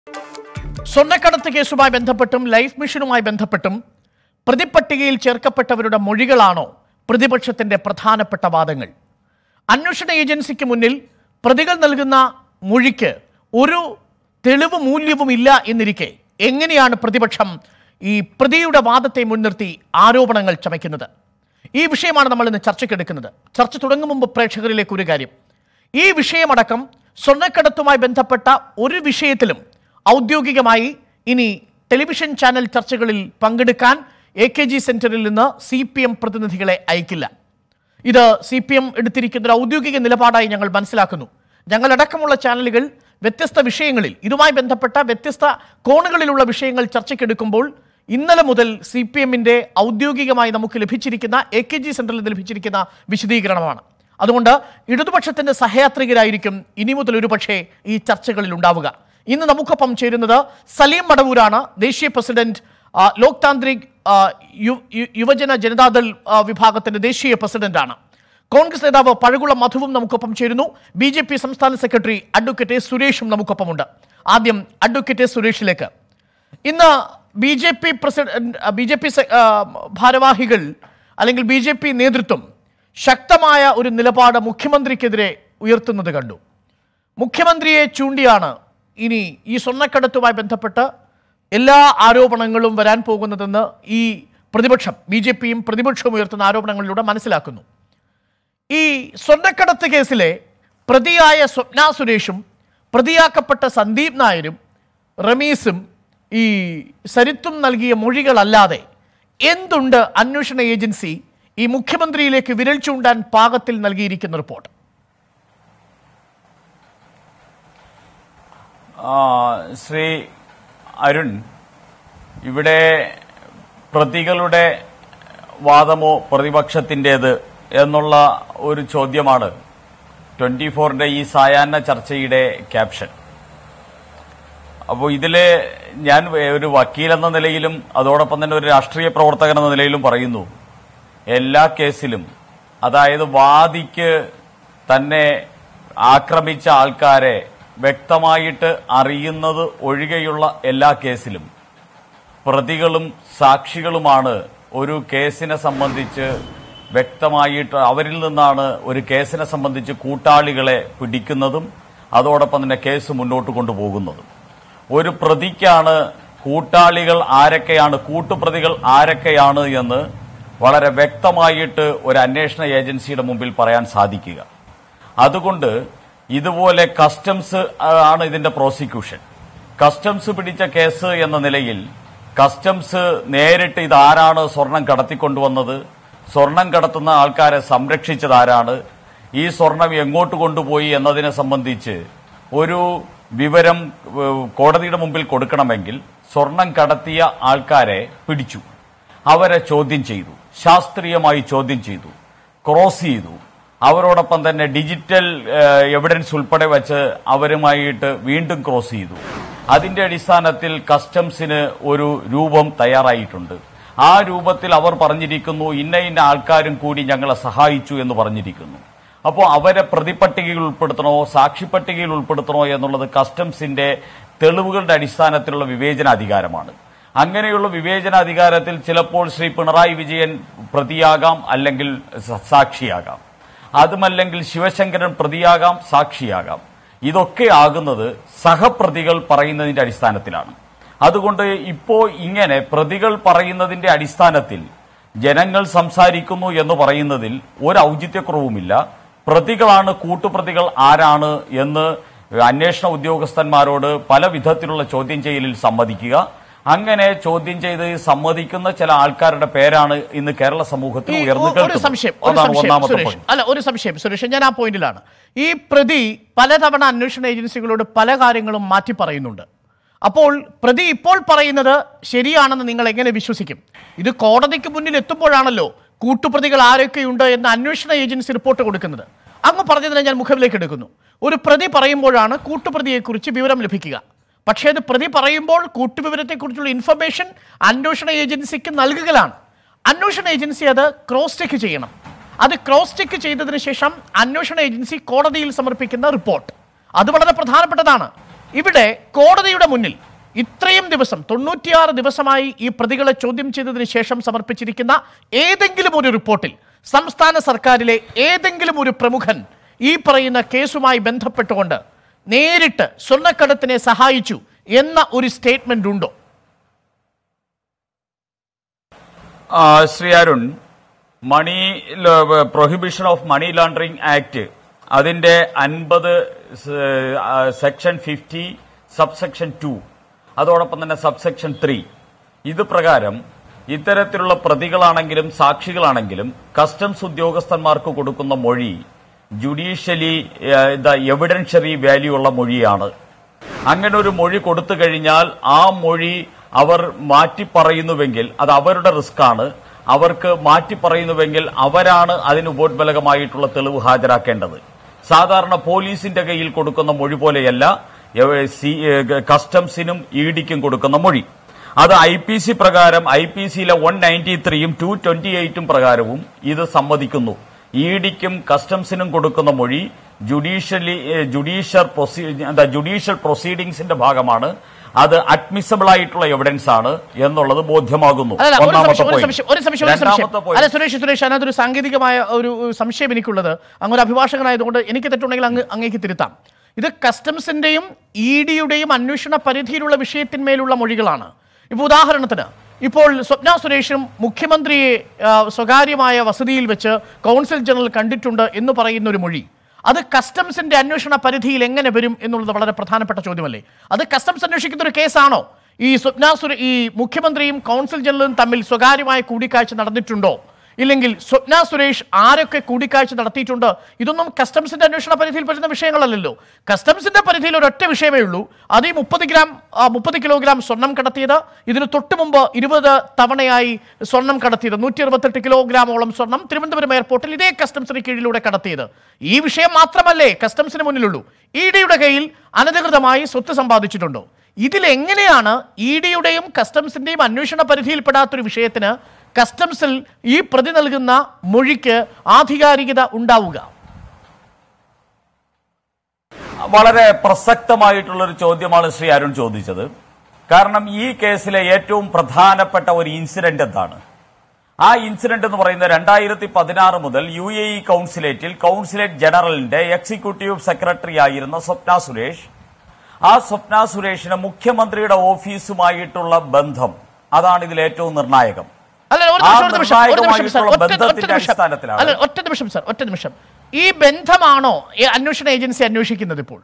സ്വർണ്ണക്കടത്ത് കേസുമായി ബന്ധപ്പെട്ടും ലൈഫ് മിഷനുമായി ബന്ധപ്പെട്ടും പ്രതിപട്ടികയിൽ ചേർക്കപ്പെട്ടവരുടെ മൊഴികളാണോ പ്രതിപക്ഷത്തിന്റെ പ്രധാനപ്പെട്ട വാദങ്ങൾ അന്വേഷണ ഏജൻസിക്ക് മുന്നിൽ പ്രതികൾ നൽകുന്ന മൊഴിക്ക് ഒരു തെളിവ് മൂല്യവും ഇല്ല എന്നിരിക്കെ എങ്ങനെയാണ് പ്രതിപക്ഷം ഈ പ്രതിയുടെ വാദത്തെ മുൻനിർത്തി ആരോപണങ്ങൾ ചമയ്ക്കുന്നത് ഈ വിഷയമാണ് നമ്മൾ ഇന്ന് ചർച്ചയ്ക്കെടുക്കുന്നത് ചർച്ച തുടങ്ങും മുമ്പ് പ്രേക്ഷകരിലേക്ക് ഒരു കാര്യം ഈ വിഷയമടക്കം സ്വർണ്ണക്കടത്തുമായി ബന്ധപ്പെട്ട ഒരു വിഷയത്തിലും ഔദ്യോഗികമായി ഇനി ടെലിവിഷൻ ചാനൽ ചർച്ചകളിൽ പങ്കെടുക്കാൻ എ കെ ജി സെന്ററിൽ നിന്ന് സി പി എം പ്രതിനിധികളെ അയക്കില്ല ഇത് സി പി എം എടുത്തിരിക്കുന്ന ഒരു ഔദ്യോഗിക നിലപാടായി ഞങ്ങൾ മനസ്സിലാക്കുന്നു ഞങ്ങളടക്കമുള്ള ചാനലുകൾ വ്യത്യസ്ത വിഷയങ്ങളിൽ ഇതുമായി ബന്ധപ്പെട്ട വ്യത്യസ്ത കോണുകളിലുള്ള വിഷയങ്ങൾ ചർച്ചയ്ക്കെടുക്കുമ്പോൾ ഇന്നലെ മുതൽ സി പി എമ്മിൻ്റെ ഔദ്യോഗികമായി നമുക്ക് ലഭിച്ചിരിക്കുന്ന എ കെ ജി സെന്ററിൽ നിന്ന് ലഭിച്ചിരിക്കുന്ന വിശദീകരണമാണ് അതുകൊണ്ട് ഇടതുപക്ഷത്തിന്റെ സഹയാത്രികരായിരിക്കും ഇനി മുതൽ ഒരു പക്ഷേ ഈ ചർച്ചകളിൽ ഉണ്ടാവുക ഇന്ന് നമുക്കൊപ്പം ചേരുന്നത് സലീം മടവൂരാണ് ദേശീയ പ്രസിഡന്റ് ആ, ലോക് താന്ത്രിക് ആ, യു- യു- യുവജന ജനതാദൾ ആ, വിഭാഗത്തിന്റെ ദേശീയ പ്രസിഡന്റാണ് കോൺഗ്രസ് നേതാവ് പഴകുളം മധുവും നമുക്കൊപ്പം ചേരുന്നു ബി ജെ പി സംസ്ഥാന സെക്രട്ടറി അഡ്വക്കേറ്റ് എ സുരേഷും നമുക്കൊപ്പമുണ്ട് ആദ്യം അഡ്വക്കേറ്റ് എ സുരേഷിലേക്ക് ഇന്ന് B J P president B J P ഭാരവാഹികൾ അല്ലെങ്കിൽ ബി ജെ പി നേതൃത്വം ശക്തമായ ഒരു നിലപാട് മുഖ്യമന്ത്രിക്കെതിരെ ഉയർത്തുന്നത് കണ്ടു മുഖ്യമന്ത്രിയെ ചൂണ്ടിയാണ് ഇനി ഈ സ്വർണ്ണക്കടത്തുമായി ബന്ധപ്പെട്ട് എല്ലാ ആരോപണങ്ങളും വരാൻ പോകുന്നതെന്ന് ഈ പ്രതിപക്ഷം ബി ജെ പിയും പ്രതിപക്ഷവും ഉയർത്തുന്ന ആരോപണങ്ങളിലൂടെ മനസ്സിലാക്കുന്നു ഈ സ്വർണ്ണക്കടത്ത് കേസിലെ പ്രതിയായ സ്വപ്ന സുരേഷും പ്രതിയാക്കപ്പെട്ട സന്ദീപ് നായരും റമീസും ഈ സരിത്തും നൽകിയ മൊഴികളല്ലാതെ എന്തുണ്ട് അന്വേഷണ ഏജൻസി ഈ മുഖ്യമന്ത്രിയിലേക്ക് വിരൽ ചൂണ്ടാൻ പാകത്തിൽ നൽകിയിരിക്കുന്ന റിപ്പോർട്ട് ആ, ശ്രീ അരുൺ ഇവിടെ പ്രതികളുടെ വാദമോ പ്രതിപക്ഷത്തിൻ്റെത് എന്നുള്ള ഒരു ചോദ്യമാണ് ട്വന്റി ഫോറിന്റെ ഈ സായാഹ്ന ചർച്ചയുടെ ക്യാപ്ഷൻ അപ്പോൾ ഇതില് ഞാൻ ഒരു വക്കീൽ എന്ന നിലയിലും അതോടൊപ്പം തന്നെ ഒരു രാഷ്ട്രീയ പ്രവർത്തകൻ എന്ന നിലയിലും പറയുന്നു എല്ലാ കേസിലും അതായത് വാദിക്ക് തന്നെ ആക്രമിച്ച ആൾക്കാരെ വ്യക്തമായിട്ട് അറിയുന്നത് ഒഴികെയുള്ള എല്ലാ കേസിലും പ്രതികളും സാക്ഷികളുമാണ് ഒരു കേസിനെ സംബന്ധിച്ച് വ്യക്തമായിട്ട് അവരിൽ നിന്നാണ് ഒരു കേസിനെ സംബന്ധിച്ച് കൂട്ടാളികളെ പിടിക്കുന്നതും അതോടൊപ്പം തന്നെ കേസ് മുന്നോട്ട് കൊണ്ടുപോകുന്നതും ഒരു പ്രതിക്കാണ് കൂട്ടാളികൾ ആരൊക്കെയാണ് കൂട്ടുപ്രതികൾ ആരൊക്കെയാണ് എന്ന് വളരെ വ്യക്തമായിട്ട് ഒരു അന്വേഷണ ഏജൻസിയുടെ മുമ്പിൽ പറയാൻ സാധിക്കുക അതുകൊണ്ട് ഇതുപോലെ കസ്റ്റംസ് ആണ് ഇതിന്റെ പ്രോസിക്യൂഷൻ കസ്റ്റംസ് പിടിച്ച കേസ് എന്ന നിലയിൽ കസ്റ്റംസ് നേരിട്ട് ഇത് ആരാണ് സ്വർണം കടത്തിക്കൊണ്ടുവന്നത് സ്വർണം കടത്തുന്ന ആൾക്കാരെ സംരക്ഷിച്ചത് ആരാണ് ഈ സ്വർണം എങ്ങോട്ട് കൊണ്ടുപോയി എന്നതിനെ സംബന്ധിച്ച് ഒരു വിവരം ഏഹ്, കോടതിയുടെ മുമ്പിൽ കൊടുക്കണമെങ്കിൽ സ്വർണം കടത്തിയ ആൾക്കാരെ പിടിച്ചു അവരെ ചോദ്യം ചെയ്തു ശാസ്ത്രീയമായി ചോദ്യം ചെയ്തു ക്രോസ് ചെയ്തു അവരോടൊപ്പം തന്നെ ഡിജിറ്റൽ ഏഹ്, എവിഡൻസ് ഉൾപ്പെടെ വെച്ച് അവരുമായിട്ട് വീണ്ടും ക്രോസ് ചെയ്തു അതിന്റെ അടിസ്ഥാനത്തിൽ കസ്റ്റംസിന് ഒരു രൂപം തയ്യാറായിട്ടുണ്ട് ആ രൂപത്തിൽ അവർ പറഞ്ഞിരിക്കുന്നു ഇന്ന ഇന്ന ആൾക്കാരും കൂടി ഞങ്ങളെ സഹായിച്ചു എന്ന് പറഞ്ഞിരിക്കുന്നു അപ്പോൾ അവരെ പ്രതിപട്ടികയിൽ ഉൾപ്പെടുത്തണോ സാക്ഷിപ്പട്ടികയിൽ ഉൾപ്പെടുത്തണോ എന്നുള്ളത് കസ്റ്റംസിന്റെ തെളിവുകളുടെ അടിസ്ഥാനത്തിലുള്ള വിവേചനാധികാരമാണ് അങ്ങനെയുള്ള വിവേചനാധികാരത്തിൽ ചിലപ്പോൾ ശ്രീ പിണറായി വിജയൻ പ്രതിയാകാം അല്ലെങ്കിൽ സ- സാക്ഷിയാകാം അതുമല്ലെങ്കിൽ ശിവശങ്കരൻ പ്രതിയാകാം സാക്ഷിയാകാം ഇതൊക്കെ ആകുന്നത് സഹപ്രതികൾ പറയുന്നതിന്റെ അടിസ്ഥാനത്തിലാണ് അതുകൊണ്ട് ഇപ്പോ ഇങ്ങനെ പ്രതികൾ പറയുന്നതിന്റെ അടിസ്ഥാനത്തിൽ ജനങ്ങൾ സംസാരിക്കുന്നു എന്ന് പറയുന്നതിൽ ഒരു ഔചിത്യക്കുറവുമില്ല പ്രതികളാണ് കൂട്ടുപ്രതികൾ ആരാണ് എന്ന് അന്വേഷണ ഉദ്യോഗസ്ഥന്മാരോട് പല വിധത്തിലുള്ള ചോദ്യം ചെയ്യലിൽ സമ്മതിക്കുക അങ്ങനെ ചോദ്യം ചെയ്ത് സമ്മതിക്കുന്ന ചില ആൾക്കാരുടെ പേരാണ് ഇന്ന് കേരള സമൂഹത്തിൽ ഈ ഉയർന്നു ഒ- ഒരു സംശയം കേൾക്കുന്നത് ഒരു അതാണ് സംശയം ഒന്നാമത്തെ സുരേഷ് പോയിന്റ് അല്ല ഒരു സംശയം സുരേഷ് ഞാൻ ആ പോയിന്റിലാണ് ഈ പ്രതി പലതവണ അന്വേഷണ ഏജൻസികളോട് പല കാര്യങ്ങളും മാറ്റി പറയുന്നുണ്ട് അപ്പോൾ പ്രതി ഇപ്പോൾ പറയുന്നത് ശരിയാണെന്ന് നിങ്ങൾ എങ്ങനെ വിശ്വസിക്കും ഇത് കോടതിക്ക് മുന്നിൽ എത്തുമ്പോഴാണല്ലോ കൂട്ടുപ്രതികൾ ആരൊക്കെയുണ്ട് എന്ന് അന്വേഷണ ഏജൻസി റിപ്പോർട്ട് കൊടുക്കുന്നത് അങ്ങ് പറഞ്ഞതിനെ ഞാൻ മുഖവിലേക്ക് എടുക്കുന്നു ഒരു പ്രതി പറയുമ്പോഴാണ് കൂട്ടുപ്രതിയെക്കുറിച്ച് വിവരം ലഭിക്കുക പക്ഷേ അത് പ്രതി പറയുമ്പോൾ കൂട്ടുവിവരത്തെക്കുറിച്ചുള്ള ഇൻഫർമേഷൻ അന്വേഷണ ഏജൻസിക്ക് നൽകുകയാണ് അന്വേഷണ ഏജൻസി അത് ക്രോസ് ചെക്ക് ചെയ്യണം അത് ക്രോസ് ചെക്ക് ചെയ്തതിനു ശേഷം അന്വേഷണ ഏജൻസി കോടതിയിൽ സമർപ്പിക്കുന്ന റിപ്പോർട്ട് അത് വളരെ പ്രധാനപ്പെട്ടതാണ് ഇവിടെ കോടതിയുടെ മുന്നിൽ ഇത്രയും ദിവസം തൊണ്ണൂറ്റിയാറ് ദിവസമായി ഈ പ്രതികളെ ചോദ്യം ചെയ്തതിന് ശേഷം സമർപ്പിച്ചിരിക്കുന്ന ഏതെങ്കിലും ഒരു റിപ്പോർട്ടിൽ സംസ്ഥാന സർക്കാരിലെ ഏതെങ്കിലും ഒരു പ്രമുഖൻ ഈ പറയുന്ന കേസുമായി ബന്ധപ്പെട്ടുകൊണ്ട് നേരിട്ട് സ്വർണ്ണക്കടത്തിനെ സഹായിച്ചു എന്ന ഒരു സ്റ്റേറ്റ്മെന്റ് ഉണ്ടോ ആ, Shri Arun money prohibition of money laundering act അതിന്റെ അൻപത് സെക്ഷൻ ഫിഫ്റ്റി സബ്സെക്ഷൻ ടു അതോടൊപ്പം തന്നെ സബ്സെക്ഷൻ ത്രീ ഇത് പ്രകാരം ഇത്തരത്തിലുള്ള പ്രതികളാണെങ്കിലും സാക്ഷികളാണെങ്കിലും കസ്റ്റംസ് ഉദ്യോഗസ്ഥന്മാർക്ക് കൊടുക്കുന്ന മൊഴി ജുഡീഷ്യലി എവിഡൻഷ്യറി വാല്യൂ ഉള്ള മൊഴിയാണ് അങ്ങനെ ഒരു മൊഴി കൊടുത്തു കഴിഞ്ഞാൽ ആ മൊഴി അവർ മാറ്റി പറയുന്നുവെങ്കിൽ അത് അവരുടെ റിസ്ക് ആണ് അവർക്ക് മാറ്റി പറയുന്നുവെങ്കിൽ അവരാണ് അതിന് ഉപോത്ബലകമായിട്ടുള്ള തെളിവ് ഹാജരാക്കേണ്ടത് സാധാരണ പോലീസിന്റെ കയ്യിൽ കൊടുക്കുന്ന മൊഴി പോലെയല്ല എവ- സി- ഏ, കസ്റ്റംസിനും ഇ ഡിക്കും കൊടുക്കുന്ന മൊഴി അത് ഐ പി സി പ്രകാരം ഐ പി സിയിലെ വൺ നയൻറ്റി ത്രീയും ടു ട്വന്റി എയ്റ്റും പ്രകാരവും ഇത് സമ്മതിക്കുന്നു ഇ ഡിക്കും കസ്റ്റംസിനും കൊടുക്കുന്ന മൊഴി ജുഡീഷ്യലി ജുഡീഷ്യൽ പ്രൊസീ എന്താ ജുഡീഷ്യൽ പ്രൊസീഡിംഗ്സിന്റെ ഭാഗമാണ് അത് അഡ്മിസബിൾ ആയിട്ടുള്ള എവിഡൻസ് ആണ് എന്നുള്ളത് ബോധ്യമാകുന്നു അല്ല ഒരു ഒന്നാമത്തെ സംശയം ഒരു point. സംശയം ഒരു സംശയം ഒരു സംശയം രണ്ടാമത്തെ point. അല്ല സുരേഷ് സുരേഷ് അതിനകത്തൊരു സാങ്കേതികമായ ഒരു ഒരു സംശയം എനിക്കുള്ളത് അങ്ങ് ഒരു അഭിഭാഷകനായതുകൊണ്ട് എനിക്ക് തെറ്റുണ്ടെങ്കിൽ അങ്ങ് അങ്ങേക്ക് തിരുത്താം ഇത് കസ്റ്റംസിന്റെയും ഇ ഡിയുടെയും അന്വേഷണ പരിധിയിലുള്ള വിഷയത്തിന്മേലുള്ള മൊഴികളാണ് ഇപ്പോൾ ഉദാഹരണത്തിന് ഇപ്പോൾ സ്വപ്ന സുരേഷും മുഖ്യമന്ത്രിയെ ആ, സ്വകാര്യമായ വസതിയിൽ വെച്ച് കൗൺസിൽ ജനറൽ കണ്ടിട്ടുണ്ട് എന്ന് പറയുന്ന ഒരു മൊഴി അത് കസ്റ്റംസിന്റെ അന്വേഷണ പരിധിയിൽ എങ്ങനെ വരും എന്നുള്ളത് വളരെ പ്രധാനപ്പെട്ട ചോദ്യമല്ലേ അത് കസ്റ്റംസ് അന്വേഷിക്കുന്ന ഒരു കേസാണോ ഈ സ്വപ്ന സുര ഈ മുഖ്യമന്ത്രിയും കൗൺസിൽ ജനറലും തമ്മിൽ സ്വകാര്യമായ കൂടിക്കാഴ്ച നടന്നിട്ടുണ്ടോ ഇല്ലെങ്കിൽ സ്വപ്ന സുരേഷ് ആരൊക്കെ കൂടിക്കാഴ്ച നടത്തിയിട്ടുണ്ട് ഇതൊന്നും കസ്റ്റംസിന്റെ അന്വേഷണ പരിധിയിൽ വരുന്ന വിഷയങ്ങളല്ലല്ലോ കസ്റ്റംസിന്റെ പരിധിയിൽ ഒരൊറ്റ വിഷയമേ ഉള്ളൂ അത് ഈ മുപ്പത് ഗ്രാം മുപ്പത് കിലോഗ്രാം സ്വർണം കടത്തിയത് ഇതിന് തൊട്ട് മുമ്പ് ഇരുപത് തവണയായി സ്വർണം കടത്തിയത് നൂറ്റി അറുപത്തെട്ട് കിലോഗ്രാമോളം സ്വർണം തിരുവനന്തപുരം എയർപോർട്ടിൽ ഇതേ കസ്റ്റംസിന് കീഴിലൂടെ കടത്തിയത് ഈ വിഷയം മാത്രമല്ലേ കസ്റ്റംസിന് മുന്നിലുള്ളൂ ഇ ഡിയുടെ കയ്യിൽ അനധികൃതമായി സ്വത്ത് സമ്പാദിച്ചിട്ടുണ്ടോ ഇതിലെങ്ങനെയാണ് ഇ ഡിയുടെയും കസ്റ്റംസിന്റെയും അന്വേഷണ പരിധിയിൽപ്പെടാത്തൊരു വിഷയത്തിന് കസ്റ്റംസിൽ ഈ പ്രതി നൽകുന്ന മൊഴിക്ക് ആധികാരികത ഉണ്ടാവുക വളരെ പ്രസക്തമായിട്ടുള്ള ഒരു ചോദ്യമാണ് ശ്രീ അരുൺ ചോദിച്ചത് കാരണം ഈ കേസിലെ ഏറ്റവും പ്രധാനപ്പെട്ട ഒരു ഇൻസിഡന്റ് എന്താണ് ആ ഇൻസിഡന്റ് എന്ന് പറയുന്നത് രണ്ടായിരത്തി പതിനാറ് മുതൽ യു എ ഇ കൌൺസിലേറ്റിൽ കൌൺസിലേറ്റ് ജനറലിന്റെ എക്സിക്യൂട്ടീവ് സെക്രട്ടറി ആയിരുന്ന സ്വപ്ന സുരേഷ് ആ സ്വപ്ന സുരേഷിന് മുഖ്യമന്ത്രിയുടെ ഓഫീസുമായിട്ടുള്ള ബന്ധം അതാണ് ഇതിൽ ഏറ്റവും നിർണായകം അല്ല ഒരു ആ നിമിഷം ഒരു നിമിഷം ഒരു നിമിഷം സർ നിർണായകമായിട്ടുള്ള ഒറ്റ ഒറ്റ ബന്ധത്തിന്റെ നിമിഷം അടിസ്ഥാനത്തിലാണ്. അല്ല ഒറ്റ നിമിഷം സർ ഒറ്റ നിമിഷം ഈ ബന്ധമാണോ ഈ അന്വേഷണ ഏജൻസി അന്വേഷിക്കുന്നത് ഇപ്പോൾ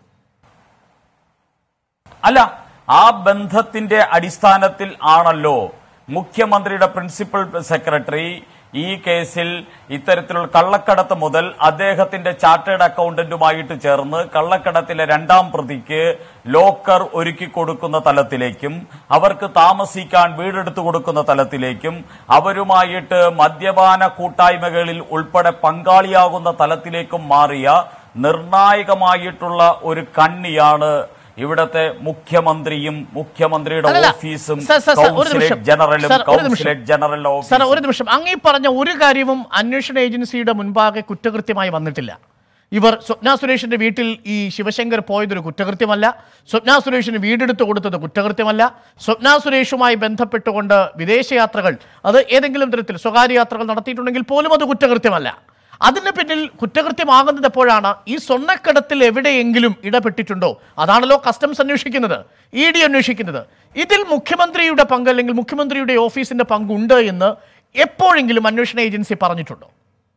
അല്ല ആ ബന്ധത്തിന്റെ അടിസ്ഥാനത്തിൽ ആണല്ലോ മുഖ്യമന്ത്രിയുടെ പ്രിൻസിപ്പൽ സെക്രട്ടറി ഈ കേസിൽ ഇത്തരത്തിലുള്ള കള്ളക്കടത്ത് മുതൽ അദ്ദേഹത്തിന്റെ ചാർട്ടേഡ് അക്കൗണ്ടന്റുമായിട്ട് ചേർന്ന് കള്ളക്കടത്തിലെ രണ്ടാം പ്രതിക്ക് ലോക്കർ ഒരുക്കി കൊടുക്കുന്ന തലത്തിലേക്കും അവർക്ക് താമസിക്കാൻ വീടെടുത്തു കൊടുക്കുന്ന തലത്തിലേക്കും അവരുമായിട്ട് മദ്യപാന കൂട്ടായ്മകളിൽ ഉൾപ്പെടെ പങ്കാളിയാകുന്ന തലത്തിലേക്കും മാറിയ നിർണായകമായിട്ടുള്ള ഒരു കണ്ണിയാണ് ഇവിടത്തെ മുഖ്യമന്ത്രിയും മുഖ്യമന്ത്രിയുടെ അല്ലല്ല, ഓഫീസും സർ, സർ, സർ, ഒരു നിമിഷം. കൗൺസിലേറ്റ് ജനറലും സർ, ഒരു നിമിഷം. കൗൺസിലേറ്റ് ജനറൽ സാർ ഓഫീസും ഒരു നിമിഷം അങ്ങീ പറഞ്ഞ ഒരു കാര്യവും അന്വേഷണ ഏജൻസിയുടെ മുൻപാകെ കുറ്റകൃത്യമായി വന്നിട്ടില്ല ഇവർ സ്വപ്ന സുരേഷിന്റെ വീട്ടിൽ ഈ ശിവശങ്കർ പോയതൊരു കുറ്റകൃത്യമല്ല സ്വപ്ന സുരേഷിന് വീടെടുത്ത് കൊടുത്തത് കുറ്റകൃത്യമല്ല സ്വപ്ന സുരേഷുമായി ബന്ധപ്പെട്ടുകൊണ്ട് വിദേശയാത്രകൾ അത് ഏതെങ്കിലും തരത്തിൽ സ്വകാര്യ യാത്രകൾ നടത്തിയിട്ടുണ്ടെങ്കിൽ പോലും അത് കുറ്റകൃത്യമല്ല അതിന് പിന്നിൽ കുറ്റകൃത്യമാകുന്നത് എപ്പോഴാണ് ഈ സ്വർണ്ണക്കടത്തിൽ എവിടെയെങ്കിലും ഇടപെട്ടിട്ടുണ്ടോ അതാണല്ലോ കസ്റ്റംസ് അന്വേഷിക്കുന്നത് ഇ ഡി അന്വേഷിക്കുന്നത് ഇതിൽ മുഖ്യമന്ത്രിയുടെ പങ്ക് അല്ലെങ്കിൽ മുഖ്യമന്ത്രിയുടെ ഓഫീസിന്റെ പങ്കുണ്ട് എന്ന് എപ്പോഴെങ്കിലും അന്വേഷണ ഏജൻസി പറഞ്ഞിട്ടുണ്ടോ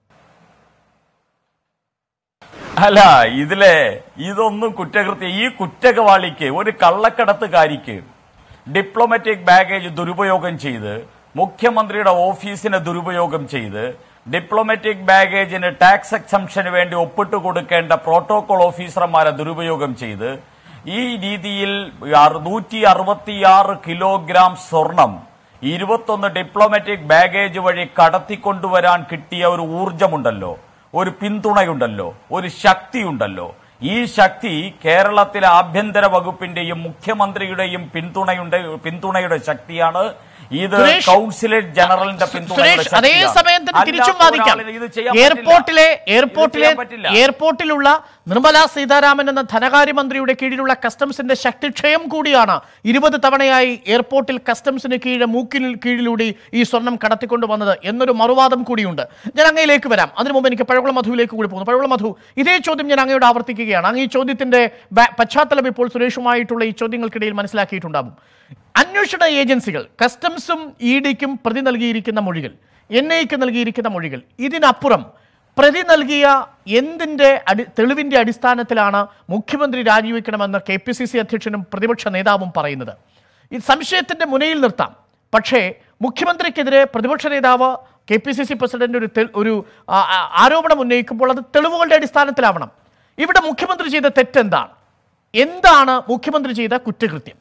അല്ല ഇതിലെ ഇതൊന്നും കുറ്റകൃത്യം ഈ കുറ്റകവാളിക്ക് ഒരു കള്ളക്കടത്തുകാരിക്ക് ഡിപ്ലോമാറ്റിക് ബാഗേജ് ദുരുപയോഗം ചെയ്ത് മുഖ്യമന്ത്രിയുടെ ഓഫീസിനെ ദുരുപയോഗം ചെയ്ത് ഡിപ്ലോമാറ്റിക് ബാഗേജിന് ടാക്സ് എക്സംഷന് വേണ്ടി ഒപ്പിട്ട് കൊടുക്കേണ്ട പ്രോട്ടോകോൾ ഓഫീസർമാരെ ദുരുപയോഗം ചെയ്ത് ഈ രീതിയിൽ നൂറ്റി അറുപത്തിയാറ് കിലോഗ്രാം സ്വർണം ഇരുപത്തൊന്ന് ഡിപ്ലോമാറ്റിക് ബാഗേജ് വഴി കടത്തിക്കൊണ്ടുവരാൻ കിട്ടിയ ഒരു ഊർജമുണ്ടല്ലോ ഒരു പിന്തുണയുണ്ടല്ലോ ഒരു ശക്തിയുണ്ടല്ലോ ഈ ശക്തി കേരളത്തിലെ ആഭ്യന്തര വകുപ്പിന്റെയും മുഖ്യമന്ത്രിയുടെയും പിന്തുണയുടെ പിന്തുണയുടെ ശക്തിയാണ് ഇത് സുരേഷ്, കൗൺസിലേറ്റ് ജനറലിന്റെ പിന്തുണയുള്ള സുരേഷ് അതേ ശക്തിയാണ്. സമയം തന്നെ തിരിച്ചും അല്ലാത്ത വാദിക്കാം ഒരാളിന് ഇത് ചെയ്യാൻ പറ്റില്ല. എയർപോർട്ടിലെ ഇത് എയർപോർട്ടിലെ ചെയ്യാൻ പറ്റില്ല. എയർപോർട്ടിലുള്ള നിർമ്മല സീതാരാമൻ എന്ന ധനകാര്യമന്ത്രിയുടെ കീഴിലുള്ള കസ്റ്റംസിന്റെ ശക്തിക്ഷയം കൂടിയാണ് ഇരുപത് തവണയായി എയർപോർട്ടിൽ കസ്റ്റംസിന് കീഴ് മൂക്കിൽ കീഴിലൂടെ ഈ സ്വർണം കടത്തിക്കൊണ്ട് വന്നത് എന്നൊരു മറുവാദം കൂടിയുണ്ട് ഞാൻ അങ്ങയിലേക്ക് വരാം അതിനു മുമ്പ് എനിക്ക് പഴകുളം മധുവിലേക്ക് കൂടി പോകുന്നു പഴകുളം മധു ഇതേ ചോദ്യം ഞാൻ അങ്ങയോട് ആവർത്തിക്കുകയാണ് അങ്ങ് ഈ ചോദ്യത്തിന്റെ ബാ- പശ്ചാത്തലം ഇപ്പോൾ സുരേഷുമായിട്ടുള്ള ഈ ചോദ്യങ്ങൾക്കിടയിൽ മനസ്സിലാക്കിയിട്ടുണ്ടാകും അന്വേഷണ ഏജൻസികൾ കസ്റ്റംസും ഇ ഡിക്കും പ്രതി നൽകിയിരിക്കുന്ന മൊഴികൾ എൻ ഐക്ക് നൽകിയിരിക്കുന്ന മൊഴികൾ ഇതിനപ്പുറം പ്രതി നൽകിയ എന്തിന്റെ അടി തെളിവിന്റെ അടിസ്ഥാനത്തിലാണ് മുഖ്യമന്ത്രി രാജിവെക്കണമെന്ന് കെ പി സി സി അധ്യക്ഷനും പ്രതിപക്ഷ നേതാവും പറയുന്നത് ഈ സംശയത്തിന്റെ മുനയിൽ നിർത്താം പക്ഷേ മുഖ്യമന്ത്രിക്കെതിരെ പ്രതിപക്ഷ നേതാവ് K P C C president ഒരു തെ- ഒരു ആ, ആ, ആരോപണം ഉന്നയിക്കുമ്പോൾ അത് തെളിവുകളുടെ അടിസ്ഥാനത്തിലാവണം ഇവിടെ മുഖ്യമന്ത്രി ചെയ്ത തെറ്റെന്താണ് എന്താണ് മുഖ്യമന്ത്രി ചെയ്ത കുറ്റകൃത്യം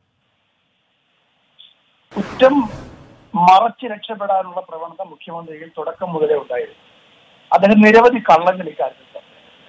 കുറ്റം മറച്ച് രക്ഷപ്പെടാനുള്ള പ്രവണത മുഖ്യമന്ത്രിയിൽ തുടക്കം മുതലേ ഉണ്ടായിരുന്നു അദ്ദേഹം നിരവധി കള്ളങ്ങൾ ഇക്കാര്യത്തിൽ പറഞ്ഞു.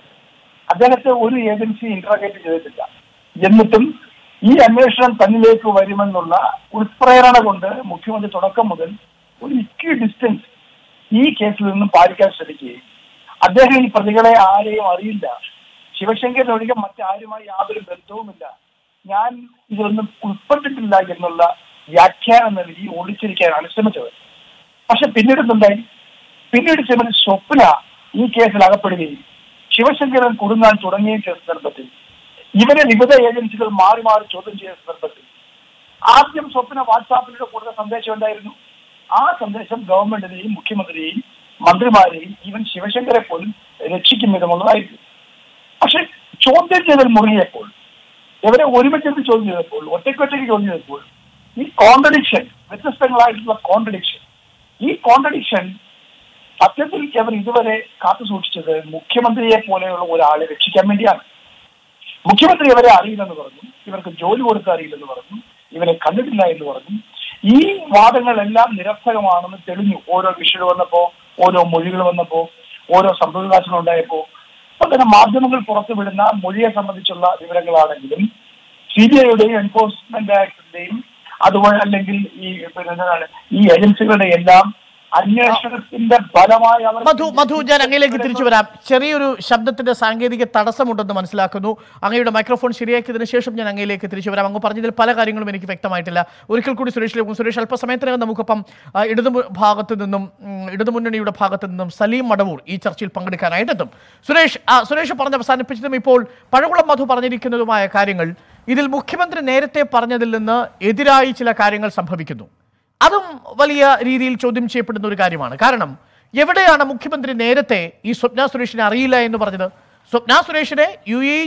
അദ്ദേഹത്തെ ഒരു ഏജൻസി ഇന്റർഗേറ്റ് ചെയ്തിട്ടില്ല എന്നിട്ടും ഈ അന്വേഷണം തന്നിലേക്ക് വരുമെന്നുള്ള ഉൾപ്രേരണ കൊണ്ട് മുഖ്യമന്ത്രി തുടക്കം മുതൽ ഒരു ഇക്വി ഡിസ്റ്റൻസ് ഈ കേസിൽ നിന്നും പാലിക്കാൻ ശ്രമിക്കുകയും അദ്ദേഹം ഈ പ്രതികളെ ആരെയും അറിയില്ല ശിവശങ്കരൻ ഒഴികെ മറ്റാരുമായി യാതൊരു ബന്ധവുമില്ല ഞാൻ ഇതൊന്നും ഉൾപ്പെട്ടിട്ടില്ല എന്നുള്ള വ്യാഖ്യാനം നൽകി ഒളിച്ചിരിക്കാനാണ് ശ്രമിച്ചത് പക്ഷെ പിന്നീട് എന്തുണ്ടായി പിന്നീട് ശ്രീമതി സ്വപ്ന ഈ കേസിൽ അകപ്പെടുകയും ശിവശങ്കരൻ കുടുങ്ങാൻ തുടങ്ങുകയും ചെയ്ത സന്ദർഭത്തിൽ ഇവരെ വിവിധ ഏജൻസികൾ മാറി മാറി ചോദ്യം ചെയ്ത സന്ദർഭത്തിൽ ആദ്യം സ്വപ്ന വാട്സാപ്പിലൂടെ കൊടുത്ത സന്ദേശം ഉണ്ടായിരുന്നു ആ സന്ദേശം ഗവൺമെന്റിനെയും മുഖ്യമന്ത്രിയെയും മന്ത്രിമാരെയും ഈവൻ ശിവശങ്കരെ പോലും രക്ഷിക്കും വിധമുള്ളതായിരുന്നു പക്ഷെ ചോദ്യം ചെയ്തൽ മുറിയപ്പോൾ ഇവരെ ഒരുമിച്ച് ചോദ്യം ചെയ്തപ്പോൾ ഒറ്റയ്ക്കൊറ്റയ്ക്ക് ചോദ്യം ചെയ്തപ്പോൾ ഈ കോൺട്രഡിക്ഷൻ വ്യത്യസ്തങ്ങളായിട്ടുള്ള കോൺട്രഡിക്ഷൻ ഈ കോൺട്രഡിക്ഷൻ സത്യത്തിൽ അവർ ഇതുവരെ കാത്തു സൂക്ഷിച്ചത് മുഖ്യമന്ത്രിയെ പോലെയുള്ള ഒരാളെ രക്ഷിക്കാൻ വേണ്ടിയാണ് മുഖ്യമന്ത്രി ഇവരെ അറിയില്ലെന്ന് പറഞ്ഞു ഇവർക്ക് ജോലി കൊടുത്ത് അറിയില്ലെന്ന് പറഞ്ഞു ഇവരെ കണ്ടിട്ടില്ല എന്ന് പറഞ്ഞു ഈ വാദങ്ങളെല്ലാം നിരർത്ഥകമാണെന്ന് തെളിഞ്ഞു ഓരോ വിഷയം വന്നപ്പോ ഓരോ മൊഴികൾ വന്നപ്പോ ഓരോ സംഭവവികാസങ്ങൾ ഉണ്ടായപ്പോ അപ്പൊ തന്നെ മാധ്യമങ്ങൾ പുറത്തുവിടുന്ന മൊഴിയെ സംബന്ധിച്ചുള്ള വിവരങ്ങളാണെങ്കിലും സി ബി ഐയുടെയും എൻഫോഴ്സ്മെന്റ് ഡയറക്ടറിന്റെയും അതുപോലെ അല്ലെങ്കിൽ ഈ പിന്നെ എന്താണ് ഈ ഏജൻസികളുടെ എല്ലാം അന്വേഷണത്തിന്റെ ഫലമായി അവർ മധു മധു ഞാൻ അങ്ങയിലേക്ക് തിരിച്ചു വരാം ചെറിയൊരു ശബ്ദത്തിന്റെ സാങ്കേതിക തടസ്സമുണ്ടെന്ന് മനസ്സിലാക്കുന്നു അങ്ങയുടെ മൈക്രോഫോൺ ശരിയാക്കിയതിനു ശേഷം ഞാൻ അങ്ങയിലേക്ക് തിരിച്ചു വരാം അങ്ങ് പറഞ്ഞതിൽ പല കാര്യങ്ങളും എനിക്ക് വ്യക്തമായിട്ടില്ല ഒരിക്കൽ കൂടി സുരേഷിലേക്ക് പോകും. സുരേഷ് അല്പസമയത്തിനകം നമുക്കൊപ്പം ആ, ഇടതു മു- ഭാഗത്ത് നിന്നും ഉം, ഇടതുമുന്നണിയുടെ ഭാഗത്ത് നിന്നും സലീം മടവൂർ ഈ ചർച്ചയിൽ പങ്കെടുക്കാനായിട്ട് എത്തും സുരേഷ് ആ, സുരേഷ് പറഞ്ഞ് അവസാനിപ്പിച്ചതും ഇപ്പോൾ പഴകുളം മധു പറഞ്ഞിരിക്കുന്നതുമായ കാര്യങ്ങൾ ഇതിൽ മുഖ്യമന്ത്രി നേരത്തെ പറഞ്ഞതിൽ നിന്ന് എതിരായി ചില കാര്യങ്ങൾ സംഭവിക്കുന്നു അതും വലിയ രീതിയിൽ ചോദ്യം ചെയ്യപ്പെടുന്ന ഒരു കാര്യമാണ് കാരണം എവിടെയാണ് മുഖ്യമന്ത്രി നേരത്തെ ഈ സ്വപ്ന സുരേഷിനെ അറിയില്ല എന്ന് പറഞ്ഞത് സ്വപ്ന സുരേഷിനെ യു എ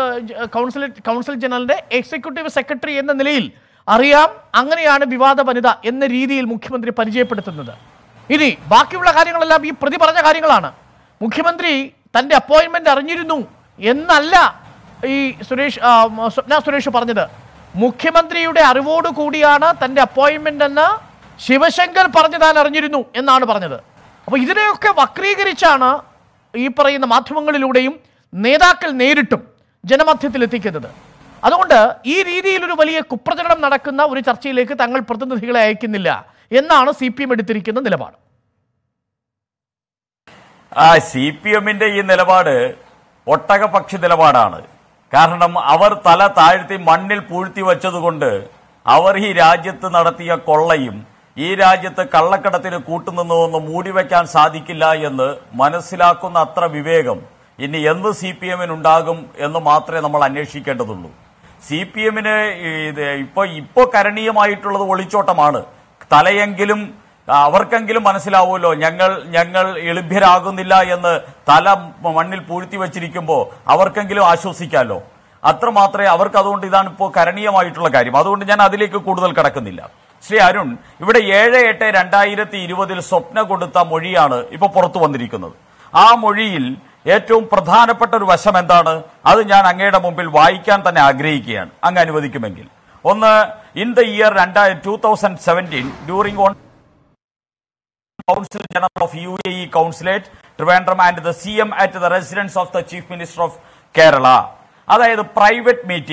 കൗൺസിൽ കൗൺസിൽ ജനറലിന്റെ എക്സിക്യൂട്ടീവ് സെക്രട്ടറി എന്ന നിലയിൽ അറിയാം അങ്ങനെയാണ് വിവാദ വനിത എന്ന രീതിയിൽ മുഖ്യമന്ത്രി പരിചയപ്പെടുത്തുന്നത് ഇനി ബാക്കിയുള്ള കാര്യങ്ങളെല്ലാം ഈ പ്രതി പറഞ്ഞ കാര്യങ്ങളാണ് മുഖ്യമന്ത്രി തന്റെ അപ്പോയിന്റ്മെന്റ് അറിഞ്ഞിരുന്നു എന്നല്ല ഈ സുരേഷ് ആ, മ, സ്വപ്ന സുരേഷ് പറഞ്ഞത് മുഖ്യമന്ത്രിയുടെ അറിവോട് കൂടിയാണ് തന്റെ അപ്പോയിന്റ്മെന്റ് എന്ന് ശിവശങ്കർ പറഞ്ഞു താൻ അറിഞ്ഞിരുന്നു എന്നാണ് പറഞ്ഞത് അപ്പൊ ഇതിനെയൊക്കെ വക്രീകരിച്ചാണ് ഈ പറയുന്ന മാധ്യമങ്ങളിലൂടെയും നേതാക്കൾ നേരിട്ടും ജനമധ്യത്തിൽ എത്തിക്കുന്നത് അതുകൊണ്ട് ഈ രീതിയിൽ ഒരു വലിയ കുപ്രചരണം നടക്കുന്ന ഒരു ചർച്ചയിലേക്ക് തങ്ങൾ പ്രതിനിധികളെ അയക്കുന്നില്ല എന്നാണ് സി പി എം എടുത്തിരിക്കുന്ന നിലപാട് ആ സി പി എമ്മിന്റെ ഈ നിലപാട് ഒട്ടകപക്ഷി നിലപാടാണ് കാരണം അവർ തല താഴ്ത്തി മണ്ണിൽ പൂഴ്ത്തി വച്ചതുകൊണ്ട് അവർ ഈ രാജ്യത്ത് നടത്തിയ കൊള്ളയും ഈ രാജ്യത്ത് കള്ളക്കടത്തിന് കൂട്ടുനിന്നുവെന്ന് മൂടിവെക്കാൻ സാധിക്കില്ല എന്ന് മനസ്സിലാക്കുന്ന അത്ര വിവേകം ഇനി എന്ത് സി പി എമ്മിനുണ്ടാകും എന്ന് മാത്രമേ നമ്മൾ അന്വേഷിക്കേണ്ടതുള്ളൂ സി പി എമ്മിന് ഇത് ഇപ്പൊ ഇപ്പോ കരണീയമായിട്ടുള്ളത് ഒളിച്ചോട്ടമാണ് തലയെങ്കിലും അവർക്കെങ്കിലും മനസ്സിലാവുമല്ലോ ഞങ്ങൾ ഞങ്ങൾ എളിഭ്യരാകുന്നില്ല എന്ന് തല മണ്ണിൽ പൂഴ്ത്തി വെച്ചിരിക്കുമ്പോൾ അവർക്കെങ്കിലും ആശ്വസിക്കാമല്ലോ അത്ര മാത്രമേ അവർക്ക് അതുകൊണ്ട് ഇതാണ് ഇപ്പോൾ കരണീയമായിട്ടുള്ള കാര്യം അതുകൊണ്ട് ഞാൻ അതിലേക്ക് കൂടുതൽ കടക്കുന്നില്ല ശ്രീ അരുൺ ഇവിടെ ഏഴ് എട്ട് രണ്ടായിരത്തി ഇരുപതിൽ സ്വപ്ന കൊടുത്ത മൊഴിയാണ് ഇപ്പൊ പുറത്തു വന്നിരിക്കുന്നത് ആ മൊഴിയിൽ ഏറ്റവും പ്രധാനപ്പെട്ട ഒരു വശം എന്താണ് അത് ഞാൻ അങ്ങയുടെ മുമ്പിൽ വായിക്കാൻ തന്നെ ആഗ്രഹിക്കുകയാണ് അങ്ങ് അനുവദിക്കുമെങ്കിൽ ഒന്ന് ഇൻ ദ ഇയർ രണ്ടായി two thousand seventeen during on Council General of UAE Consulate, Trivandrum and the CM at the residence of the Chief Minister of Kerala. അതായത് പ്രൈവറ്റ് മീറ്റിംഗ്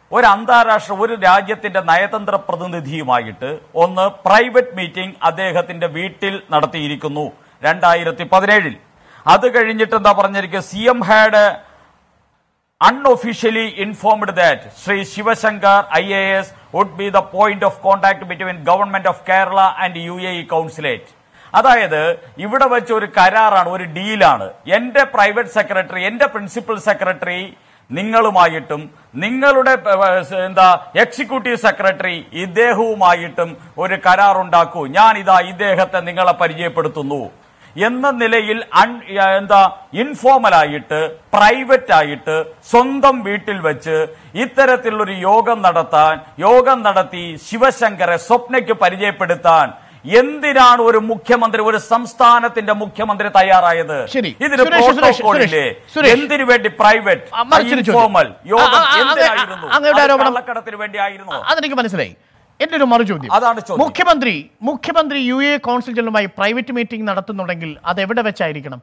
ഒരു അന്താരാഷ്ട്ര ഒരു രാജ്യത്തിന്റെ നയതന്ത്ര പ്രതിനിധിയുമായിട്ട് ഒന്ന് പ്രൈവറ്റ് മീറ്റിംഗ് അദ്ദേഹത്തിന്റെ വീട്ടിൽ നടത്തിയിരിക്കുന്നു രണ്ടായിരത്തി പതിനേഴിൽ അത് കഴിഞ്ഞിട്ട് എന്താ പറഞ്ഞിരിക്കുക C M had unofficially informed that Sri Shivashankar IAS would be the point of contact between government of Kerala and UAE consulate. അതായത് ഇവിടെ വെച്ച് ഒരു കരാറാണ് ഒരു ഡീലാണ് എന്റെ പ്രൈവറ്റ് സെക്രട്ടറി എന്റെ പ്രിൻസിപ്പൽ സെക്രട്ടറി നിങ്ങളുമായിട്ടും നിങ്ങളുടെ ഏഹ്, എന്താ എക്സിക്യൂട്ടീവ് സെക്രട്ടറി ഇദ്ദേഹവുമായിട്ടും ഒരു കരാറുണ്ടാക്കൂ ഞാൻ ഇതാ ഇദ്ദേഹത്തെ നിങ്ങളെ പരിചയപ്പെടുത്തുന്നു എന്ന നിലയിൽ അൺ- എന്താ ഇൻഫോർമൽ ആയിട്ട് പ്രൈവറ്റ് ആയിട്ട് സ്വന്തം വീട്ടിൽ വെച്ച് ഇത്തരത്തിലുള്ളൊരു യോഗം നടത്താൻ യോഗം നടത്തി ശിവശങ്കറെ സ്വപ്നയ്ക്ക് പരിചയപ്പെടുത്താൻ എന്തിനാണ് ഒരു മുഖ്യമന്ത്രി ഒരു സംസ്ഥാനത്തിന്റെ മുഖ്യമന്ത്രി തയ്യാറായത് ശരി. ഇതിന് സുരേഷ്, സുരേഷ്, പ്രോട്ടോകോൾ ഇല്ലേ സുരേഷ്, സുരേഷ്. എന്തിനു വേണ്ടി പ്രൈവറ്റ് ആ, മറിച്ചൊരു ചോദ്യം. ഇൻഫോർമൽ യോഗം ആ, ആ, ആ, എന്തിനായിരുന്നു അങ്ങയുടെ അത് ആരോപണം- കള്ളക്കടത്തിന് വേണ്ടി ആയിരുന്നോ അതെനിക്ക് മനസ്സിലായി എന്റെ ഒരു മറുചോദ്യം അതാണ് ചോദ്യം. മുഖ്യമന്ത്രി മുഖ്യമന്ത്രി യു എ കൗൺസിൽ ജനറലുമായി പ്രൈവറ്റ് മീറ്റിംഗ് നടത്തുന്നുണ്ടെങ്കിൽ അത് എവിടെ വെച്ചായിരിക്കണം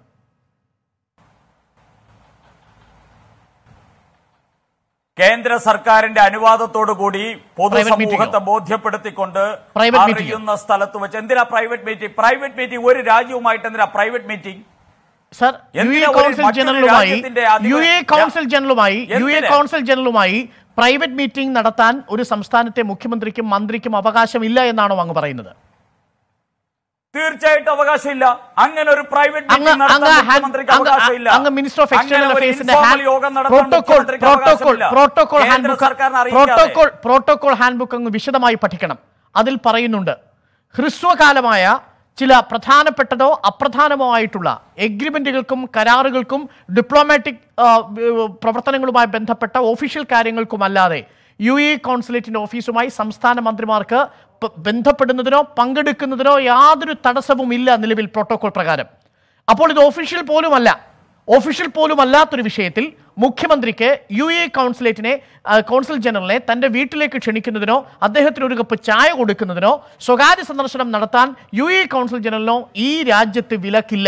കേന്ദ്ര സർക്കാരിന്റെ അനുവാദത്തോടു കൂടി പൊതുസമൂഹത്തെ meeting ബോധ്യപ്പെടുത്തിക്കൊണ്ട് Private meeting. അറിയുന്ന സ്ഥലത്ത് വെച്ച് എന്തിനാ പ്രൈവറ്റ് മീറ്റിംഗ് പ്രൈവറ്റ് മീറ്റിംഗ് ഒരു രാജ്യവുമായിട്ട് എന്തിനാ private meeting sir U A എന്തിനാ ഒരു കൗൺസിൽ മറ്റൊരു ജനറലുമായി രാജ്യത്തിന്റെ അധിപ- യു എ കൗൺസിൽ ജനറലുമായി യു എ എന്തിന്? കൗൺസിൽ ജനറലുമായി പ്രൈവറ്റ് മീറ്റിംഗ് നടത്താൻ ഒരു സംസ്ഥാനത്തെ മുഖ്യമന്ത്രിക്കും മന്ത്രിക്കും അവകാശമില്ല എന്നാണോ അങ്ങ് പറയുന്നത് തീർച്ചയായിട്ടും അവകാശമില്ല അങ്ങനെ ഒരു പ്രൈവറ്റ് അങ്ങ് മീറ്റിംഗ് നടത്താൻ അങ്ങ് ഹാൻ- മുഖ്യമന്ത്രിക്ക് അങ്ങ് അവകാശമില്ല അങ്ങ് മിനിസ്റ്റർ ഓഫ് അങ്ങനെ എക്സ്റ്റേണൽ ഒരു അഫയേഴ്സിന്റെ informal ഹാൻഡ് യോഗം നടത്താൻ പ്രോട്ടോകോൾ മുഖ്യമന്ത്രിക്ക് പ്രോട്ടോകോൾ അവകാശമില്ല. പ്രോട്ടോകോൾ കേന്ദ്ര ഹാൻഡ് സർക്കാരിനെ അറിയിക്കാതെ. പ്രോട്ടോകോൾ പ്രോട്ടോകോൾ ഹാൻഡ് ബുക്ക് അങ്ങ് വിശദമായി പഠിക്കണം അതിൽ പറയുന്നുണ്ട് ഹ്രസ്വകാലമായ ചില പ്രധാനപ്പെട്ടതോ അപ്രധാനമോ ആയിട്ടുള്ള എഗ്രിമെന്റുകൾക്കും കരാറുകൾക്കും ഡിപ്ലോമാറ്റിക് ആ, ഏഹ്, പ്രവർത്തനങ്ങളുമായി ബന്ധപ്പെട്ട ഒഫീഷ്യൽ കാര്യങ്ങൾക്കുമല്ലാതെ യു എ കോൺസുലേറ്റിന്റെ ഓഫീസുമായി സംസ്ഥാന മന്ത്രിമാർക്ക് പ- ബന്ധപ്പെടുന്നതിനോ പങ്കെടുക്കുന്നതിനോ യാതൊരു തടസ്സവും ഇല്ല നിലവിൽ പ്രോട്ടോകോൾ പ്രകാരം അപ്പോൾ ഇത് ഒഫീഷ്യൽ പോലുമല്ല ഒഫീഷ്യൽ പോലും അല്ലാത്തൊരു വിഷയത്തിൽ മുഖ്യമന്ത്രിക്ക് യു എ കൗൺസിലേറ്റിനെ ആ, കൗൺസിൽ ജനറലിനെ തന്റെ വീട്ടിലേക്ക് ക്ഷണിക്കുന്നതിനോ അദ്ദേഹത്തിന് ഒരു കപ്പ് ചായ കൊടുക്കുന്നതിനോ സ്വകാര്യ സന്ദർശനം നടത്താൻ യു എ കൗൺസിൽ ജനറലിനോ ഈ രാജ്യത്ത് വിലക്കില്ല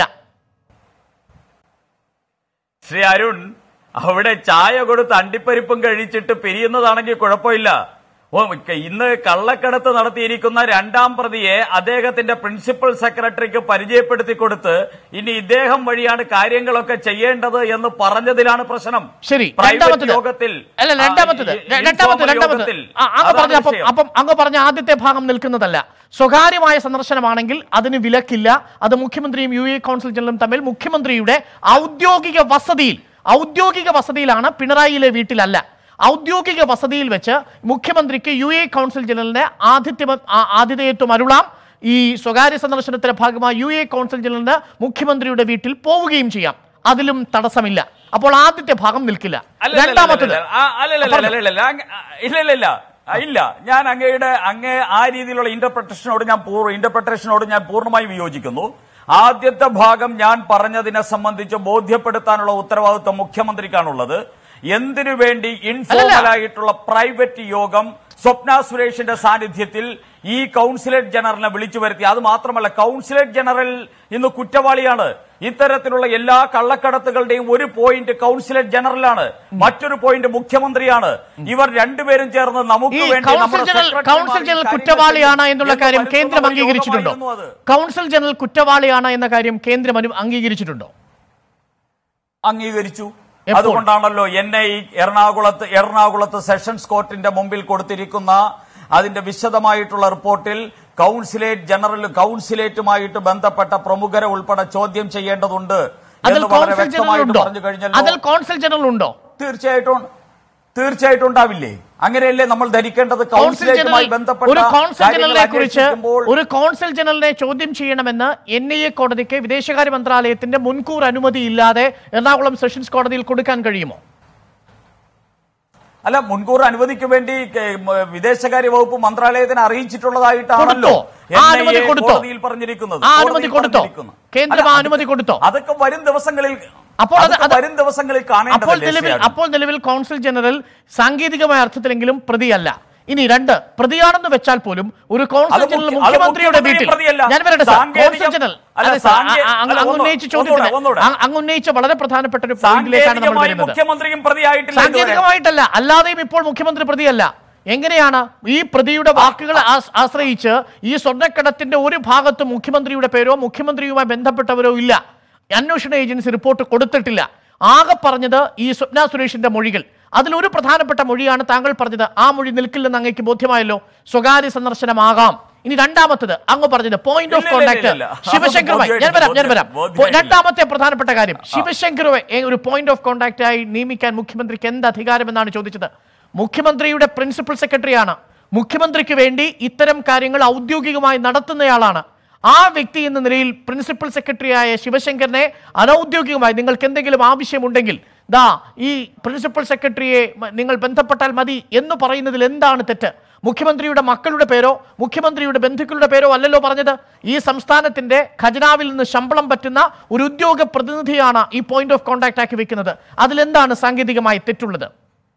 ശ്രീ അരുൺ അവിടെ ചായ കൊടുത്ത് അണ്ടിപ്പരിപ്പും കഴിച്ചിട്ട് പിരിയുന്നതാണെങ്കിൽ കുഴപ്പമില്ല ഓ, ക- ഇന്ന് കള്ളക്കടത്ത് നടത്തിയിരിക്കുന്ന രണ്ടാം പ്രതിയെ അദ്ദേഹത്തിന്റെ പ്രിൻസിപ്പൽ സെക്രട്ടറിക്ക് പരിചയപ്പെടുത്തി കൊടുത്ത് ഇനി ഇദ്ദേഹം വഴിയാണ് കാര്യങ്ങളൊക്കെ ചെയ്യേണ്ടത് എന്ന് പറഞ്ഞതിലാണ് പ്രശ്നം ശരി Private രണ്ടാമത്തത് യോഗത്തിൽ അല്ല ആ, രണ്ടാമത്തത് ഈ- ര- രണ്ടാമത്തത് informal രണ്ടാമത്തത് യോഗത്തിൽ. ആ, അങ്ങ് അതാണ് പറഞ്ഞ അപ്പം വിഷയം. അപ്പം അങ്ങ് പറഞ്ഞ ആദ്യത്തെ ഭാഗം നിൽക്കുന്നതല്ല സ്വകാര്യമായ സന്ദർശനമാണെങ്കിൽ അതിന് വിലക്കില്ല അത് മുഖ്യമന്ത്രിയും യു എ കൗൺസിൽ ജനറലും തമ്മിൽ മുഖ്യമന്ത്രിയുടെ ഔദ്യോഗിക വസതിയിൽ ഔദ്യോഗിക വസതിയിലാണ് പിണറായിയിലെ വീട്ടിലല്ല ഔദ്യോഗിക വസതിയിൽ വെച്ച് മുഖ്യമന്ത്രിക്ക് യു എ കൗൺസിൽ ജനറലിന് ആതിഥ്യം ആ- ആതിഥേയത്വം അരുളാം ഈ സ്വകാര്യ സന്ദർശനത്തിന്റെ ഭാഗമായി യു എ കൗൺസിൽ ജനറലിന് മുഖ്യമന്ത്രിയുടെ വീട്ടിൽ പോവുകയും ചെയ്യാം അതിലും തടസ്സമില്ല അപ്പോൾ ആദ്യത്തെ ഭാഗം നിൽക്കില്ല അല്ലല്ലല്ല, രണ്ടാമത്തത് ആ, അല്ലല്ലല്ല, അല്ലല്ലല്ല, അങ്ങ്- ആ, ഇല്ലല്ലല്ല ആ, ഇല്ല ഞാൻ അങ്ങയുടെ അങ്ങേ ആ രീതിയിലുള്ള ഇന്റർപ്രിട്ടേഷനോട് ഞാൻ പൂർ- ഇന്റർപ്രിട്ടേഷനോട് ഞാൻ പൂർണ്ണമായി വിയോജിക്കുന്നു ആദ്യത്തെ ഭാഗം ഞാൻ പറഞ്ഞതിനെ സംബന്ധിച്ച് ബോധ്യപ്പെടുത്താനുള്ള ഉത്തരവാദിത്വം മുഖ്യമന്ത്രിക്കാണുള്ളത് എന്തിനു വേണ്ടി ഇൻഫോർമൽ ആയിട്ടുള്ള പ്രൈവറ്റ് യോഗം സ്വപ്ന സുരേഷിന്റെ സാന്നിധ്യത്തിൽ ഈ കൗൺസിലേറ്റ് ജനറലിനെ വിളിച്ചു വരുത്തി അത് മാത്രമല്ല കൗൺസിലേറ്റ് ജനറൽ ഇന്ന് കുറ്റവാളിയാണ് ഇത്തരത്തിലുള്ള എല്ലാ കള്ളക്കടത്തുകളുടെയും ഒരു പോയിന്റ് കൗൺസിലേറ്റ് ജനറലാണ് മറ്റൊരു പോയിന്റ് മുഖ്യമന്ത്രിയാണ് ഇവർ രണ്ടുപേരും ചേർന്ന് ഈ നമുക്ക് വേണ്ടി കൗൺസിൽ നമ്മുടെ ജനറൽ സെക്രട്ടറിമാർ കൗൺസിൽ ഈ ജനറൽ കാര്യങ്ങൾ കുറ്റവാളിയാണ് ചെയ്യും എന്നുള്ള എന്ന് കാര്യം വരുത്തുന്ന കേന്ദ്രം ഒരു അംഗീകരിച്ചിട്ടുണ്ടോ യോഗമായിരുന്നു അത്. കൗൺസിൽ ജനറൽ കുറ്റവാളിയാണ് എന്ന കാര്യം കേന്ദ്രം അനു- അംഗീകരിച്ചിട്ടുണ്ടോ അംഗീകരിച്ചു എപ്പോൾ? അതുകൊണ്ടാണല്ലോ എന്നെ ഈ എറണാകുളത്ത് എറണാകുളത്ത് സെഷൻസ് കോർട്ടിന്റെ മുമ്പിൽ കൊടുത്തിരിക്കുന്ന അതിന്റെ വിശദമായിട്ടുള്ള റിപ്പോർട്ടിൽ കൗൺസിലേറ്റ് ജനറൽ കൗൺസിലേറ്റുമായിട്ട് ബന്ധപ്പെട്ട പ്രമുഖരെ ഉൾപ്പെടെ ചോദ്യം ചെയ്യേണ്ടതുണ്ട് അതിൽ എന്ന് വളരെ കോൺസിൽ ജനറൽ വ്യക്തമായിട്ട് ഉണ്ടോ പറഞ്ഞു അതിൽ കഴിഞ്ഞല്ലോ കോൺസിൽ ജനറൽ ഉണ്ടോ തീർച്ചയായിട്ടും തീർച്ചയായിട്ടും ഉണ്ടാവില്ലേ അങ്ങനെയല്ലേ നമ്മൾ ധരിക്കേണ്ടത് കോൺസിൽ കൗൺസിലേറ്റുമായി ജനറൽ ബന്ധപ്പെട്ട ഒരു കോൺസിൽ കാര്യങ്ങൾ ജനറലിനെ കുറിച്ച് അന്വേഷിക്കുമ്പോൾ ഒരു കോൺസിൽ ജനറലിനെ ചോദ്യം ചെയ്യണമെന്ന് എൻ ഐ എ കോടതിക്ക് വിദേശകാര്യ മന്ത്രാലയത്തിന്റെ മുൻകൂർ അനുമതി ഇല്ലാതെ എറണാകുളം സെഷൻസ് കോടതിയിൽ കൊടുക്കാൻ കഴിയുമോ അല്ല മുൻകൂർ അനുമതിക്ക് വേണ്ടി കെ- മ- വിദേശകാര്യ വകുപ്പ് മന്ത്രാലയത്തിന് അറിയിച്ചിട്ടുള്ളതായിട്ടാണല്ലോ കൊടുത്തോ? ആ അനുമതി NIA കൊടുത്തോ? കോടതിയിൽ പറഞ്ഞിരിക്കുന്നത് ആ അനുമതി കോടതിയിൽ കൊടുത്തോ? പറഞ്ഞിരിക്കുന്നു. കേന്ദ്രം അല്ല, ആ അനുമതി അതൊക്കെ- കൊടുത്തോ? അതൊക്കെ വരും ദിവസങ്ങളിൽ അപ്പോൾ അത് അതൊക്കെ അത് വരും ദിവസങ്ങളിൽ അപ്പോൾ കാണേണ്ടതല്ലേ നിലവിൽ ശ്രീ അരുൺ? അപ്പോൾ നിലവിൽ കോൺസുൽ ജനറൽ സാങ്കേതികമായ അർത്ഥത്തിലെങ്കിലും പ്രതിയല്ല ഇനി രണ്ട് പ്രതിയാണെന്ന് വെച്ചാൽ പോലും ഒരു കോൺസൽ അത് ജനറൽ മുഖ്യ- അത് മുഖ്യമന്ത്രിയുടെ മുഖ്യമന്ത്രി വീട്ടിൽ പ്രതിയല്ല. ഞാൻ വരട്ടെ സാർ സാങ്കേതികം- കോൺസൽ ജനറൽ അല്ല, അതെ സാർ സാങ്കേ- ആ- ആ- അങ്ങ് അല്ല, അങ്ങ് ഒന്ന് ഉന്നയിച്ച ഒന്നുകൂടെ, ചോദ്യത്തിന് ഒന്നുകൂടെ. അങ്ങ് അങ്ങ് ഉന്നയിച്ച വളരെ പ്രധാനപ്പെട്ട ഒരു പോയിന്റിലേക്കാണ് നമ്മൾ സാങ്കേതികമായി വരുന്നത് മുഖ്യമന്ത്രിയും പ്രതിയായിട്ടില്ല ഇതുവരെ. സാങ്കേതികമായിട്ടല്ല അല്ലാതെയും ഇപ്പോൾ മുഖ്യമന്ത്രി പ്രതിയല്ല എങ്ങനെയാണ് ഈ പ്രതിയുടെ വാക്കുകൾ ആസ്- ആശ്രയിച്ച് ഈ സ്വർണ്ണക്കടത്തിന്റെ ഒരു ഭാഗത്തും മുഖ്യമന്ത്രിയുടെ പേരോ മുഖ്യമന്ത്രിയുമായി ബന്ധപ്പെട്ടവരോ ഇല്ല അന്വേഷണ ഏജൻസി റിപ്പോർട്ട് കൊടുത്തിട്ടില്ല ആകെ പറഞ്ഞത് ഈ സ്വപ്ന സുരേഷിന്റെ മൊഴികൾ അതിലൊരു പ്രധാനപ്പെട്ട മൊഴിയാണ് താങ്കൾ പറഞ്ഞത് ആ മൊഴി നിൽക്കില്ലെന്ന് അങ്ങേക്ക് ബോധ്യമായല്ലോ സ്വകാര്യ സന്ദർശനമാകാം ഇനി രണ്ടാമത്തത് അങ്ങ് പറഞ്ഞത് പോയിന്റ് ഓഫ് ഇല്ല, ഇല്ല, കോണ്ടാക്ട് ഇല്ല, ഇല്ല. ശിവശങ്കറുമായി ഞാൻ വരാം ഞാൻ വരാം ബോധ്യമായിട്ടില്ല. രണ്ടാമത്തെ പ്രധാനപ്പെട്ട കാര്യം ശിവശങ്കറുവെ ഏ, ഒരു പോയിന്റ് ഓഫ് കോണ്ടാക്ട് ആയി നിയമിക്കാൻ മുഖ്യമന്ത്രിക്ക് എന്ത് അധികാരമെന്നാണ് ചോദിച്ചത് മുഖ്യമന്ത്രിയുടെ പ്രിൻസിപ്പൽ സെക്രട്ടറിയാണ് മുഖ്യമന്ത്രിക്ക് വേണ്ടി ഇത്തരം കാര്യങ്ങൾ ഔദ്യോഗികമായി നടത്തുന്നയാളാണ് ആ വ്യക്തി എന്ന നിലയിൽ പ്രിൻസിപ്പൽ സെക്രട്ടറിയായ ശിവശങ്കറിനെ അനൗദ്യോഗികമായി നിങ്ങൾക്ക് എന്തെങ്കിലും ആവശ്യമുണ്ടെങ്കിൽ ദാ ഈ പ്രിൻസിപ്പൽ സെക്രട്ടറിയെ മ- നിങ്ങൾ ബന്ധപ്പെട്ടാൽ മതി എന്ന് പറയുന്നതിൽ എന്താണ് തെറ്റ് മുഖ്യമന്ത്രിയുടെ മക്കളുടെ പേരോ മുഖ്യമന്ത്രിയുടെ ബന്ധുക്കളുടെ പേരോ അല്ലല്ലോ പറഞ്ഞത് ഈ സംസ്ഥാനത്തിന്റെ ഖജനാവിൽ നിന്ന് ശമ്പളം പറ്റുന്ന ഒരു ഉദ്യോഗ പ്രതിനിധിയാണ് ഈ പോയിന്റ് ഓഫ് കോണ്ടാക്ട് ആക്കി വെക്കുന്നത് അതിലെന്താണ് സാങ്കേതികമായി തെറ്റുള്ളത്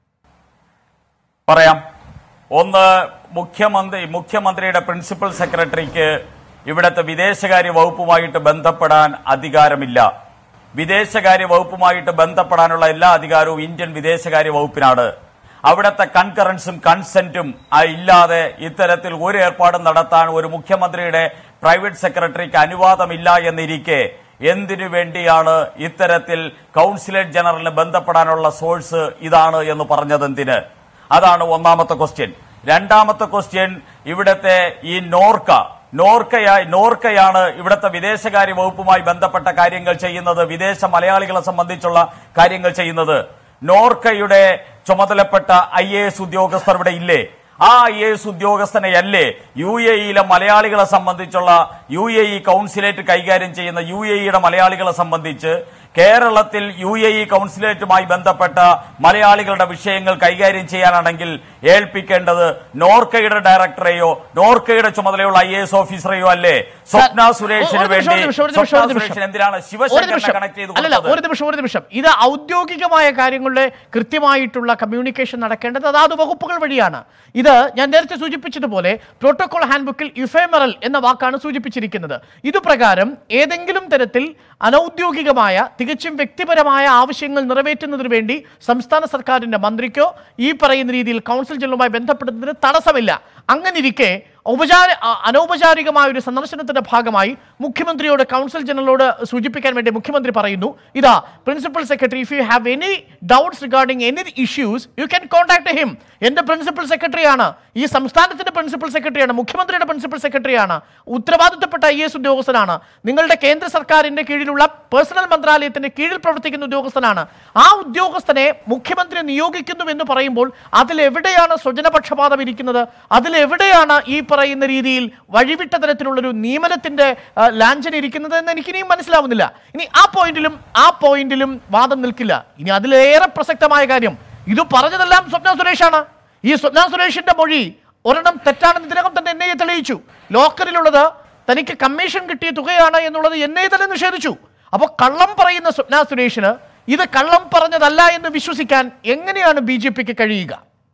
പറയാം ഒന്ന് മുഖ്യമന്ത്രി മുഖ്യമന്ത്രിയുടെ പ്രിൻസിപ്പൽ സെക്രട്ടറിക്ക് ഇവിടുത്തെ വിദേശകാര്യ വകുപ്പുമായിട്ട് ബന്ധപ്പെടാൻ അധികാരമില്ല വിദേശകാര്യ വകുപ്പുമായിട്ട് ബന്ധപ്പെടാനുള്ള എല്ലാ അധികാരവും ഇന്ത്യൻ വിദേശകാര്യ വകുപ്പിനാണ് അവിടുത്തെ കൺകറൻസും കൺസെന്റും ആ ഇല്ലാതെ ഇത്തരത്തിൽ ഒരു ഏർപ്പാടും നടത്താൻ ഒരു മുഖ്യമന്ത്രിയുടെ പ്രൈവറ്റ് സെക്രട്ടറിക്ക് അനുവാദമില്ല എന്നിരിക്കെ എന്തിനു വേണ്ടിയാണ് ഇത്തരത്തിൽ കൌൺസിലേറ്റ് ജനറലിന് ബന്ധപ്പെടാനുള്ള സോഴ്സ് ഇതാണ് എന്ന് പറഞ്ഞതെന്തിന് അതാണ് ഒന്നാമത്തെ ക്വസ്റ്റ്യൻ രണ്ടാമത്തെ ക്വസ്റ്റ്യൻ ഇവിടുത്തെ ഈ നോർക്ക നോർക്കയായി നോർക്കയാണ് ഇവിടുത്തെ വിദേശകാര്യ വകുപ്പുമായി ബന്ധപ്പെട്ട കാര്യങ്ങൾ ചെയ്യുന്നത് വിദേശ മലയാളികളെ സംബന്ധിച്ചുള്ള കാര്യങ്ങൾ ചെയ്യുന്നത് നോർക്കയുടെ ചുമതലപ്പെട്ട ഐ എ എസ് ഉദ്യോഗസ്ഥർ ഇവിടെ ഇല്ലേ ആ ഐ എ എസ് ഉദ്യോഗസ്ഥനെയല്ലേ യു എ ഇയിലെ മലയാളികളെ സംബന്ധിച്ചുള്ള യു എ ഇ കൌൺസിലേറ്റ് കൈകാര്യം ചെയ്യുന്ന യു എ ഇയുടെ മലയാളികളെ സംബന്ധിച്ച് കേരളത്തിൽ യു എ ഇ കൌൺസിലേറ്റുമായി ബന്ധപ്പെട്ട മലയാളികളുടെ വിഷയങ്ങൾ കൈകാര്യം ചെയ്യാനാണെങ്കിൽ ഏൽപ്പിക്കേണ്ടത് നോർക്കയുടെ ഡയറക്ടറെയോ നോർക്കയുടെ ചുമതലയുള്ള ഐ എ എസ് ഓഫീസറെയോ അല്ലേ സ്വപ്ന ഒരു സുരേഷിന് നിമിഷം, വേണ്ടി ഒരു നിമിഷം, ഒരു നിമിഷം, സ്വപ്ന ഒരു നിമിഷം. സുരേഷിന് എന്തിനാണ് ഒരു ശിവശങ്കരനെ നിമിഷം. കണക്ട് ചെയ്ത് അല്ലല്ല കൊടുത്തത് ഒരു നിമിഷം ഒരു നിമിഷം ഇത് ഔദ്യോഗികമായ കാര്യങ്ങളുടെ കൃത്യമായിട്ടുള്ള കമ്മ്യൂണിക്കേഷൻ നടക്കേണ്ടത് അതാത് വകുപ്പുകൾ വഴിയാണ് ഇത് ഞാൻ നേരത്തെ സൂചിപ്പിച്ചതുപോലെ പ്രോട്ടോകോൾ ഹാൻഡ്ബുക്കിൽ യുഫേമറൽ എന്ന വാക്കാണ് സൂചിപ്പിച്ചിരിക്കുന്നത് ഇതുപ്രകാരം ഏതെങ്കിലും തരത്തിൽ അനൗദ്യോഗികമായ തികച്ചും വ്യക്തിപരമായ ആവശ്യങ്ങൾ നിറവേറ്റുന്നതിന് വേണ്ടി സംസ്ഥാന സർക്കാരിന്റെ മന്ത്രിക്കോ ഈ പറയുന്ന രീതിയിൽ കൗൺസിൽ ജനറലുമായി ബന്ധപ്പെടുന്നതിന് തടസ്സമില്ല അങ്ങനിരിക്കെ ഔപചാര അ- അനൗപചാരികമായ ഒരു സന്ദർശനത്തിന്റെ ഭാഗമായി മുഖ്യമന്ത്രിയോട് കൗൺസിൽ ജനറലോട് സൂചിപ്പിക്കാൻ വേണ്ടി മുഖ്യമന്ത്രി പറയുന്നു ഇതാ principal secretary if you have any doubts regarding any issues you can contact him എന്റെ പ്രിൻസിപ്പൽ സെക്രട്ടറിയാണ് ഈ സംസ്ഥാനത്തിന്റെ പ്രിൻസിപ്പൽ സെക്രട്ടറിയാണ് മുഖ്യമന്ത്രിയുടെ പ്രിൻസിപ്പൽ സെക്രട്ടറിയാണ് ഉത്തരവാദിത്തപ്പെട്ട ഐ എസ് ഉദ്യോഗസ്ഥനാണ് നിങ്ങളുടെ കേന്ദ്ര സർക്കാരിന്റെ കീഴിലുള്ള പേഴ്സണൽ മന്ത്രാലയത്തിന്റെ കീഴിൽ പ്രവർത്തിക്കുന്ന ഉദ്യോഗസ്ഥനാണ് ആ ഉദ്യോഗസ്ഥനെ മുഖ്യമന്ത്രി നിയോഗിക്കുന്നു എന്ന് പറയുമ്പോൾ അതിലെവിടെയാണ് സ്വജനപക്ഷപാതം ഇരിക്കുന്നത് അതിലെവിടെയാണ് ഈ പറയുന്ന രീതിയിൽ വഴിവിട്ട തരത്തിലുള്ളൊരു നിയമനത്തിന്റെ ആ, ലാഞ്ചന ഇരിക്കുന്നത് എന്ന് എനിക്കിനിയും മനസ്സിലാവുന്നില്ല ഇനി ആ പോയിന്റിലും ആ പോയിന്റിലും വാദം നിൽക്കില്ല ഇനി അതിലേറെ പ്രസക്തമായ കാര്യം ഇത് പറഞ്ഞതെല്ലാം സ്വപ്ന സുരേഷാണ് ഈ സ്വപ്ന സുരേഷിന്റെ മൊഴി ഒരെണ്ണം തെറ്റാണെന്ന് ഇതിനകം തന്നെ എൻ ഐ എ തെളിയിച്ചു ലോക്കറിലുള്ളത് തനിക്ക് കമ്മീഷൻ കിട്ടിയ തുകയാണ് എന്നുള്ളത് എൻ ഐ തന്നെ നിഷേധിച്ചു അപ്പോൾ കള്ളം പറയുന്ന സ്വപ്ന സുരേഷിന് ഇത് കള്ളം പറഞ്ഞതല്ല എന്ന് വിശ്വസിക്കാൻ എങ്ങനെയാണ് ബി ജെ പിക്ക് കഴിയുക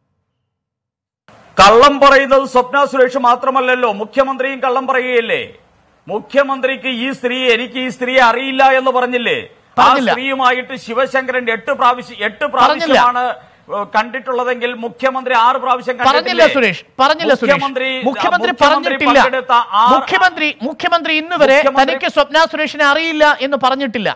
കള്ളം പറയുന്നത് സ്വപ്ന സുരേഷ് മാത്രമല്ലല്ലോ മുഖ്യമന്ത്രിയും കള്ളം പറയുകയല്ലേ മുഖ്യമന്ത്രിക്ക് ഈ സ്ത്രീ എനിക്ക് ഈ സ്ത്രീയെ അറിയില്ല എന്ന് പറഞ്ഞില്ലേ ആ പറഞ്ഞില്ല. സ്ത്രീയുമായിട്ട് ശിവശങ്കരൻ എട്ട് പ്രാവശ്യം എട്ട് പറഞ്ഞില്ല. പ്രാവശ്യമാണ് ഏഹ്, കണ്ടിട്ടുള്ളതെങ്കിൽ മുഖ്യമന്ത്രി ആറ് പ്രാവശ്യം പറഞ്ഞില്ല കണ്ടിട്ടില്ലേ? സുരേഷ് പറഞ്ഞില്ല സുരേഷ് മുഖ്യമന്ത്രി മുഖ്യമന്ത്രി മുഖ്യമന്ത്രി പറഞ്ഞിട്ടില്ല പങ്കെടുത്ത ആറ് മുഖ്യമന്ത്രി മുഖ്യമന്ത്രി ഇന്ന് വരെ മുഖ്യമന്ത്രി- തനിക്ക് സ്വപ്ന സുരേഷിനെ അറിയില്ല എന്ന് പറഞ്ഞിട്ടില്ല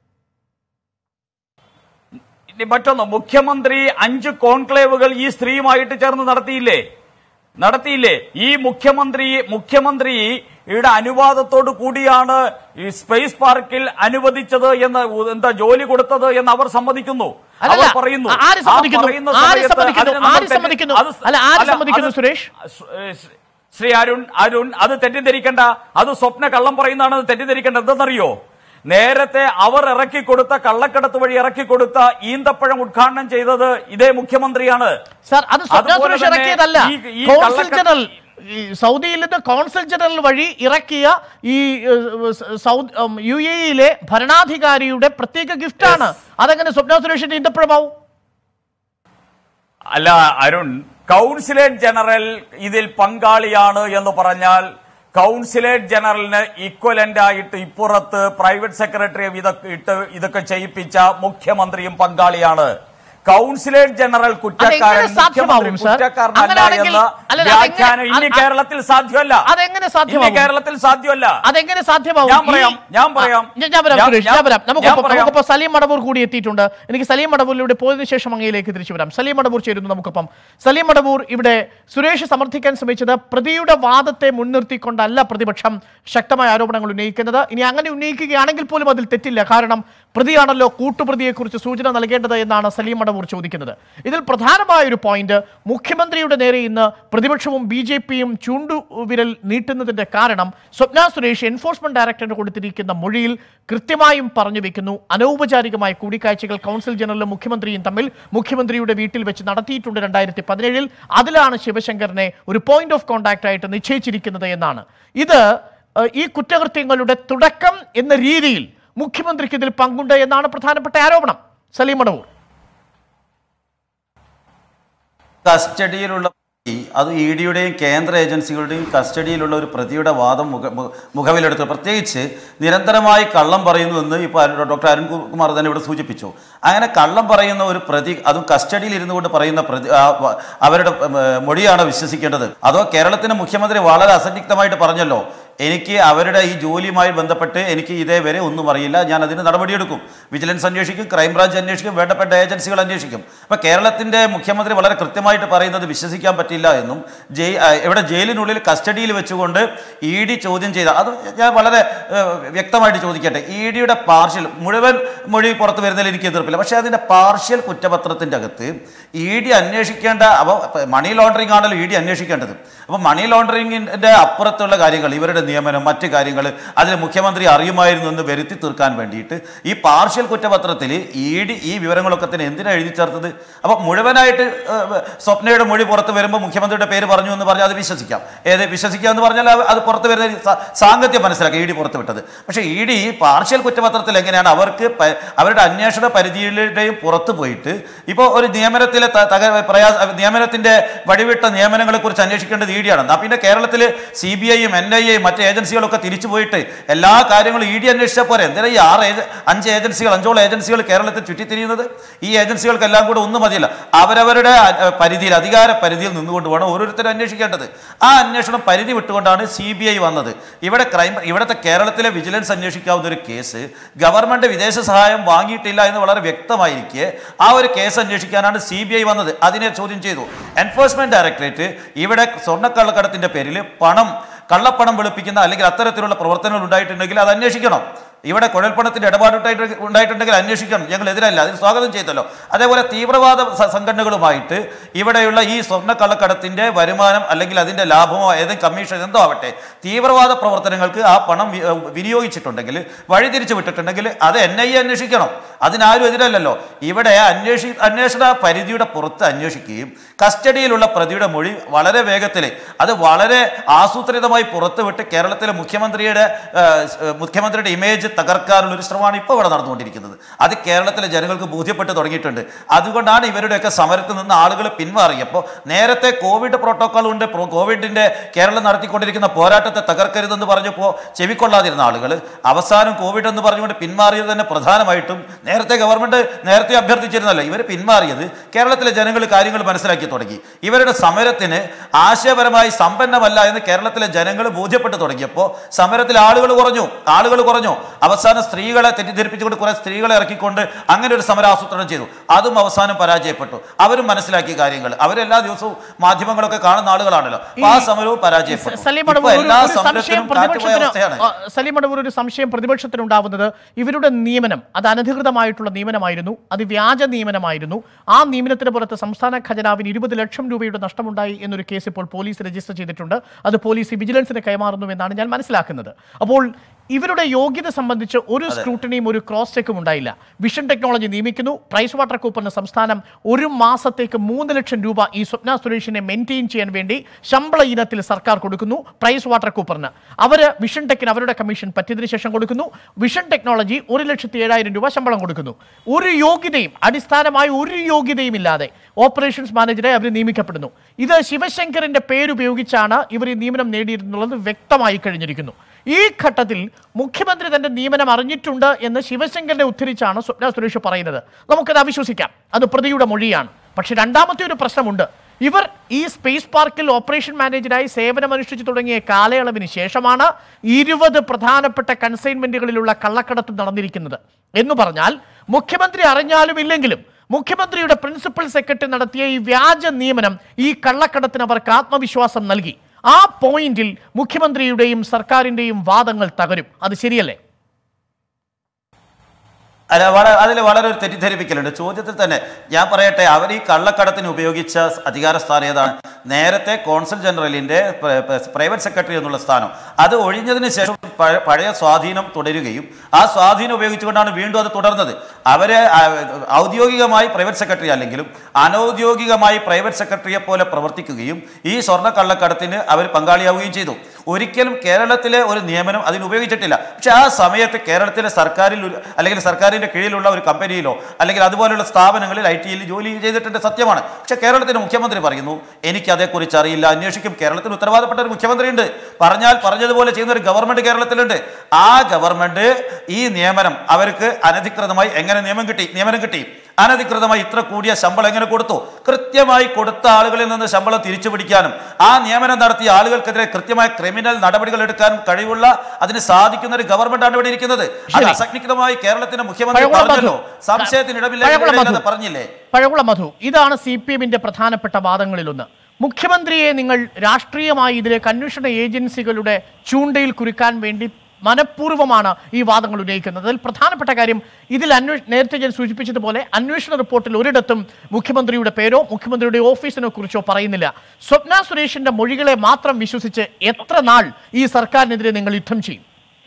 ഇനി മറ്റൊന്ന് മുഖ്യമന്ത്രി അഞ്ച് കോൺക്ലേവുകൾ ഈ സ്ത്രീയുമായിട്ട് ചേർന്ന് നടത്തിയില്ലേ നടത്തിയില്ലേ ഈ മുഖ്യമന്ത്രി മുഖ്യമന്ത്രിയുടെ അനുവാദത്തോടു കൂടിയാണ് ഈ സ്പേസ് പാർക്കിൽ അനുവദിച്ചത് എന്ന് ഉ- എന്താ ജോലി കൊടുത്തത് എന്ന് അവർ സമ്മതിക്കുന്നു അവർ അല്ലല്ല, പറയുന്നു ആ- ആര് ആ സമ്മതിക്കുന്നു? പറയുന്ന ആര് സമയത്ത് സമ്മതിക്കുന്നു? അതിനെ നമ്മൾ ആര് തെറ്റി- സമ്മതിക്കുന്നു? അത് അല്ല, ആര് അല്ല, സമ്മതിക്കുന്നു, അത് സുരേഷ്? ശ്രീ- ശ്രീ അരുൺ അരുൺ അത് തെറ്റിദ്ധരിക്കണ്ട അത് സ്വപ്ന കള്ളം പറയുന്നതാണ് അത് തെറ്റിദ്ധരിക്കേണ്ട എന്തെന്നറിയോ നേരത്തെ അവർ ഇറക്കി കൊടുത്ത കള്ളക്കടത്ത് വഴി ഇറക്കി കൊടുത്ത ഈന്തപ്പഴം ഉദ്ഘാടനം ചെയ്തത് ഇതേ മുഖ്യമന്ത്രിയാണ് സാർ അത് സ്വപ്ന അതുപോലെ സുരേഷ് തന്നെ ഇറക്കിയതല്ല ഈ- ഈ കോൺസുൽ കള്ളക്ക- ജനറൽ ഈ സൗദിയിൽ നിന്ന് കോൺസുൽ ജനറൽ വഴി ഇറക്കിയ ഈ ഏഹ്, സൗദി ഉം, യു എ ഇയിലെ ഭരണാധികാരിയുടെ പ്രത്യേക ഗിഫ്റ്റാണ് അതെങ്ങനെ സ്വപ്ന സുരേഷിന്റെ ഈന്തപ്പഴമാവും അല്ല അരുൺ കൗൺസിലേറ്റ് ജനറൽ ഇതിൽ പങ്കാളിയാണ് എന്ന് പറഞ്ഞാൽ കൗൺസിലേറ്റ് ജനറലിന് ഈക്വലന്റ് ആയിട്ട് ഇപ്പുറത്ത് പ്രൈവറ്റ് സെക്രട്ടറിയും ഇതൊക്കെ ഇട്ട് ഇതൊക്കെ ചെയ്യിപ്പിച്ച മുഖ്യമന്ത്രിയും പങ്കാളിയാണ് കൗൺസിലേറ്റ് ജനറൽ കുറ്റക്കാരൻ അതെങ്ങനെ സാധ്യമാവും, മുഖ്യമന്ത്രി സർ? കുറ്റക്കാരനല്ല അങ്ങനെയാണെങ്കിൽ- എന്ന അല്ല, അതെങ്ങനെ- വ്യാഖ്യാനം ഇനി അത് കേരളത്തിൽ സാധ്യമല്ല അതെങ്ങനെ ഇനി സാധ്യമാവും? കേരളത്തിൽ സാധ്യമല്ല അതെങ്ങനെ സാധ്യമാവും ഞാൻ പറയാം, ഈ- ഞാൻ പറയാം. ആ, ഞാൻ- ഞാൻ വരാം ഞാൻ- സുരേഷ് ഞാൻ ഞാൻ- വരാം ഞാൻ നമുക്കൊപ്പം പറയാം. നമുക്കിപ്പോ സലീം മടവൂർ കൂടി എത്തിയിട്ടുണ്ട് എനിക്ക് സലീം മടവൂരിലൂടെ പോയതിനു ശേഷം അങ്ങയിലേക്ക് തിരിച്ചു വരാം സലീം മടവൂർ ചേരുന്നു നമുക്കൊപ്പം സലീം മടവൂർ ഇവിടെ സുരേഷ് സമർത്ഥിക്കാൻ ശ്രമിച്ചത് പ്രതിയുടെ വാദത്തെ മുൻനിർത്തിക്കൊണ്ടല്ല പ്രതിപക്ഷം ശക്തമായ ആരോപണങ്ങൾ ഉന്നയിക്കുന്നത് ഇനി അങ്ങനെ ഉന്നയിക്കുകയാണെങ്കിൽ പോലും അതിൽ തെറ്റില്ല കാരണം പ്രതിയാണല്ലോ കൂട്ടുപ്രതിയെക്കുറിച്ച് സൂചന നൽകേണ്ടത് എന്നാണ് സലീം മടവൂർ ചോദിക്കുന്നത് ഇതിൽ പ്രധാനമായ ഒരു പോയിന്റ് മുഖ്യമന്ത്രിയുടെ നേരെ ഇന്ന് പ്രതിപക്ഷവും ബി ജെ പിയും ചൂണ്ടുവിരൽ നീട്ടുന്നതിന്റെ കാരണം സ്വപ്ന സുരേഷ് എൻഫോഴ്സ്മെന്റ് ഡയറക്ടറിന് കൊടുത്തിരിക്കുന്ന മൊഴിയിൽ കൃത്യമായും പറഞ്ഞു വെക്കുന്നു അനൗപചാരികമായ കൂടിക്കാഴ്ചകൾ കൗൺസിൽ ജനറലും മുഖ്യമന്ത്രിയും തമ്മിൽ മുഖ്യമന്ത്രിയുടെ വീട്ടിൽ വെച്ച് നടത്തിയിട്ടുണ്ട് രണ്ടായിരത്തി പതിനേഴിൽ അതിലാണ് ശിവശങ്കറിനെ ഒരു പോയിന്റ് ഓഫ് കോൺടാക്ട് ആയിട്ട് നിശ്ചയിച്ചിരിക്കുന്നത് എന്നാണ് ഇത് ഏഹ്, ഈ കുറ്റകൃത്യങ്ങളുടെ തുടക്കം എന്ന രീതിയിൽ മുഖ്യമന്ത്രിക്ക് ഇതിൽ പങ്കുണ്ട് എന്നാണ് പ്രധാനപ്പെട്ട ആരോപണം സലീം മടവൂർ കസ്റ്റഡിയിലുള്ള പ്രതി, അത് ഇ ഡിയുടെയും കേന്ദ്ര ഏജൻസികളുടെയും കസ്റ്റഡിയിലുള്ള ഒരു പ്രതിയുടെ വാദം മുഖ മു- മുഖവിലെടുത്ത് പ്രത്യേകിച്ച് നിരന്തരമായി കള്ളം പറയുന്നുവെന്ന് ഇപ്പോൾ ഡോക്ടർ അരുൺകുമാർ തന്നെ ഇവിടെ സൂചിപ്പിച്ചു അങ്ങനെ കള്ളം പറയുന്ന ഒരു പ്രതി അതും കസ്റ്റഡിയിൽ ഇരുന്നു കൊണ്ട് പറയുന്ന പ്രതി ആ, വ- അവരുടെ ഉം, മൊഴിയാണ് വിശ്വസിക്കേണ്ടത് അതോ കേരളത്തിന്റെ മുഖ്യമന്ത്രി വളരെ അസന്നിഗ്ധമായിട്ട് പറഞ്ഞല്ലോ എനിക്ക് അവരുടെ ഈ ജോലിയുമായി ബന്ധപ്പെട്ട് എനിക്ക് ഇതേവരെ ഒന്നും അറിയില്ല ഞാൻ അതിന് നടപടിയെടുക്കും വിജിലൻസ് അന്വേഷിക്കും ക്രൈംബ്രാഞ്ച് അന്വേഷിക്കും വേണ്ടപ്പെട്ട ഏജൻസികൾ അന്വേഷിക്കും അപ്പോൾ കേരളത്തിൻ്റെ മുഖ്യമന്ത്രി വളരെ കൃത്യമായിട്ട് പറയുന്നത് വിശ്വസിക്കാൻ പറ്റില്ല എന്നും ജയി ആ, ഇവിടെ ജയിലിനുള്ളിൽ കസ്റ്റഡിയിൽ വെച്ചുകൊണ്ട് ഇ ഡി ചോദ്യം ചെയ്ത അത് ഞാൻ വളരെ ഏഹ്, വ്യക്തമായിട്ട് ചോദിക്കട്ടെ ഇ ഡിയുടെ പാർഷ്യൽ മുഴുവൻ മൊഴി പുറത്ത് വരുന്നതിൽ എനിക്ക് എതിർപ്പില്ല പക്ഷേ അതിൻ്റെ പാർഷ്യൽ കുറ്റപത്രത്തിൻ്റെ അകത്ത് ഇ ഡി അന്വേഷിക്കേണ്ട അപ്പോൾ മണി ലോണ്ടറിംഗ് ആണല്ലോ ഇ ഡി അന്വേഷിക്കേണ്ടത് അപ്പോൾ മണി ലോണ്ടറിങ്ങിൻ്റെ അപ്പുറത്തുള്ള കാര്യങ്ങൾ ഇവരുടെ നിയമനം മറ്റ് കാര്യങ്ങൾ അതിൽ മുഖ്യമന്ത്രി അറിയുമായിരുന്നു എന്ന് വരുത്തി തീർക്കാൻ വേണ്ടിയിട്ട് ഈ പാർഷ്യൽ കുറ്റപത്രത്തിൽ ഇ ഡി ഈ വിവരങ്ങളൊക്കെ തന്നെ എന്തിനാണ് എഴുതി ചേർത്തത് അപ്പോൾ മുഴുവനായിട്ട് ഏഹ്, സ്വപ്നയുടെ മൊഴി പുറത്ത് വരുമ്പോൾ മുഖ്യമന്ത്രിയുടെ പേര് പറഞ്ഞു എന്ന് പറഞ്ഞാൽ അത് വിശ്വസിക്കാം ഏത് വിശ്വസിക്കുക എന്ന് പറഞ്ഞാൽ അത് അത് പുറത്ത് വരുന്ന സാ- സാങ്കത്യം മനസ്സിലാക്കുക ഇ ഡി പുറത്ത് വിട്ടത് പക്ഷേ ഇ ഡി ഈ പാർഷ്യൽ കുറ്റപത്രത്തിൽ എങ്ങനെയാണ് അവർക്ക് പ- അവരുടെ അന്വേഷണ പരിധിയുടെയും പുറത്ത് പോയിട്ട് ഇപ്പോൾ ഒരു നിയമനത്തിലെ ത- തക പ്രയാസ നിയമനത്തിന്റെ വഴിവിട്ട നിയമനങ്ങളെ കുറിച്ച് അന്വേഷിക്കേണ്ടത് ഇ ഡിയാണ് എന്നാൽ പിന്നെ കേരളത്തിൽ സി ബി ഐയും എൻ ഐ എയും മറ്റ് ഏജൻസികളൊക്കെ തിരിച്ചു പോയിട്ട് എല്ലാ കാര്യങ്ങളും ഇ ഡി അന്വേഷിച്ചാൽ പോരെ എന്തിനാ ഈ ആറ് ഏജ- അഞ്ച് ഏജൻസികൾ അഞ്ചോളം ഏജൻസികൾ കേരളത്തിൽ ചുറ്റിത്തിരിയുന്നത് ഈ ഏജൻസികൾക്കെല്ലാം കൂടെ ഒന്നും മതിയല്ല അവരവരുടെ അ- പരിധിയിൽ അധികാര പരിധിയിൽ നിന്നുകൊണ്ട് വേണം ഓരോരുത്തരും അന്വേഷിക്കേണ്ടത് ആ അന്വേഷണം പരിധി വിട്ടുകൊണ്ടാണ് സി ബി ഐ വന്നത് ഇവിടെ ക്രൈം ഇവിടുത്തെ കേരളത്തിലെ വിജിലൻസ് അന്വേഷിക്കാവുന്ന ഒരു കേസ് ഗവൺമെന്റ് വിദേശ സഹായം വാങ്ങിയിട്ടില്ല എന്ന് വളരെ വ്യക്തമായിരിക്കെ ആ ഒരു കേസ് അന്വേഷിക്കാനാണ് സി ബി ഐ വന്നത് അതിനെ ചോദ്യം ചെയ്തു എൻഫോഴ്സ്മെന്റ് ഡയറക്ടറേറ്റ് ഇവിടെ സ്വർണ്ണക്കള്ളക്കടത്തിന്റെ പേരിൽ പണം കള്ളപ്പണം വെളുപ്പിക്കുന്ന അല്ലെങ്കിൽ അത്തരത്തിലുള്ള പ്രവർത്തനങ്ങൾ ഉണ്ടായിട്ടുണ്ടെങ്കിൽ അത് അന്വേഷിക്കണം ഇവിടെ കുഴൽപ്പണത്തിന്റെ ഇടപാടുണ്ടായിട്ട് ഉണ്ടായിട്ടുണ്ടെങ്കിൽ അന്വേഷിക്കണം ഞങ്ങൾ എതിരല്ല അതിന് സ്വാഗതം ചെയ്തല്ലോ അതേപോലെ തീവ്രവാദ സ- സംഘടനകളുമായിട്ട് ഇവിടെയുള്ള ഈ സ്വർണ്ണക്കള്ളക്കടത്തിന്റെ വരുമാനം അല്ലെങ്കിൽ അതിന്റെ ലാഭമോ ഏതെങ്കിലും കമ്മീഷൻ എന്തോ ആവട്ടെ തീവ്രവാദ പ്രവർത്തനങ്ങൾക്ക് ആ പണം വി- ഏഹ് വിനിയോഗിച്ചിട്ടുണ്ടെങ്കിൽ വഴിതിരിച്ചു വിട്ടിട്ടുണ്ടെങ്കിൽ അത് എൻ ഐ എ അന്വേഷിക്കണം അതിനാരും എതിരല്ലല്ലോ ഇവിടെ അന്വേഷി അന്വേഷണ പരിധിയുടെ പുറത്ത് അന്വേഷിക്കുകയും കസ്റ്റഡിയിലുള്ള പ്രതിയുടെ മൊഴി വളരെ വേഗത്തിൽ അത് വളരെ ആസൂത്രിതമായി പുറത്തുവിട്ട് കേരളത്തിലെ മുഖ്യമന്ത്രിയുടെ ഏഹ്, സ്- മുഖ്യമന്ത്രിയുടെ ഇമേജ് തകർക്കാനുള്ള ഒരു ശ്രമമാണ് ഇപ്പോൾ ഇവിടെ നടന്നുകൊണ്ടിരിക്കുന്നത് അത് കേരളത്തിലെ ജനങ്ങൾക്ക് ബോധ്യപ്പെട്ട് തുടങ്ങിയിട്ടുണ്ട് അതുകൊണ്ടാണ് ഇവരുടെയൊക്കെ സമരത്തിൽ നിന്ന് ആളുകൾ പിന്മാറിയപ്പോൾ നേരത്തെ കോവിഡ് പ്രോട്ടോക്കോൾ ഉണ്ട് പ്രോ- കോവിഡിന്റെ കേരളം നടത്തിക്കൊണ്ടിരിക്കുന്ന പോരാട്ടത്തെ തകർക്കരുതെന്ന് പറഞ്ഞപ്പോൾ ചെവിക്കൊള്ളാതിരുന്ന ആളുകൾ അവസാനം കോവിഡ് എന്ന് പറഞ്ഞുകൊണ്ട് പിന്മാറിയത് തന്നെ പ്രധാനമായിട്ടും നേരത്തെ ഗവൺമെന്റ് നേരത്തെ അഭ്യർത്ഥിച്ചിരുന്നല്ലോ ഇവർ പിന്മാറിയത് കേരളത്തിലെ ജനങ്ങൾ കാര്യങ്ങൾ മനസ്സിലാക്കി തുടങ്ങി ഇവരുടെ സമരത്തിന് ആശയപരമായി സമ്പന്നമല്ല എന്ന് കേരളത്തിലെ ജനങ്ങൾ ബോധ്യപ്പെട്ടു തുടങ്ങിയപ്പോൾ സമരത്തിൽ ആളുകൾ കുറഞ്ഞു ആളുകൾ കുറഞ്ഞു അവസാനം സ്ത്രീകളെ തെറ്റിദ്ധരിപ്പിച്ചുകൊണ്ട് കുറെ സ്ത്രീകളെ ഇറക്കിക്കൊണ്ട് അങ്ങനെ ഒരു സമരം ആസൂത്രണം ചെയ്തു അതും അവസാനം പരാജയപ്പെട്ടു അവരും മനസ്സിലാക്കിയ കാര്യങ്ങൾ അവരെല്ലാ ദിവസവും മാധ്യമങ്ങളൊക്കെ കാണുന്ന ആളുകളാണല്ലോ അപ്പൊ ആ സമരവും പരാജയപ്പെട്ടു സലീം ഇപ്പൊ മടവൂർ ഒരു- എല്ലാ ഒരു സംശയം സമരത്തിനും കാറ്റുപോയ പ്രതിപക്ഷത്തിന് അവസ്ഥയാണ് ആ, സലീം മടവൂർ ഒരു സംശയം പ്രതിപക്ഷത്തിനുണ്ടാവുന്നത് ഇവരുടെ നിയമനം അത് അനധികൃതമായിട്ടുള്ള നിയമനമായിരുന്നു അത് വ്യാജ നിയമനമായിരുന്നു ആ നിയമനത്തിന് പുറത്ത് സംസ്ഥാന ഖജനാവിന് ഇരുപത് ലക്ഷം രൂപയുടെ നഷ്ടമുണ്ടായി എന്നൊരു കേസ് ഇപ്പോൾ പോലീസ് രജിസ്റ്റർ ചെയ്തിട്ടുണ്ട് അത് പോലീസ് വിജിലൻസിന് കൈമാറുന്നു എന്നാണ് ഞാൻ മനസ്സിലാക്കുന്നത് അപ്പോൾ ഇവരുടെ യോഗ്യത സംബന്ധിച്ച് ഒരു സ്ക്രൂട്ടണിയും ഒരു ക്രോസ് ചെക്കും ഉണ്ടായില്ല വിഷൻ ടെക്നോളജി നിയമിക്കുന്നു പ്രൈസ് വാട്ടർ കൂപ്പറിന് സംസ്ഥാനം ഒരു മാസത്തേക്ക് മൂന്ന് ലക്ഷം രൂപ ഈ സ്വപ്ന സുരേഷിനെ മെയിൻറ്റെയിൻ ചെയ്യാൻ വേണ്ടി ശമ്പള ഇനത്തിൽ സർക്കാർ കൊടുക്കുന്നു പ്രൈസ് വാട്ടർ കൂപ്പറിന് അവര് വിഷൻ ടെക്കിന് അവരുടെ കമ്മീഷൻ പറ്റിയതിനു ശേഷം കൊടുക്കുന്നു വിഷൻ ടെക്നോളജി ഒരു ലക്ഷത്തി ഏഴായിരം രൂപ ശമ്പളം കൊടുക്കുന്നു ഒരു യോഗ്യതയും അടിസ്ഥാനമായ ഒരു യോഗ്യതയും ഇല്ലാതെ ഓപ്പറേഷൻസ് മാനേജറെ അവർ നിയമിക്കപ്പെടുന്നു ഇത് ശിവശങ്കറിന്റെ പേരുപയോഗിച്ചാണ് ഇവർ ഈ നിയമനം നേടിയിരുന്നുള്ളത് വ്യക്തമായി കഴിഞ്ഞിരിക്കുന്നു ഈ ഘട്ടത്തിൽ മുഖ്യമന്ത്രി തന്റെ നിയമനം അറിഞ്ഞിട്ടുണ്ട് എന്ന് ശിവശങ്കറിനെ ഉദ്ധരിച്ചാണ് സ്വപ്ന സുരേഷ് പറയുന്നത് നമുക്കത് അവിശ്വസിക്കാം അത് പ്രതിയുടെ മൊഴിയാണ് പക്ഷെ രണ്ടാമത്തെ ഒരു പ്രശ്നമുണ്ട് ഇവർ ഈ സ്പേസ് പാർക്കിൽ ഓപ്പറേഷൻ മാനേജരായി സേവനമനുഷ്ഠിച്ചു തുടങ്ങിയ കാലയളവിന് ശേഷമാണ് ഇരുപത് പ്രധാനപ്പെട്ട കൺസൈൻമെന്റുകളിലുള്ള കള്ളക്കടത്ത് നടന്നിരിക്കുന്നത് എന്ന് പറഞ്ഞാൽ മുഖ്യമന്ത്രി അറിഞ്ഞാലും ഇല്ലെങ്കിലും മുഖ്യമന്ത്രിയുടെ പ്രിൻസിപ്പൽ സെക്രട്ടറി നടത്തിയ ഈ വ്യാജ നിയമനം ഈ കള്ളക്കടത്തിന് അവർക്ക് ആത്മവിശ്വാസം നൽകി ആ പോയിന്റിൽ മുഖ്യമന്ത്രിയുടെയും സർക്കാരിന്റെയും വാദങ്ങൾ തകരും അത് ശരിയല്ലേ അല്ല വളരെ അതിൽ വളരെ ഒരു തെറ്റിദ്ധരിപ്പിക്കലുണ്ട് ചോദ്യത്തിൽ തന്നെ ഞാൻ പറയട്ടെ അവർ ഈ കള്ളക്കടത്തിന് ഉപയോഗിച്ച അധികാര സ്ഥാനം ഏതാണ് നേരത്തെ കോൺസൽ ജനറലിന്റെ പ്ര- പ്ര- പ്രൈവറ്റ് സെക്രട്ടറി എന്നുള്ള സ്ഥാനം അത് ഒഴിഞ്ഞതിന് ശേഷം പഴ- പഴയ സ്വാധീനം തുടരുകയും ആ സ്വാധീനം ഉപയോഗിച്ചുകൊണ്ടാണ് വീണ്ടും അത് തുടർന്നത് അവര് ആ, ഔദ്യോഗികമായി പ്രൈവറ്റ് സെക്രട്ടറി അല്ലെങ്കിലും അനൗദ്യോഗികമായി പ്രൈവറ്റ് സെക്രട്ടറിയെ പോലെ പ്രവർത്തിക്കുകയും ഈ സ്വർണ്ണ കള്ളക്കടത്തിന് അവർ പങ്കാളിയാവുകയും ചെയ്തു ഒരിക്കലും കേരളത്തിലെ ഒരു നിയമനം അതിന് ഉപയോഗിച്ചിട്ടില്ല പക്ഷെ ആ സമയത്ത് കേരളത്തിലെ സർക്കാരിൽ ഒരു അല്ലെങ്കിൽ സർക്കാരിന്റെ കീഴിലുള്ള ഒരു കമ്പനിയിലോ അല്ലെങ്കിൽ അതുപോലുള്ള സ്ഥാപനങ്ങളിൽ ഐ ടിയിൽ ജോലി ചെയ്തിട്ടുണ്ട് സത്യമാണ് പക്ഷെ കേരളത്തിന്റെ മുഖ്യമന്ത്രി പറയുന്നു എനിക്ക് അതേക്കുറിച്ച് അറിയില്ല അന്വേഷിക്കും കേരളത്തിന് ഉത്തരവാദപ്പെട്ട ഒരു മുഖ്യമന്ത്രിയുണ്ട് പറഞ്ഞാൽ പറഞ്ഞതുപോലെ ചെയ്യുന്ന ഒരു ഗവൺമെന്റ് കേരളത്തിലുണ്ട് ആ ഗവൺമെന്റ് ഈ നിയമനം അവർക്ക് അനധികൃതമായി എങ്ങനെ നിയമം കിട്ടി നിയമനം കിട്ടി അനധികൃതമായി ഇത്ര കൂടിയ ശമ്പളം എങ്ങനെ കൊടുത്തു കൃത്യമായി കൊടുത്ത ആളുകളിൽ നിന്ന് ശമ്പളം തിരിച്ചു പിടിക്കാനും ആ നിയമനം നടത്തിയ ആളുകൾക്കെതിരെ കൃത്യമായ ക്രിമിനൽ നടപടികൾ എടുക്കാനും കഴിവുള്ള അതിന് സാധിക്കുന്ന ഒരു ഗവൺമെന്റാണ് ഇവിടെ ഇരിക്കുന്നത് അത് ശരി. അസഗ്നിഗ്ധമായി കേരളത്തിന്റെ മുഖ്യമന്ത്രി പഴകുളം മധു. പറഞ്ഞല്ലോ സംശയത്തിന് ഇടമില്ല പഴകുളം മധു. ഇടമില്ലെന്ന് പറഞ്ഞില്ലേ പഴകുള മധു ഇതാണ് സി പി എമ്മിന്റെ പ്രധാനപ്പെട്ട വാദങ്ങളിലൊന്ന് മുഖ്യമന്ത്രിയെ നിങ്ങൾ രാഷ്ട്രീയമായി ഇതിലേക്ക് അന്വേഷണ ഏജൻസികളുടെ ചൂണ്ടയിൽ കുരുക്കാൻ വേണ്ടി മനഃപൂർവ്വമാണ് ഈ വാദങ്ങൾ ഉന്നയിക്കുന്നത് അതിൽ പ്രധാനപ്പെട്ട കാര്യം ഇതിൽ അന്വേ നേരത്തെ ഞാൻ സൂചിപ്പിച്ചതുപോലെ അന്വേഷണ റിപ്പോർട്ടിൽ ഒരിടത്തും മുഖ്യമന്ത്രിയുടെ പേരോ മുഖ്യമന്ത്രിയുടെ ഓഫീസിനെ കുറിച്ചോ പറയുന്നില്ല സ്വപ്ന സുരേഷിന്റെ മൊഴികളെ മാത്രം വിശ്വസിച്ച് എത്ര നാൾ ഈ സർക്കാരിനെതിരെ നിങ്ങൾ യുദ്ധം ചെയ്യും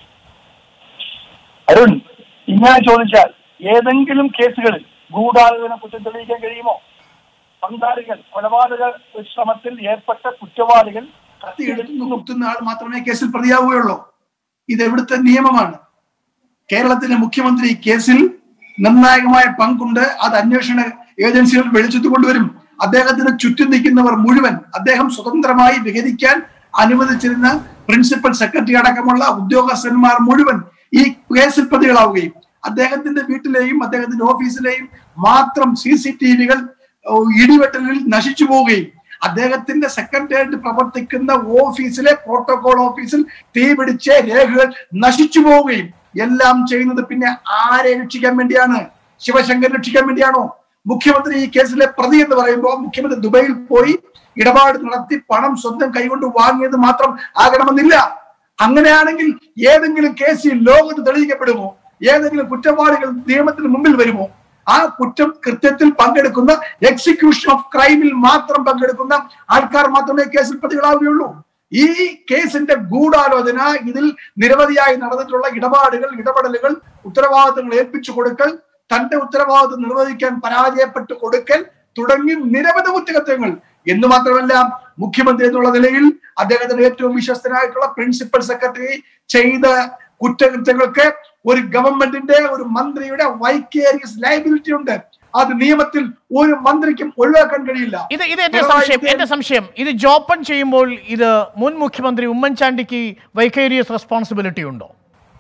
അരുൺ ഇങ്ങനെ ചോദിച്ചാൽ ഏതെങ്കിലും കേസുകളിൽ ഗൂഢാലോചന കുറ്റം തെളിയിക്കാൻ കഴിയുമോ പങ്കാളികൾ കൊലപാതക ശ്രമത്തിൽ ഏർപ്പെട്ട കുറ്റവാളികൾ കത്തിയെടുത്ത് കുത്തുന്ന ആൾ മാത്രമേ കേസിൽ പ്രതിയാവുകയുള്ളൂ ഇത് എവിടുത്തെ നിയമമാണ് കേരളത്തിലെ മുഖ്യമന്ത്രി ഈ കേസിൽ നിർണായകമായ പങ്കുണ്ട് അത് അന്വേഷണ ഏജൻസികൾ വെളിച്ചത്ത് കൊണ്ടുവരും അദ്ദേഹത്തിന് ചുറ്റും നിൽക്കുന്നവർ മുഴുവൻ അദ്ദേഹം സ്വതന്ത്രമായി വിഹരിക്കാൻ അനുവദിച്ചിരുന്ന പ്രിൻസിപ്പൽ സെക്രട്ടറി അടക്കമുള്ള ഉദ്യോഗസ്ഥന്മാർ മുഴുവൻ ഈ കേസിൽ പ്രതികളാവുകയും അദ്ദേഹത്തിന്റെ വീട്ടിലെയും അദ്ദേഹത്തിന്റെ ഓഫീസിലെയും മാത്രം സി സി ടി വികൾ ഇടിവെട്ടലിൽ നശിച്ചു പോവുകയും അദ്ദേഹത്തിന്റെ സെക്രട്ടേറിയറ്റ് പ്രവർത്തിക്കുന്ന ഓഫീസിലെ പ്രോട്ടോകോൾ ഓഫീസിൽ തീ പിടിച്ച രേഖകൾ നശിച്ചു പോവുകയും എല്ലാം ചെയ്യുന്നത് പിന്നെ ആരെ രക്ഷിക്കാൻ വേണ്ടിയാണ് ശിവശങ്കർ രക്ഷിക്കാൻ വേണ്ടിയാണോ മുഖ്യമന്ത്രി ഈ കേസിലെ പ്രതി എന്ന് പറയുമ്പോൾ മുഖ്യമന്ത്രി ദുബൈയിൽ പോയി ഇടപാട് നടത്തി പണം സ്വന്തം കൈകൊണ്ട് വാങ്ങിയത് മാത്രം ആകണമെന്നില്ല അങ്ങനെയാണെങ്കിൽ ഏതെങ്കിലും കേസിൽ ലോകത്ത് തെളിയിക്കപ്പെടുമോ ഏതെങ്കിലും കുറ്റവാളികൾ നിയമത്തിന് മുമ്പിൽ വരുമോ ആ കുറ്റം കൃത്യത്തിൽ പങ്കെടുക്കുന്ന എക്സിക്യൂഷൻ ഓഫ് ക്രൈമിൽ മാത്രം പങ്കെടുക്കുന്ന ആൾക്കാർ മാത്രമേ കേസിൽ പ്രതികളാവുകയുള്ളൂ ഈ കേസിന്റെ ഗൂഢാലോചന ഇതിൽ നിരവധിയായി നടന്നിട്ടുള്ള ഇടപാടുകൾ ഇടപെടലുകൾ ഉത്തരവാദിത്തങ്ങൾ ഏൽപ്പിച്ചു കൊടുക്കൽ തന്റെ ഉത്തരവാദിത്വം നിർവഹിക്കാൻ പരാജയപ്പെട്ടു കൊടുക്കൽ തുടങ്ങി നിരവധി കുറ്റകൃത്യങ്ങൾ എന്ന് മാത്രമല്ല മുഖ്യമന്ത്രി എന്നുള്ള നിലയിൽ അദ്ദേഹത്തിന്റെ ഏറ്റവും വിശ്വസ്തനായിട്ടുള്ള പ്രിൻസിപ്പൽ സെക്രട്ടറി ചെയ്ത കുറ്റകൃത്യങ്ങൾക്ക് ഒരു ഗവൺമെന്റിന്റെ ഒരു മന്ത്രിയുടെ വൈക്കേരിയസ് ലയബിലിറ്റി ഉണ്ട് അത് നിയമത്തിൽ ഒരു മന്ത്രിക്കും ഒഴിവാക്കാൻ കഴിയില്ല ഇത് ഇത് എന്റെ സംശയം എന്റെ സംശയം ഇത് ജോപ്പൺ ചെയ്യുമ്പോൾ ഇത് മുൻ മുഖ്യമന്ത്രി ഉമ്മൻചാണ്ടിക്ക് വൈക്കേരിയസ് റെസ്പോൺസിബിലിറ്റി ഉണ്ടോ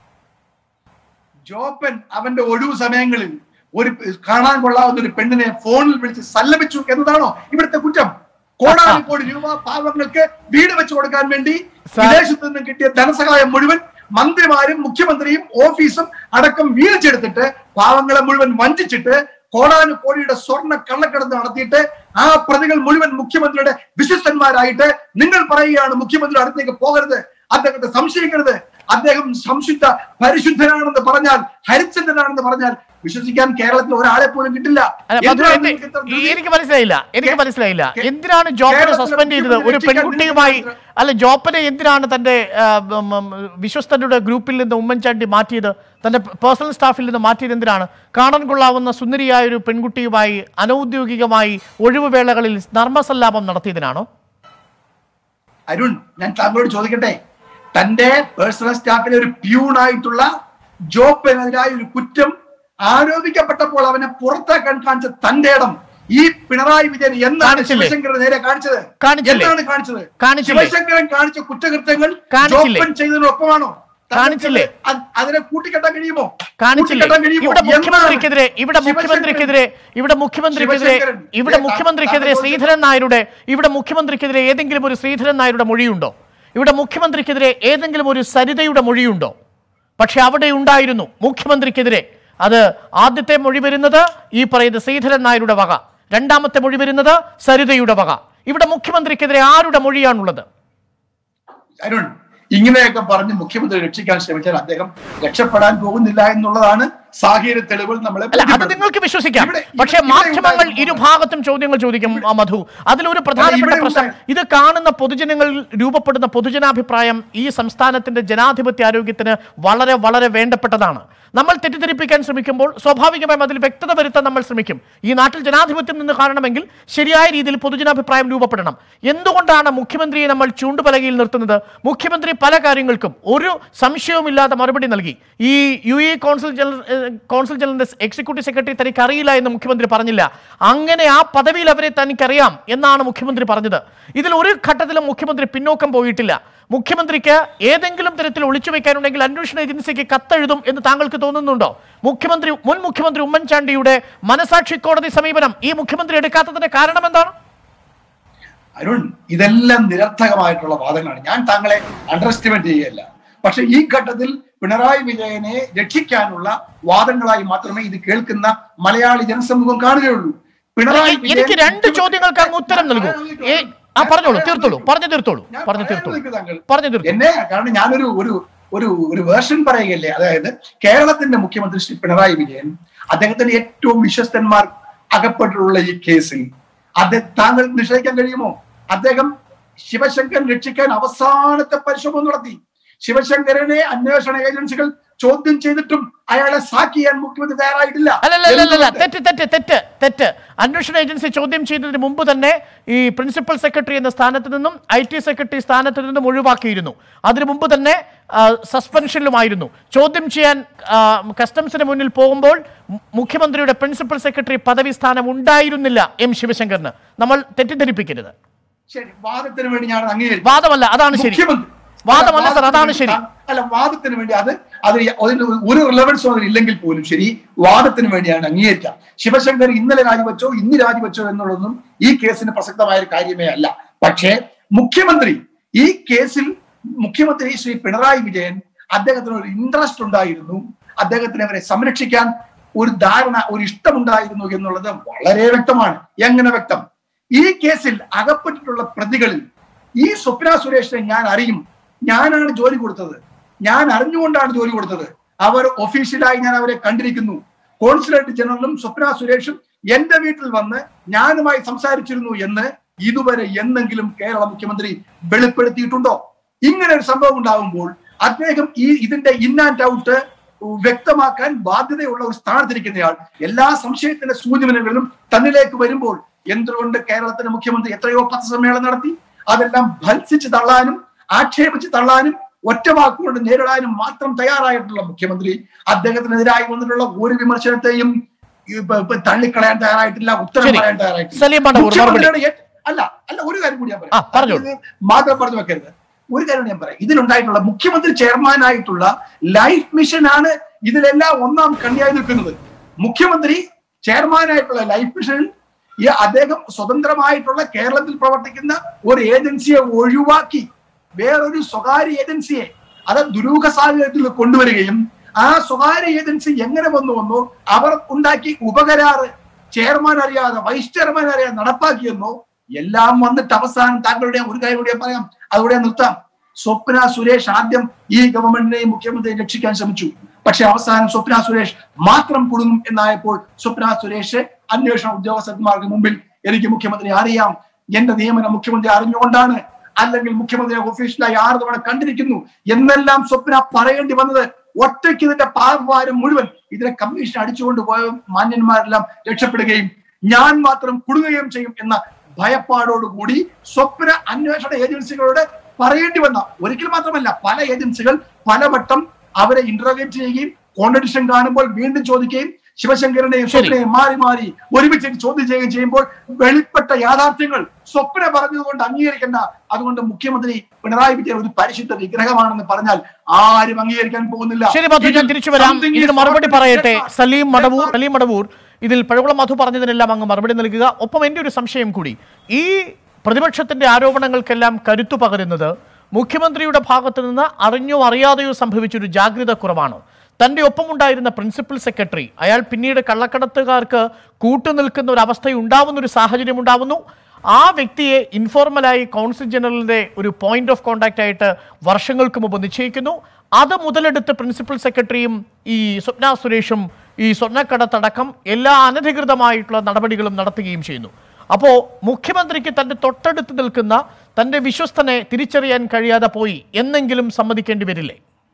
ജോപ്പൻ അവന്റെ ഒഴിവു സമയങ്ങളിൽ ഒരു കാണാൻ കൊള്ളാവുന്ന ഒരു പെണ്ണിനെ ഫോണിൽ വിളിച്ച് സല്ലപിച്ചു എന്നതാണോ ഇവിടുത്തെ കുറ്റം കോടാനും കോടി രൂപ പാവങ്ങൾക്ക് വീട് വെച്ച് കൊടുക്കാൻ വേണ്ടി സാർ- വിദേശത്ത് നിന്ന് കിട്ടിയ ധനസഹായം മുഴുവൻ മന്ത്രിമാരും മുഖ്യമന്ത്രിയും ഓഫീസും അടക്കം വീഴ്ചെടുത്തിട്ട് പാവങ്ങളെ മുഴുവൻ വഞ്ചിച്ചിട്ട് കോടാനു കോടിയുടെ സ്വർണ്ണ കള്ളക്കടത്ത് നടത്തിയിട്ട് ആ പ്രതികൾ മുഴുവൻ മുഖ്യമന്ത്രിയുടെ വിശ്വസ്തന്മാരായിട്ട് നിങ്ങൾ പറയുകയാണ് മുഖ്യമന്ത്രി അടുത്തേക്ക് പോകരുത് അദ്ദേഹത്തെ സംശയിക്കരുത് അദ്ദേഹം സംശുദ്ധ പരിശുദ്ധനാണെന്ന് പറഞ്ഞാൽ ഹരിചന്ദ്രനാണെന്ന് പറഞ്ഞാൽ വിശ്വസിക്കാൻ കേരളത്തിൽ ഒരാളെ പോലും കിട്ടില്ല അല്ല, മധു, എന്തിനാണ് എന്ത്- നിങ്ങൾക്ക് ഇത്ര ഈ- ധൃതി? എനിക്ക് മനസ്സിലായില്ല എനിക്ക് കേ- മനസ്സിലായില്ല കേ- എന്തിനാണ് ജോപ്പനെ കേരളത്തിലെ സസ്പെൻഡ് ചെയ്തത് ഒരു മുഖ്യമന്ത്രി പെൺകുട്ടിയുമായി രക്ഷിക്കാൻ അല്ല ജോപ്പനെ എന്തിനാണ് തന്റെ ആ, ഉം, ഉം, വിശ്വസ്തരുടെ ഗ്രൂപ്പിൽ നിന്ന് ഉമ്മൻചാണ്ടി മാറ്റിയത് തന്റെ പേഴ്സണൽ സ്റ്റാഫിൽ നിന്ന് മാറ്റിയത് എന്തിനാണ് കാണാൻ കൊള്ളാവുന്ന സുന്ദരിയായ ഒരു പെൺകുട്ടിയുമായി അനൗദ്യോഗികമായി ഒഴിവുവേളകളിൽ നർമ്മസല്ലാപം നടത്തിയതിനാണോ അരുൺ ഞാൻ താങ്കളോട് ചോദിക്കട്ടെ തന്റെ പേഴ്സണൽ സ്റ്റാഫിലെ ഒരു പ്യൂണായിട്ടുള്ള ജോബിനെതിരായ ഒരു കുറ്റം ആരോപിക്കപ്പെട്ടപ്പോൾ അവനെ പുറത്താക്കാൻ കാണിച്ച തന്റെ ഇടം ഈ പിണറായി വിജയൻ എന്നാണ് കാണിച്ചില്ലേ? ശിവശങ്കരൻ നേരെ കാണിച്ചത് കാണിച്ചില്ലേ? എന്താണ് കാണിച്ചത് കാണിച്ചില്ലേ? ശിവശങ്കരൻ കാണിച്ച കുറ്റകൃത്യങ്ങൾ കാണിച്ചില്ലേ? ജോപ്പൻ ചെയ്തതിനൊപ്പമാണോ താങ്കൾക്ക് കാണിച്ചില്ലേ? അത് അതിനെ കൂട്ടിക്കെട്ടാൻ കഴിയുമോ കാണിച്ചില്ലേ കൂട്ടിക്കെട്ടാൻ കഴിയുമോ? ഇവിടെ എന്താണ് മുഖ്യമന്ത്രിക്കെതിരെ ഇവിടെ ശിവശങ്കരൻ- മുഖ്യമന്ത്രിക്കെതിരെ ഇവിടെ മുഖ്യമന്ത്രിക്കെതിരെ ശിവശങ്കരൻ, ഇവിടെ ഏ, മുഖ്യമന്ത്രിക്കെതിരെ താങ്കൾ ശ്രീധരൻ നായരുടെ ഇവിടെ മുഖ്യമന്ത്രിക്കെതിരെ ഏതെങ്കിലും ഒരു ശ്രീധരൻ നായരുടെ മൊഴിയുണ്ടോ ഇവിടെ മുഖ്യമന്ത്രിക്കെതിരെ ഏതെങ്കിലും ഒരു സരിതയുടെ മൊഴിയുണ്ടോ പക്ഷെ അവിടെ ഉണ്ടായിരുന്നു മുഖ്യമന്ത്രിക്കെതിരെ അത് ആദ്യത്തെ മൊഴി വരുന്നത് ഈ പറയുന്ന ശ്രീധരൻ നായരുടെ വക രണ്ടാമത്തെ മൊഴി വരുന്നത് സരിതയുടെ വക ഇവിടെ മുഖ്യമന്ത്രിക്കെതിരെ ആരുടെ മൊഴിയാണുള്ളത് അരുൺ ഇങ്ങനെയൊക്കെ പറഞ്ഞ് മുഖ്യമന്ത്രി രക്ഷിക്കാൻ ശ്രമിച്ചാൽ അദ്ദേഹം രക്ഷപ്പെടാൻ പോകുന്നില്ല എന്നുള്ളതാണ് സാഹചര്യ തെളിവുകൾ നമ്മളെ അല്ല അത് ബോധ്യപ്പെടുത്തുന്നത്. നിങ്ങൾക്ക് വിശ്വസിക്കാം ഇവിടെ- പക്ഷേ ഇവിടെ മാധ്യമങ്ങൾ ഉണ്ടായിരുന്ന- ഇരുഭാഗത്തും ചോദ്യങ്ങൾ ചോദിക്കും ആ, മധു അതിലൊരു പ്രധാനപ്പെട്ട ഇവിടെ പ്രശ്നം ഉണ്ടായി- ഇത് കാണുന്ന പൊതുജനങ്ങളിൽ രൂപപ്പെടുന്ന പൊതുജനാഭിപ്രായം ഈ സംസ്ഥാനത്തിന്റെ ജനാധിപത്യ ആരോഗ്യത്തിന് വളരെ വളരെ വേണ്ടപ്പെട്ടതാണ് നമ്മൾ തെറ്റിദ്ധരിപ്പിക്കാൻ ശ്രമിക്കുമ്പോൾ സ്വാഭാവികമായും അതിൽ വ്യക്തത വരുത്താൻ നമ്മൾ ശ്രമിക്കും ഈ നാട്ടിൽ ജനാധിപത്യം നിന്ന് കാണണമെങ്കിൽ ശരിയായ രീതിയിൽ പൊതുജനാഭിപ്രായം രൂപപ്പെടണം എന്തുകൊണ്ടാണ് മുഖ്യമന്ത്രിയെ നമ്മൾ ചൂണ്ടുപലകയിൽ നിർത്തുന്നത് മുഖ്യമന്ത്രി പല കാര്യങ്ങൾക്കും ഒരു സംശയവുമില്ലാതെ മറുപടി നൽകി ഈ യു എ കോൺസുൽ ജനറൽ ഏഹ്, കോൺസുൽ ജനറലിന്റെ എക്സിക്യൂട്ടീവ് സെക്രട്ടറി തനിക്ക് അറിയില്ല എന്ന് മുഖ്യമന്ത്രി പറഞ്ഞില്ല അങ്ങനെ ആ പദവിയിൽ അവരെ തനിക്കറിയാം എന്നാണ് മുഖ്യമന്ത്രി പറഞ്ഞത് ഇതിൽ ഒരു ഘട്ടത്തിലും മുഖ്യമന്ത്രി പിന്നോക്കം പോയിട്ടില്ല മുഖ്യമന്ത്രിക്ക് ഏതെങ്കിലും തരത്തിൽ ഒളിച്ചു വെക്കാനുണ്ടെങ്കിൽ അന്വേഷണ ഏജൻസിക്ക് കത്തെഴുതും എന്ന് താങ്കൾക്ക് തോന്നുന്നുണ്ടോ മുഖ്യമന്ത്രി മുൻ മുഖ്യമന്ത്രി ഉമ്മൻചാണ്ടിയുടെ മനസാക്ഷി കോടതി സമീപനം ഈ മുഖ്യമന്ത്രി എടുക്കാത്തതിന്റെ കാരണം എന്താണ് അരുൺ ഇതെല്ലാം നിരർത്ഥകമായിട്ടുള്ള വാദങ്ങളാണ് ഞാൻ താങ്കളെ അണ്ടർ എസ്റ്റിമേറ്റ് ചെയ്യുകയല്ല പക്ഷെ ഈ ഘട്ടത്തിൽ പിണറായി വിജയനെ രക്ഷിക്കാനുള്ള വാദങ്ങളായി മാത്രമേ ഇത് കേൾക്കുന്ന മലയാളി ജനസമൂഹം കാണുകയുള്ളൂ പിണറായി എ- എനിക്ക് വിജയൻ രണ്ട് ചോദ്യങ്ങൾക്ക് അങ്ങ് ഉത്തരം നൽകൂ ഏ, ആ പറഞ്ഞോളൂ തീർത്തോളൂ പറഞ്ഞു തീർത്തോളൂ ഞാൻ പറഞ്ഞു പറയാൻ തീർത്തോളൂ നിൽക്കൂ താങ്കൾ. പറഞ്ഞു തീർത്തോളൂ എന്നെ കാരണം ഞാനൊരു ഒരു ഒരു ഒരു വേർഷൻ പറയുകയല്ലേ അതായത് കേരളത്തിന്റെ മുഖ്യമന്ത്രി ശ്രീ പിണറായി വിജയൻ അദ്ദേഹത്തിന്റെ ഏറ്റവും വിശ്വസ്തന്മാർ അകപ്പെട്ടിട്ടുള്ള ഈ കേസിൽ അദ്ദേഹം താങ്കൾ നിഷേധിക്കാൻ കഴിയുമോ അദ്ദേഹം ശിവശങ്കരൻ രക്ഷിക്കാൻ അവസാനത്തെ പരിശ്രമം നടത്തി ശിവശങ്കരനെ അന്വേഷണ ഏജൻസികൾ ചോദ്യം ചെയ്തിട്ടും അയാളെ സാക്ക് ചെയ്യാൻ മുഖ്യമന്ത്രി തയ്യാറായിട്ടില്ല അല്ലല്ലല്ല എന്തുകൊണ്ട്? തെറ്റ് തെറ്റ് തെറ്റ് തെറ്റ് അന്വേഷണ ഏജൻസി ചോദ്യം ചെയ്തതിന് മുമ്പ് തന്നെ ഈ പ്രിൻസിപ്പൽ സെക്രട്ടറി എന്ന സ്ഥാനത്ത് നിന്നും ഐ ടി സെക്രട്ടറി സ്ഥാനത്ത് നിന്നും ഒഴിവാക്കിയിരുന്നു അതിനു മുമ്പ് തന്നെ ആ, സസ്പെൻഷനിലുമായിരുന്നു ചോദ്യം ചെയ്യാൻ ആ, കസ്റ്റംസിന് മുന്നിൽ പോകുമ്പോൾ മു- മുഖ്യമന്ത്രിയുടെ പ്രിൻസിപ്പൽ സെക്രട്ടറി പദവി സ്ഥാനം ഉണ്ടായിരുന്നില്ല എം ശിവശങ്കറിന് നമ്മൾ തെറ്റിദ്ധരിപ്പിക്കരുത് ശരി വാദത്തിന് വേണ്ടി ഞാൻ അംഗീകരിക്കും വാദമല്ല അതാണ് ശരി മുഖ്യമന്ത്രി വാദമല്ല അല്ല, സർ അതാണ് വാദത്തിന് ശരി വേണ്ടി- അല്ല വാദത്തിന് വേണ്ടി അത് അത് അതിന് ഒരു റിലവൻസും അതിൽ ഇല്ലെങ്കിൽ പോലും ശരി വാദത്തിന് വേണ്ടിയാണ് അംഗീകരിക്കാം ശിവശങ്കർ ഇന്നലെ രാജിവെച്ചോ ഇന്ന് രാജിവെച്ചോ എന്നുള്ളതൊന്നും ഈ കേസിന് പ്രസക്തമായ ഒരു കാര്യമേ അല്ല പക്ഷേ മുഖ്യമന്ത്രി ഈ കേസിൽ മുഖ്യമന്ത്രി ശ്രീ പിണറായി വിജയൻ അദ്ദേഹത്തിന് ഒരു ഇൻട്രസ്റ്റ് ഉണ്ടായിരുന്നു അദ്ദേഹത്തിന് അവരെ സംരക്ഷിക്കാൻ ഒരു ധാരണ ഒരു ഇഷ്ടമുണ്ടായിരുന്നു എന്നുള്ളത് വളരെ വ്യക്തമാണ് എങ്ങനെ വ്യക്തം ഈ കേസിൽ അകപ്പെട്ടിട്ടുള്ള പ്രതികളിൽ ഈ സ്വപ്ന സുരേഷിനെ ഞാൻ അറിയും ഞാനാണ് ജോലി കൊടുത്തത് ഞാൻ അറിഞ്ഞുകൊണ്ടാണ് ജോലി കൊടുത്തത് അവർ ഒഫീഷ്യലായി ഞാൻ അവരെ കണ്ടിരിക്കുന്നു കോൺസുലേറ്റ് ജനറലും സ്വപ്ന സുരേഷും എന്റെ വീട്ടിൽ വന്ന് ഞാനുമായി സംസാരിച്ചിരുന്നു എന്ന് ഇതുവരെ എന്നെങ്കിലും കേരള മുഖ്യമന്ത്രി വെളിപ്പെടുത്തിയിട്ടുണ്ടോ ഇങ്ങനെ ഒരു സംഭവം ഉണ്ടാകുമ്പോൾ അദ്ദേഹം ഈ ഇതിന്റെ ഇൻ ആൻഡ് ഔട്ട് വ്യക്തമാക്കാൻ ബാധ്യതയുള്ള ഒരു സ്ഥാനത്തിരിക്കുന്നയാൾ എല്ലാ സംശയത്തിന്റെ സൂചനകളിലും തന്നിലേക്ക് വരുമ്പോൾ എന്തുകൊണ്ട് കേരളത്തിന്റെ മുഖ്യമന്ത്രി എത്രയോ പത്രസമ്മേളനം നടത്തി അതെല്ലാം ഭത്സിച്ച് തള്ളാനും ആക്ഷേപിച്ച് തള്ളാനും ഒറ്റ വാക്കുകൊണ്ട് നേരിടാനും മാത്രം തയ്യാറായിട്ടുള്ള മുഖ്യമന്ത്രി അദ്ദേഹത്തിനെതിരായി വന്നിട്ടുള്ള ഒരു വിമർശനത്തെയും ഈ പ- പ- തള്ളിക്കളയാൻ തയ്യാറായിട്ടില്ല ഉത്തരം ശരി. പറയാൻ തയ്യാറായിട്ടില്ല സലീം പണ്ടൂർ, മറുപടി. മുഖ്യമന്ത്രിയുടെ ഏ- അല്ല അല്ല ഒരു കാര്യം കൂടി ഞാൻ ആ, പറഞ്ഞോളൂ. ഇത് മാത്രം പറഞ്ഞു വെക്കരുത് ഒരു കാര്യം ഞാൻ പറയാം ഇതിലുണ്ടായിട്ടുള്ള മുഖ്യമന്ത്രി ചെയർമാനായിട്ടുള്ള ലൈഫ് മിഷൻ ആണ് ഇതിലെല്ലാം ഒന്നാം കണ്ണിയായി നിൽക്കുന്നത് മുഖ്യമന്ത്രി ചെയർമാനായിട്ടുള്ള ലൈഫ് മിഷനിൽ ഈ അദ്ദേഹം സ്വതന്ത്രമായിട്ടുള്ള കേരളത്തിൽ പ്രവർത്തിക്കുന്ന ഒരു ഏജൻസിയെ ഒഴിവാക്കി വേറൊരു സ്വകാര്യ ഏജൻസിയെ അത് ദുരൂഹ സാഹചര്യത്തിൽ കൊണ്ടുവരികയും ആ സ്വകാര്യ ഏജൻസി എങ്ങനെ വന്നു വന്നു അവർ ഉണ്ടാക്കി ഉപകരാറ് ചെയർമാൻ അറിയാതെ വൈസ് ചെയർമാൻ അറിയാതെ നടപ്പാക്കിയെന്നോ എല്ലാം വന്നിട്ട് അവസാനം താങ്കളുടെ ഒരു കാര്യം കൂടി ഞാൻ പറയാം അതുകൂടെ ഞാൻ നിർത്താം സ്വപ്ന സുരേഷ് ആദ്യം ഈ ഗവൺമെന്റിനെയും മുഖ്യമന്ത്രിയെയും രക്ഷിക്കാൻ ശ്രമിച്ചു പക്ഷെ അവസാനം സ്വപ്ന സുരേഷ് മാത്രം കുടുങ്ങും എന്നായപ്പോൾ സ്വപ്ന സുരേഷ് അന്വേഷണ ഉദ്യോഗസ്ഥന്മാർക്ക് മുമ്പിൽ എനിക്ക് മുഖ്യമന്ത്രി അറിയാം എന്റെ നിയമനം മുഖ്യമന്ത്രി അറിഞ്ഞുകൊണ്ടാണ് അല്ലെങ്കിൽ മുഖ്യമന്ത്രിയെ ഒഫീഷ്യലായി ആറ് തവണ കണ്ടിരിക്കുന്നു എന്നെല്ലാം സ്വപ്ന പറയേണ്ടി വന്നത് ഒറ്റയ്ക്ക് ഇതിന്റെ പാപഭാരം മുഴുവൻ ഇതിനെ കമ്മീഷൻ അടിച്ചുകൊണ്ട് പോയ മാന്യന്മാരെല്ലാം രക്ഷപ്പെടുകയും ഞാൻ മാത്രം കുടുങ്ങുകയും ചെയ്യും എന്ന ഭയപ്പാടോടുകൂടി സ്വപ്ന അന്വേഷണ ഏജൻസികളോട് പറയേണ്ടി വന്ന ഒരിക്കൽ മാത്രമല്ല പല ഏജൻസികൾ പലവട്ടം അവരെ ഇന്റർഗേറ്റ് ചെയ്യുകയും കോൺട്രഡിക്ഷൻ കാണുമ്പോൾ വീണ്ടും ചോദിക്കുകയും ശിവശങ്കരനെയും ശരി. സ്വപ്നയും മാറി മാറി ഒരുമിച്ച് ചോദ്യം ചെയ്യുകയും ചെയ്യുമ്പോൾ വെളിപ്പെട്ട യാഥാർത്ഥ്യങ്ങൾ സ്വപ്ന പറഞ്ഞതുകൊണ്ട് അംഗീകരിക്കേണ്ട അതുകൊണ്ട് മുഖ്യമന്ത്രി പിണറായി വിജയൻ ഒരു പരിശുദ്ധ വിഗ്രഹമാണെന്ന് പറഞ്ഞാൽ ആരും അംഗീകരിക്കാൻ പോകുന്നില്ല ശരി മധു ഞാൻ ഇതിൽ തിരിച്ചു വരാം something ഇതിന് is മറുപടി not പറയട്ടെ set fast. Saleem Madavoor Set fast. Saleem Madavoor ഇതിൽ പഴകുളം മധു പറഞ്ഞതിനെല്ലാം അങ്ങ് മറുപടി നൽകുക ഒപ്പം എൻ്റെ ഒരു സംശയം കൂടി ഈ പ്രതിപക്ഷത്തിന്റെ ആരോപണങ്ങൾക്കെല്ലാം കരുത്തു പകരുന്നത് മുഖ്യമന്ത്രിയുടെ ഭാഗത്ത് നിന്ന് അറിഞ്ഞോ അറിയാതെയോ സംഭവിച്ചൊരു ജാഗ്രത കുറവാണ് തന്റെ ഒപ്പമുണ്ടായിരുന്ന പ്രിൻസിപ്പൽ സെക്രട്ടറി അയാൾ പിന്നീട് കള്ളക്കടത്തുകാർക്ക് കൂട്ടുനിൽക്കുന്ന ഒരു അവസ്ഥ ഉണ്ടാവുന്ന ഒരു സാഹചര്യം ഉണ്ടാവുന്നു ആ വ്യക്തിയെ ഇൻഫോർമലായി കൗൺസിൽ ജനറലിന്റെ ഒരു പോയിന്റ് ഓഫ് കോണ്ടാക്ട് ആയിട്ട് വർഷങ്ങൾക്ക് മുമ്പ് നിശ്ചയിക്കുന്നു അത് മുതലെടുത്ത് പ്രിൻസിപ്പൽ സെക്രട്ടറിയും ഈ സ്വപ്ന സുരേഷും ഈ സ്വർണ്ണക്കടത്തടക്കം എല്ലാ അനധികൃതമായിട്ടുള്ള നടപടികളും നടത്തുകയും ചെയ്യുന്നു അപ്പോൾ മുഖ്യമന്ത്രിക്ക് തന്റെ തൊട്ടടുത്ത് നിൽക്കുന്ന തന്റെ വിശ്വസ്തനെ തിരിച്ചറിയാൻ കഴിയാതെ പോയി എന്നെങ്കിലും സമ്മതിക്കേണ്ടി വരില്ലേ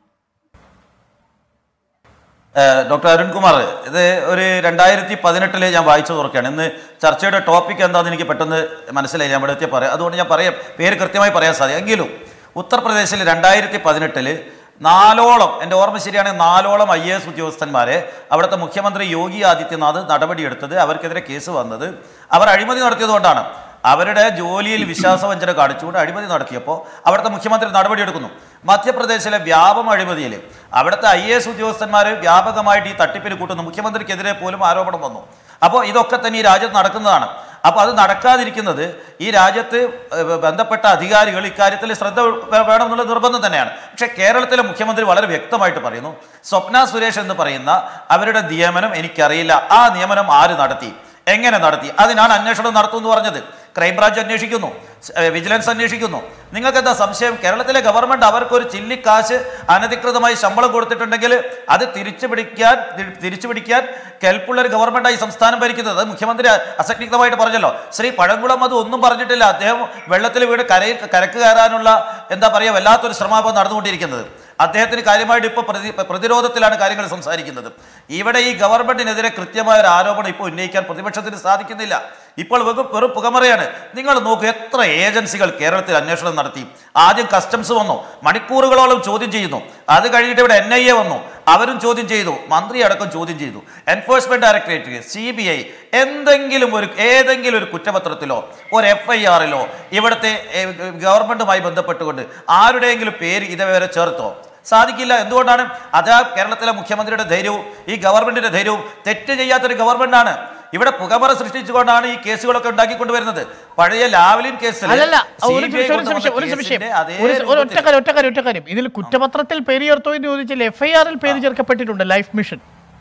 ഏഹ് ഡോക്ടർ അരുൺകുമാർ ഇത് ഒരു രണ്ടായിരത്തി പതിനെട്ടില് ഞാൻ വായിച്ചു തുറക്കുകയാണ് ഇന്ന് ചർച്ചയുടെ ടോപ്പിക് എന്താണെന്ന് എനിക്ക് പെട്ടെന്ന് മനസ്സിലായി ഞാൻ ഇവിടെ എത്തിയ പറയാം അതുകൊണ്ട് ഞാൻ പറയാം പേര് കൃത്യമായി പറയാൻ സാധിക്കും എങ്കിലും ഉത്തർപ്രദേശിൽ രണ്ടായിരത്തി പതിനെട്ടില് നാലോളം എൻ്റെ ഓർമ്മ ശരിയാണെങ്കിൽ നാലോളം ഐ എ എസ് ഉദ്യോഗസ്ഥന്മാരെ അവിടുത്തെ മുഖ്യമന്ത്രി യോഗി ആദിത്യനാഥ് നടപടിയെടുത്തത് അവർക്കെതിരെ കേസ് വന്നത് അവർ അഴിമതി നടത്തിയതുകൊണ്ടാണ് അവരുടെ ജോലിയിൽ വിശ്വാസവഞ്ചന കാണിച്ചുകൊണ്ട് അഴിമതി നടത്തിയപ്പോൾ അവിടുത്തെ മുഖ്യമന്ത്രി നടപടിയെടുക്കുന്നു മധ്യപ്രദേശിലെ വ്യാപം അഴിമതിയിൽ അവിടുത്തെ ഐ എ എസ് ഉദ്യോഗസ്ഥന്മാർ വ്യാപകമായിട്ട് ഈ തട്ടിപ്പിന് കൂട്ടുന്നു മുഖ്യമന്ത്രിക്കെതിരെ പോലും ആരോപണം വന്നു അപ്പോൾ ഇതൊക്കെ തന്നെ ഈ രാജ്യത്ത് നടക്കുന്നതാണ് അപ്പോൾ അത് നടക്കാതിരിക്കുന്നത് ഈ രാജ്യത്ത് ഏഹ്, ബന്ധപ്പെട്ട അധികാരികൾ ഇക്കാര്യത്തിൽ ശ്രദ്ധ വേ- വേണം എന്നുള്ള നിർബന്ധം തന്നെയാണ് പക്ഷേ കേരളത്തിലെ മുഖ്യമന്ത്രി വളരെ വ്യക്തമായിട്ട് പറയുന്നു സ്വപ്ന സുരേഷ് എന്ന് പറയുന്ന അവരുടെ നിയമനം എനിക്കറിയില്ല ആ നിയമനം ആര് നടത്തി എങ്ങനെ നടത്തി അതിനാണ് അന്വേഷണം നടത്തുമെന്ന് പറഞ്ഞത് ക്രൈംബ്രാഞ്ച് അന്വേഷിക്കുന്നു സ്- ഏഹ് വിജിലൻസ് അന്വേഷിക്കുന്നു നിങ്ങൾക്ക് എന്താ സംശയം കേരളത്തിലെ ഗവൺമെന്റ് അവർക്കൊരു ചില്ലിക്കാശ് അനധികൃതമായി ശമ്പളം കൊടുത്തിട്ടുണ്ടെങ്കിൽ അത് തിരിച്ചു പിടിക്കാൻ തി- തിരിച്ചു പിടിക്കാൻ കെൽപ്പുള്ള ഒരു ഗവൺമെന്റായി സംസ്ഥാനം ഭരിക്കുന്നത് അത് മുഖ്യമന്ത്രി അസക്തിക്തമായിട്ട് പറഞ്ഞല്ലോ ശ്രീ പഴങ്കുളം അത് ഒന്നും പറഞ്ഞിട്ടില്ല അദ്ദേഹം വെള്ളത്തിൽ വീട് കരയിൽ കരക്ക് കയറാനുള്ള എന്താ പറയുക വല്ലാത്തൊരു ശ്രമമാണ് നടന്നുകൊണ്ടിരിക്കുന്നത് അദ്ദേഹത്തിന് കാര്യമായിട്ട് ഇപ്പോൾ പ്രതി പ്രതിരോധത്തിലാണ് കാര്യങ്ങൾ സംസാരിക്കുന്നത് ഇവിടെ ഈ ഗവൺമെന്റിനെതിരെ കൃത്യമായ ഒരു ആരോപണം ഇപ്പോൾ ഉന്നയിക്കാൻ പ്രതിപക്ഷത്തിന് സാധിക്കുന്നില്ല ഇപ്പോൾ വെറും വെറും പുകമറയാണ് നിങ്ങൾ നോക്കൂ എത്ര ഏജൻസികൾ കേരളത്തിൽ അന്വേഷണം നടത്തി ആദ്യം കസ്റ്റംസ് വന്നു മണിക്കൂറുകളോളം ചോദ്യം ചെയ്യുന്നു അത് കഴിഞ്ഞിട്ട് ഇവിടെ എൻ ഐ എ വന്നു അവരും ചോദ്യം ചെയ്തു മന്ത്രി അടക്കം ചോദ്യം ചെയ്തു enforcement directorate C B I എന്തെങ്കിലും ഒരു ഏതെങ്കിലും ഒരു കുറ്റപത്രത്തിലോ ഒരു എഫ് ഐ ആറിലോ ഇവിടുത്തെ ഏ, ഗവൺമെന്റുമായി ബന്ധപ്പെട്ടുകൊണ്ട് ആരുടെയെങ്കിലും പേര് ഇതേവരെ ചേർത്തോ സാധിക്കില്ല എന്തുകൊണ്ടാണ് അതാ കേരളത്തിലെ മുഖ്യമന്ത്രിയുടെ ധൈര്യവും ഈ ഗവൺമെന്റിന്റെ ധൈര്യവും തെറ്റ് ചെയ്യാത്തൊരു ഗവൺമെന്റാണ് ഇവിടെ പുകമറ സൃഷ്ടിച്ചുകൊണ്ടാണ് ഈ കേസുകളൊക്കെ ഉണ്ടാക്കിക്കൊണ്ടുവരുന്നത് പഴയ ലാവലിൻ കേസിൽ അല്ലല്ല ഒരു CBI നിമിഷം ഒരു കൊണ്ടുവന്ന നിമിഷം ഒരു നിമിഷം കേസിന്റെ അതേ ഒരു ഒരു ഒറ്റ രൂപത്തിൽ- കാര്യം ഒറ്റ കാര്യം ഒറ്റ കാര്യം ഇതിൽ കുറ്റപത്രത്തിൽ പേര് ചേർത്തോ എന്ന് ചോദിച്ചാൽ എഫ് ഐ ആറിൽ പേര് ചേർക്കപ്പെട്ടിട്ടുണ്ട് ലൈഫ് മിഷൻ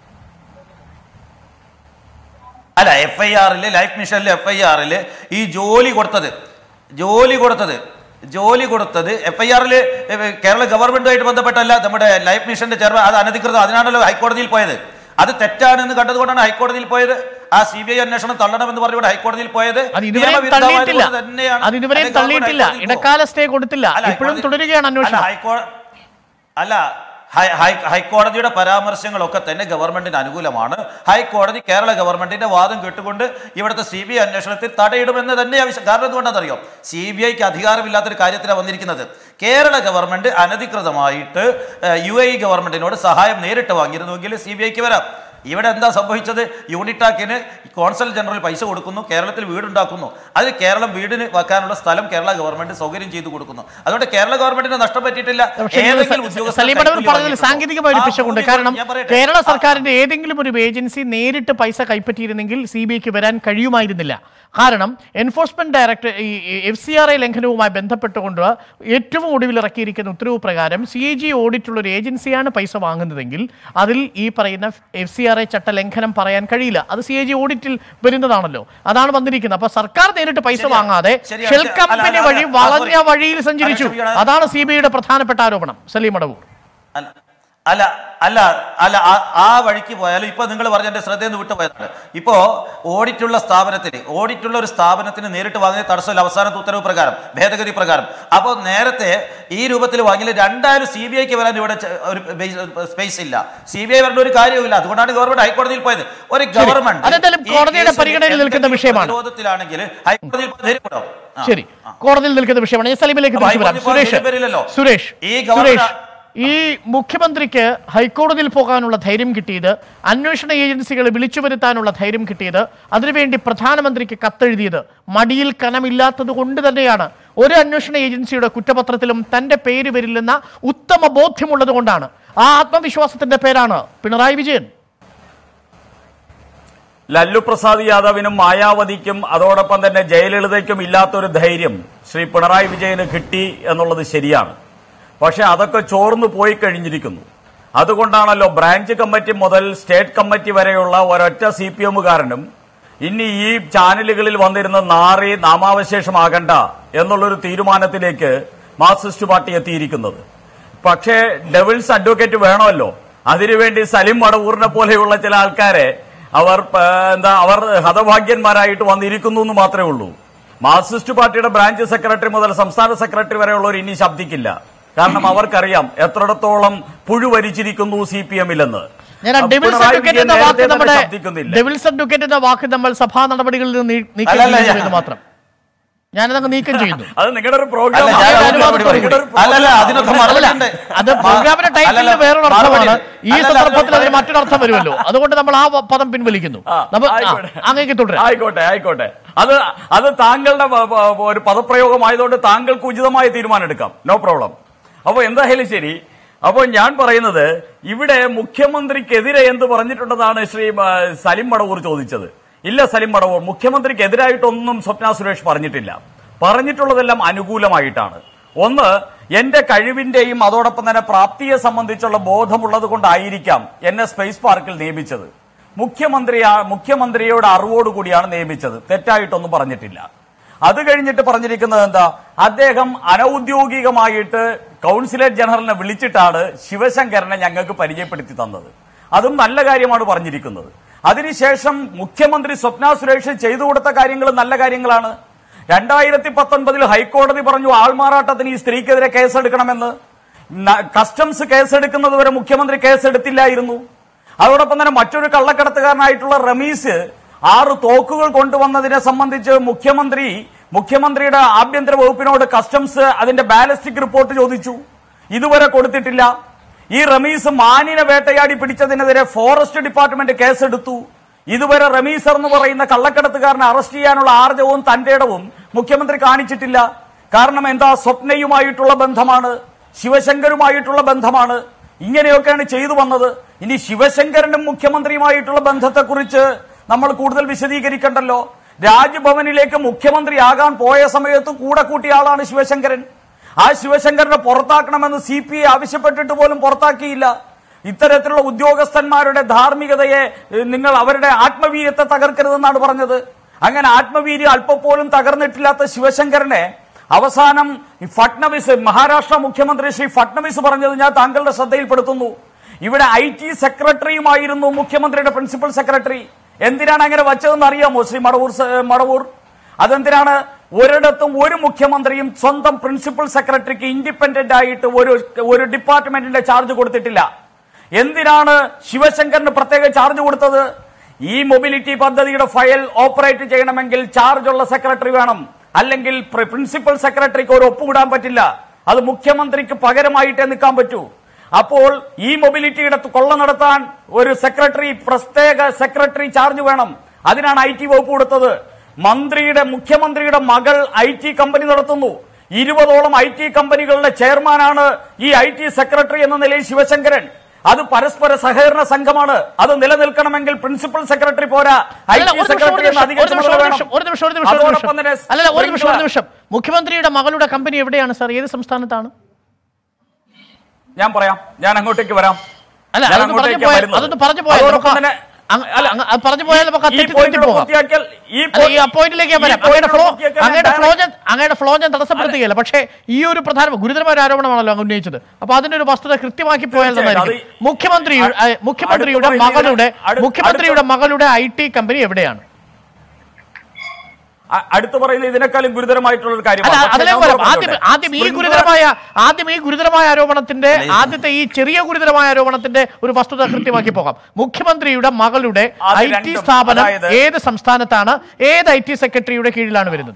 അല്ല എഫ് ഐ ആറിൽ ലൈഫ് മിഷനിൽ എഫ് ഐ ആറിൽ ഈ ജോലി കൊടുത്തത് ജോലി കൊടുത്തത് ജോലി കൊടുത്തത് എഫ് ഐ ആറിൽ കേരള ഗവൺമെന്റുമായിട്ട് ബന്ധപ്പെട്ടല്ല നമ്മുടെ ലൈഫ് മിഷന്റെ ചെയർമാൻ അത് അനധികൃതം അതിനാണല്ലോ ഹൈക്കോടതിയിൽ പോയത് അത് തെറ്റാണെന്ന് കണ്ടതുകൊണ്ടാണ് ഹൈക്കോടതിയിൽ പോയത് ആ സി ബി ഐ അന്വേഷണം തള്ളണമെന്ന് പറഞ്ഞുകൊണ്ട് ഹൈക്കോടതിയിൽ പോയത് അത് ഇതുവരെയും നിയമവിരുദ്ധമായതുകൊണ്ട് തള്ളിയിട്ടില്ല തന്നെയാണ് അത് ഇതുവരെയും അല്ലെങ്കിൽ ഗവൺമെന്റ് തള്ളിയിട്ടില്ല ഹൈക്കോടതിയിൽ പോകും. ഇടക്കാല സ്റ്റേ കൊടുത്തില്ല അല്ല, ഇപ്പോഴും ഹൈക്കോടതി- തുടരുകയാണ് അല്ല അന്വേഷണം ഹൈക്കോ അല്ല ഹൈ- ഹൈ- ഹൈക്കോടതിയുടെ പരാമർശങ്ങളൊക്കെ തന്നെ ഗവൺമെന്റിന് അനുകൂലമാണ് ഹൈക്കോടതി കേരള ഗവൺമെന്റിന്റെ വാദം കേട്ടുകൊണ്ട് ഇവിടുത്തെ സി ബി ഐ അന്വേഷണത്തിൽ തടയിടുമെന്ന് തന്നെ ആവശ്യം കാരണം എന്തുകൊണ്ടാണെന്നറിയോ സി ബി ഐക്ക് അധികാരമില്ലാത്തൊരു കാര്യത്തിലാണ് വന്നിരിക്കുന്നത് കേരള ഗവൺമെന്റ് അനധികൃതമായിട്ട് യു എ ഇ ഗവൺമെന്റിനോട് സഹായം നേരിട്ട് വാങ്ങിയിരുന്നുവെങ്കിൽ സി ബി ഐക്ക് വരാം ഇവിടെ എന്താ സംഭവിച്ചത് യൂണിറ്റാക്കിന് കോൺസൽ ജനറൽ പൈസ കൊടുക്കുന്നു കേരളത്തിൽ വീടുണ്ടാക്കുന്നു അതിന് കേരളം വീടിന് വെക്കാനുള്ള സ്ഥലം കേരള ഗവൺമെന്റ് സൗകര്യം ചെയ്തു കൊടുക്കുന്നു അതുകൊണ്ട് കേരള ഗവൺമെന്റിന് നഷ്ടം പറ്റിയിട്ടില്ല പക്ഷേ ഇതിൽ ഏതെങ്കിലും സ- ഉദ്യോഗസ്ഥർ സലീമടവൻ കൈക്കൂലി പറഞ്ഞതിൽ വാങ്ങിയിട്ടുണ്ടോ? സാങ്കേതികമായ ഒരു ആ പിശകുണ്ട് കൂലി കാരണം ഞാൻ പറയട്ടെ. കേരള ആ- സർക്കാരിന്റെ ഏതെങ്കിലും ഒരു ഏജൻസി നേരിട്ട് പൈസ കൈപ്പറ്റിയിരുന്നെങ്കിൽ സി ബി ഐക്ക് വരാൻ കഴിയുമായിരുന്നില്ല കാരണം എൻഫോഴ്സ്മെന്റ് ഡയറക്ടർ ഈ എഫ് സി ആർ ഐ ലംഘനവുമായി ബന്ധപ്പെട്ടുകൊണ്ട് ഏറ്റവും ഒടുവിൽ ഇറക്കിയിരിക്കുന്ന ഉത്തരവ് പ്രകാരം സി എ ജി ഓഡിറ്റുള്ള ഒരു ഏജൻസിയാണ് പൈസ വാങ്ങുന്നതെങ്കിൽ അതിൽ ഈ പറയുന്ന എഫ് സി അതിലേറെ ചട്ട ലംഘനം പറയാൻ കഴിയില്ല അത് സി എ ജി ഓഡിറ്റിൽ വരുന്നതാണല്ലോ അതാണ് വന്നിരിക്കുന്നത് അപ്പൊ സർക്കാർ നേരിട്ട് പൈസ ശരിയാ. വാങ്ങാതെ ശരിയാ. ഷെൽ അല്ല, കമ്പനി അല്ല, വഴി അല്ല, വളഞ്ഞ sorry. വഴിയിൽ സഞ്ചരിച്ചു അല്ല, ക്ഷമിക്കണം. അതാണ് സി ബി ഐയുടെ പ്രധാനപ്പെട്ട ആരോപണം സലീം അടവൂർ അല്ല അല്ല അല്ല അല്ല ആ- ആ വഴിക്ക് പോയാലും ഇപ്പൊ നിങ്ങൾ പറഞ്ഞ എന്റെ ശ്രദ്ധയിൽ നിന്ന് വിട്ടുപോയതാണ് ഇപ്പോ ഓഡിറ്റുള്ള സ്ഥാപനത്തിന് ഓഡിറ്റുള്ള ഒരു സ്ഥാപനത്തിന് നേരിട്ട് വാങ്ങിയ തടസ്സമില്ല അവസാനത്തെ ഉത്തരവ് പ്രകാരം ഭേദഗതി പ്രകാരം അപ്പോൾ നേരത്തെ ഈ രൂപത്തിൽ വാങ്ങിയാൽ രണ്ടായാലും സി ബി ഐക്ക് വരാൻ ഇവിടെ ചെ- ഒരു സ്പേസ് ഇല്ല സി ബി ഐ വരേണ്ട ഒരു കാര്യവുമില്ല അതുകൊണ്ടാണ് ഗവൺമെന്റ് ഹൈക്കോടതിയിൽ പോയത് ഒരു ഗവൺമെന്റ് അതെന്തായാലും ഈ കോടതിയുടെ കേസിൽ പരിഗണനയിൽ നിൽക്കുന്ന എന്തെങ്കിലും വിഷയമാണ്. പ്രതിരോധത്തിലാണെങ്കിൽ ഹൈക്കോടതിയിൽ ധൈര്യപ്പെടോ ആ. ശരി കോടതിയിൽ നിൽക്കുന്ന വിഷയമാണ് ഞാൻ സലീമിലേക്ക് അപ്പൊ തിരിച്ചു വരാം ഹൈക്കോടതി സുരേഷ് പോകാൻ പേരില്ലല്ലോ. സുരേഷ് ഈ ഗവർണർ- സുരേഷ് ഈ മുഖ്യമന്ത്രിക്ക് ഹൈക്കോടതിയിൽ പോകാനുള്ള ധൈര്യം കിട്ടിയത് അന്വേഷണ ഏജൻസികളെ വിളിച്ചു വരുത്താനുള്ള ധൈര്യം കിട്ടിയത് അതിനുവേണ്ടി പ്രധാനമന്ത്രിക്ക് കത്തെഴുതിയത് മടിയിൽ കനമില്ലാത്തത് കൊണ്ട് തന്നെയാണ് ഒരു അന്വേഷണ ഏജൻസിയുടെ കുറ്റപത്രത്തിലും തന്റെ പേര് വരില്ലെന്ന ഉത്തമ ബോധ്യമുള്ളത് കൊണ്ടാണ് ആ ആത്മവിശ്വാസത്തിന്റെ പേരാണ് പിണറായി വിജയൻ ലല്ലു പ്രസാദ് യാദവിനും മായാവതിക്കും അതോടൊപ്പം തന്നെ ജയലളിതയ്ക്കും ഇല്ലാത്തൊരു ധൈര്യം ശ്രീ പിണറായി വിജയന് കിട്ടി എന്നുള്ളത് ശരിയാണ് പക്ഷെ അതൊക്കെ ചോർന്നു പോയി കഴിഞ്ഞിരിക്കുന്നു അതുകൊണ്ടാണല്ലോ ബ്രാഞ്ച് കമ്മിറ്റി മുതൽ സ്റ്റേറ്റ് കമ്മിറ്റി വരെയുള്ള ഒരൊറ്റ സി പി എമ്മുകാരനും ഇനി ഈ ചാനലുകളിൽ വന്നിരുന്ന നാറി നാമാവശേഷമാകണ്ട എന്നുള്ളൊരു തീരുമാനത്തിലേക്ക് മാർക്സിസ്റ്റ് പാർട്ടി എത്തിയിരിക്കുന്നത് പക്ഷേ ഡെവിൾസ് അഡ്വക്കേറ്റ് വേണമല്ലോ അതിനുവേണ്ടി സലിം മടവൂറിനെ പോലെയുള്ള ചില ആൾക്കാരെ അവർ ആ, എന്താ അവർ ഹതഭാഗ്യന്മാരായിട്ട് വന്നിരിക്കുന്നു എന്ന് മാത്രമേ ഉള്ളൂ മാർക്സിസ്റ്റ് പാർട്ടിയുടെ ബ്രാഞ്ച് സെക്രട്ടറി മുതൽ സംസ്ഥാന സെക്രട്ടറി വരെയുള്ളവർ ഇനി ശബ്ദിക്കില്ല കാരണം അവർക്കറിയാം എത്രത്തോളം പുഴുവരിച്ചിരിക്കുന്നു സി പി എമ്മിലെന്ന് ഞാൻ ആ ഡെവിൾസ് പിണറായി അഡ്വക്കേറ്റ് വിജയൻ എന്ന നേരത്തെ വാക്ക് തന്നെ നമ്മുടെ ശബ്ദിക്കുന്നില്ല ഡെവിൾസ് അഡ്വക്കേറ്റ് എന്ന വാക്ക് നമ്മൾ സഭാ നടപടികളിൽ നിന്ന് നീ- നീക്കം അല്ലല്ല, ചെയ്യുന്നു ഞാൻ- എന്ന് മാത്രം ഞാനതങ്ങ് നീക്കം ചെയ്യുന്നു അത് നിങ്ങളുടെ ഒരു പ്രോഗ്രാം അല്ല, ഞാൻ അതിന്റെ ഒരു മറുപടി അനുവാദത്തോടു പറയും. അല്ലല്ല അതിനൊക്കെ മറുപടി ഉണ്ട് അത് പ്രോഗ്രാമിന്റെ ടൈറ്റിലിന് അല്ലല്ല, വേറൊരു മറുപടി അർത്ഥമാണ് ഉണ്ട്. ഈ അല്ലല്ല, സന്ദർഭത്തിൽ അതിന് അതിന് മറ്റൊരു അർത്ഥം വരുമല്ലോ അതുകൊണ്ട് നമ്മൾ ആ വ- പദം പിൻവലിക്കുന്നു ആ, നമ്മ- ആ, ആയിക്കോട്ടെ. അങ്ങേക്ക് തുടരാം ആയിക്കോട്ടെ ആയിക്കോട്ടെ അത് അത് താങ്കളുടെ വ- വ- ഒരു പദപ്രയോഗമായതുകൊണ്ട് താങ്കൾക്ക് ഉചിതമായ തീരുമാനം എടുക്കാം നോ പ്രോബ്ലം അപ്പൊ എന്തായാലും ശരി അപ്പൊ ഞാൻ പറയുന്നത് ഇവിടെ മുഖ്യമന്ത്രിക്കെതിരെ എന്ത് പറഞ്ഞിട്ടുണ്ടെന്നാണ് ശ്രീ ആ, സലിം മടവൂർ ചോദിച്ചത് ഇല്ല സലിം മടവൂർ മുഖ്യമന്ത്രിക്കെതിരായിട്ടൊന്നും സ്വപ്ന സുരേഷ് പറഞ്ഞിട്ടില്ല പറഞ്ഞിട്ടുള്ളതെല്ലാം അനുകൂലമായിട്ടാണ് ഒന്ന് എന്റെ കഴിവിന്റെയും അതോടൊപ്പം തന്നെ പ്രാപ്തിയെ സംബന്ധിച്ചുള്ള ബോധമുള്ളത് കൊണ്ടായിരിക്കാം എന്നെ സ്പേസ് പാർക്കിൽ നിയമിച്ചത് മുഖ്യമന്ത്രി മുഖ്യമന്ത്രിയുടെ അറിവോടുകൂടിയാണ് നിയമിച്ചത് തെറ്റായിട്ടൊന്നും പറഞ്ഞിട്ടില്ല അത് കഴിഞ്ഞിട്ട് പറഞ്ഞിരിക്കുന്നത് എന്താ അദ്ദേഹം അനൌദ്യോഗികമായിട്ട് കൗൺസിലേറ്റ് ജനറലിനെ വിളിച്ചിട്ടാണ് ശിവശങ്കരനെ ഞങ്ങൾക്ക് പരിചയപ്പെടുത്തി തന്നത് അതും നല്ല കാര്യമാണ് പറഞ്ഞിരിക്കുന്നത് അതിനുശേഷം മുഖ്യമന്ത്രി സ്വപ്ന സുരേഷ് ചെയ്തു കൊടുത്ത കാര്യങ്ങൾ നല്ല കാര്യങ്ങളാണ് രണ്ടായിരത്തി പത്തൊൻപതിൽ ഹൈക്കോടതി പറഞ്ഞു ആൾമാറാട്ടത്തിന് ഈ സ്ത്രീക്കെതിരെ കേസെടുക്കണമെന്ന് ന- കസ്റ്റംസ് കേസെടുക്കുന്നത് വരെ മുഖ്യമന്ത്രി കേസെടുത്തില്ലായിരുന്നു അതോടൊപ്പം തന്നെ മറ്റൊരു കള്ളക്കടത്തുകാരനായിട്ടുള്ള റമീസ് ആറ് തോക്കുകൾ കൊണ്ടുവന്നതിനെ സംബന്ധിച്ച് മുഖ്യമന്ത്രി മുഖ്യമന്ത്രിയുടെ ആഭ്യന്തര വകുപ്പിനോട് കസ്റ്റംസ് അതിന്റെ ബാലസ്റ്റിക് റിപ്പോർട്ട് ചോദിച്ചു ഇതുവരെ കൊടുത്തിട്ടില്ല ഈ റമീസ് മാനിനെ വേട്ടയാടി പിടിച്ചതിനെതിരെ ഫോറസ്റ്റ് ഡിപ്പാർട്ട്മെന്റ് കേസെടുത്തു ഇതുവരെ റമീസർ എന്ന് പറയുന്ന കള്ളക്കടത്തുകാരനെ അറസ്റ്റ് ചെയ്യാനുള്ള ആർജവും തന്റെ ഇടവും മുഖ്യമന്ത്രി കാണിച്ചിട്ടില്ല കാരണം എന്താ സ്വപ്നയുമായിട്ടുള്ള ബന്ധമാണ് ശിവശങ്കരുമായിട്ടുള്ള ബന്ധമാണ് ഇങ്ങനെയൊക്കെയാണ് ചെയ്തു വന്നത് ഇനി ശിവശങ്കരനും മുഖ്യമന്ത്രിയുമായിട്ടുള്ള ബന്ധത്തെക്കുറിച്ച് നമ്മൾ കൂടുതൽ വിശദീകരിക്കണ്ടല്ലോ രാജ്ഭവനിലേക്ക് മുഖ്യമന്ത്രിയാകാൻ പോയ സമയത്ത് കൂടെ കൂട്ടിയ ആളാണ് ശിവശങ്കരൻ ആ ശിവശങ്കരനെ പുറത്താക്കണമെന്ന് സി പി ഐ ആവശ്യപ്പെട്ടിട്ട് പോലും പുറത്താക്കിയില്ല ഇത്തരത്തിലുള്ള ഉദ്യോഗസ്ഥന്മാരുടെ ധാർമ്മികതയെ ഏഹ്, നിങ്ങൾ അവരുടെ ആത്മവീര്യത്തെ തകർക്കരുതെന്നാണ് പറഞ്ഞത് അങ്ങനെ ആത്മവീര്യം അല്പം പോലും തകർന്നിട്ടില്ലാത്ത ശിവശങ്കരനെ അവസാനം ഈ ഫട്നവിസ് മഹാരാഷ്ട്ര മുഖ്യമന്ത്രി ശ്രീ ഫട്നവിസ് പറഞ്ഞത് ഞാൻ താങ്കളുടെ ശ്രദ്ധയിൽപ്പെടുത്തുന്നു ഇവിടെ ഐ ടി സെക്രട്ടറിയുമായിരുന്നു മുഖ്യമന്ത്രിയുടെ പ്രിൻസിപ്പൽ സെക്രട്ടറി എന്തിനാണ് അങ്ങനെ വച്ചതെന്ന് അറിയാമോ ശ്രീ മടവൂർ സ- മടവൂർ അതെന്തിനാണ് ഒരിടത്തും ഒരു മുഖ്യമന്ത്രിയും സ്വന്തം പ്രിൻസിപ്പൽ സെക്രട്ടറിക്ക് ഇൻഡിപെൻഡന്റ് ആയിട്ട് ഒരു ഒരു ഡിപ്പാർട്ട്മെന്റിന്റെ ചാർജ് കൊടുത്തിട്ടില്ല എന്തിനാണ് ശിവശങ്കറിന് പ്രത്യേക ചാർജ് കൊടുത്തത് ഈ മൊബിലിറ്റി പദ്ധതിയുടെ ഫയൽ ഓപ്പറേറ്റ് ചെയ്യണമെങ്കിൽ ചാർജ് ഉള്ള സെക്രട്ടറി വേണം അല്ലെങ്കിൽ പ്രി- പ്രിൻസിപ്പൽ സെക്രട്ടറിക്ക് ഒരു ഒപ്പുവിടാൻ പറ്റില്ല അത് മുഖ്യമന്ത്രിക്ക് പകരമായിട്ടേ നിൽക്കാൻ പറ്റൂ അപ്പോൾ ഈ മൊബിലിറ്റിയുടെ കൊള്ള നടത്താൻ ഒരു സെക്രട്ടറി പ്രത്യേക സെക്രട്ടറി ചാർജ് വേണം അതിനാണ് ഐ ടി വകുപ്പ് കൊടുത്തത് മന്ത്രിയുടെ മുഖ്യമന്ത്രിയുടെ മകൾ ഐ ടി കമ്പനി നടത്തുന്നു ഇരുപതോളം ഐ ടി കമ്പനികളുടെ ചെയർമാനാണ് ഈ ഐ ടി സെക്രട്ടറി എന്ന നിലയിൽ ശിവശങ്കരൻ അത് പരസ്പര സഹകരണ സംഘമാണ് അത് നിലനിൽക്കണമെങ്കിൽ പ്രിൻസിപ്പൽ സെക്രട്ടറി പോരാ ഐ അല്ല, ടി ഒരു നിമിഷം, സെക്രട്ടറി ഒരു എന്ന നിമിഷം, അധിക ഒരു നിമിഷം, ചുമതല ഒരു വേണം. നിമിഷം, ഒരു നിമിഷം, ഒരു നിമിഷം, ഒരു അതോടൊപ്പം നിമിഷം. തന്നെ അല്ലല്ല ഒരു നിമിഷം ഒരു സ്പ്രിംഗ്ലർ- നിമിഷം മുഖ്യമന്ത്രിയുടെ മകളുടെ കമ്പനി എവിടെയാണ് സാർ ഏത് സംസ്ഥാനത്താണ് ഞാൻ പറയാം ഞാൻ അങ്ങോട്ടേക്ക് വരാം അല്ല ഞാൻ അതൊന്ന് അങ്ങോട്ടേക്കാ പറഞ്ഞു പോയാൽ വരുന്നത്. അതൊന്ന് പറഞ്ഞു പോയാൽ അതോടൊപ്പം നമുക്ക് തന്നെ അങ്ങ് അല്ല, അങ്ങ് അത് പറഞ്ഞു പോയാൽ നമുക്ക് ആ ഈ തെറ്റി point തെറ്റി കൂടെ പോകാം പൂർത്തിയാക്കിയാൽ ഈ അല്ല, ഈ point- അപ്പോയിന്റിലേക്ക് ഞാൻ ഈ വരാം point അങ്ങയുടെ കൂടെ ഫ്ലോ പൂർത്തിയാക്കിയാൽ അങ്ങയുടെ ഞാൻ ഫ്ലോ ഞാൻ അങ്ങയുടെ ഫ്ലോ ഞാൻ തടസ്സപ്പെടുത്തുകയില്ല പക്ഷേ ഈ ഒരു പ്രധാന ഗുരുതരമായ ഒരു ആരോപണമാണല്ലോ അങ്ങ് ഉന്നയിച്ചത് അപ്പൊ അതിന്റെ ഒരു വസ്തുത കൃത്യമാക്കി പോയാൽ തീർച്ചയായും. നന്നായിരിക്കും അത് ഈ- മുഖ്യമന്ത്രി അ- ഏഹ്, മുഖ്യമന്ത്രിയുടെ അടുത്ത മകളുടെ അടുത്ത- മുഖ്യമന്ത്രിയുടെ മകളുടെ ഐ ടി കമ്പനി എവിടെയാണ് അ- അടുത്ത് പറയുന്നത് ഇതിനേക്കാളും ഗുരുതരമായിട്ടുള്ള ഒരു കാര്യമാണ് അല്ല പക്ഷേ അതിലേക്ക് ഞാൻ വരാം പറഞ്ഞോട്ടെ. ആദ്യം ആദ്യം ഈ സ്പ്രിംഗ്ലർ- ഗുരുതരമായ ആദ്യം ഈ ഗുരുതരമായ ആരോപണത്തിന്റെ ആദ്യത്തെ ഈ ചെറിയ ഗുരുതരമായ ആരോപണത്തിന്റെ ഒരു വസ്തുത കൃത്യമാക്കി പോകാം മുഖ്യമന്ത്രിയുടെ മകളുടെ അത് ഐ ടി രണ്ടും, സ്ഥാപനം അതായത് ഏത് സംസ്ഥാനത്താണ് ഏത് ഐ ടി സെക്രട്ടറിയുടെ കീഴിലാണ് വരുന്നത്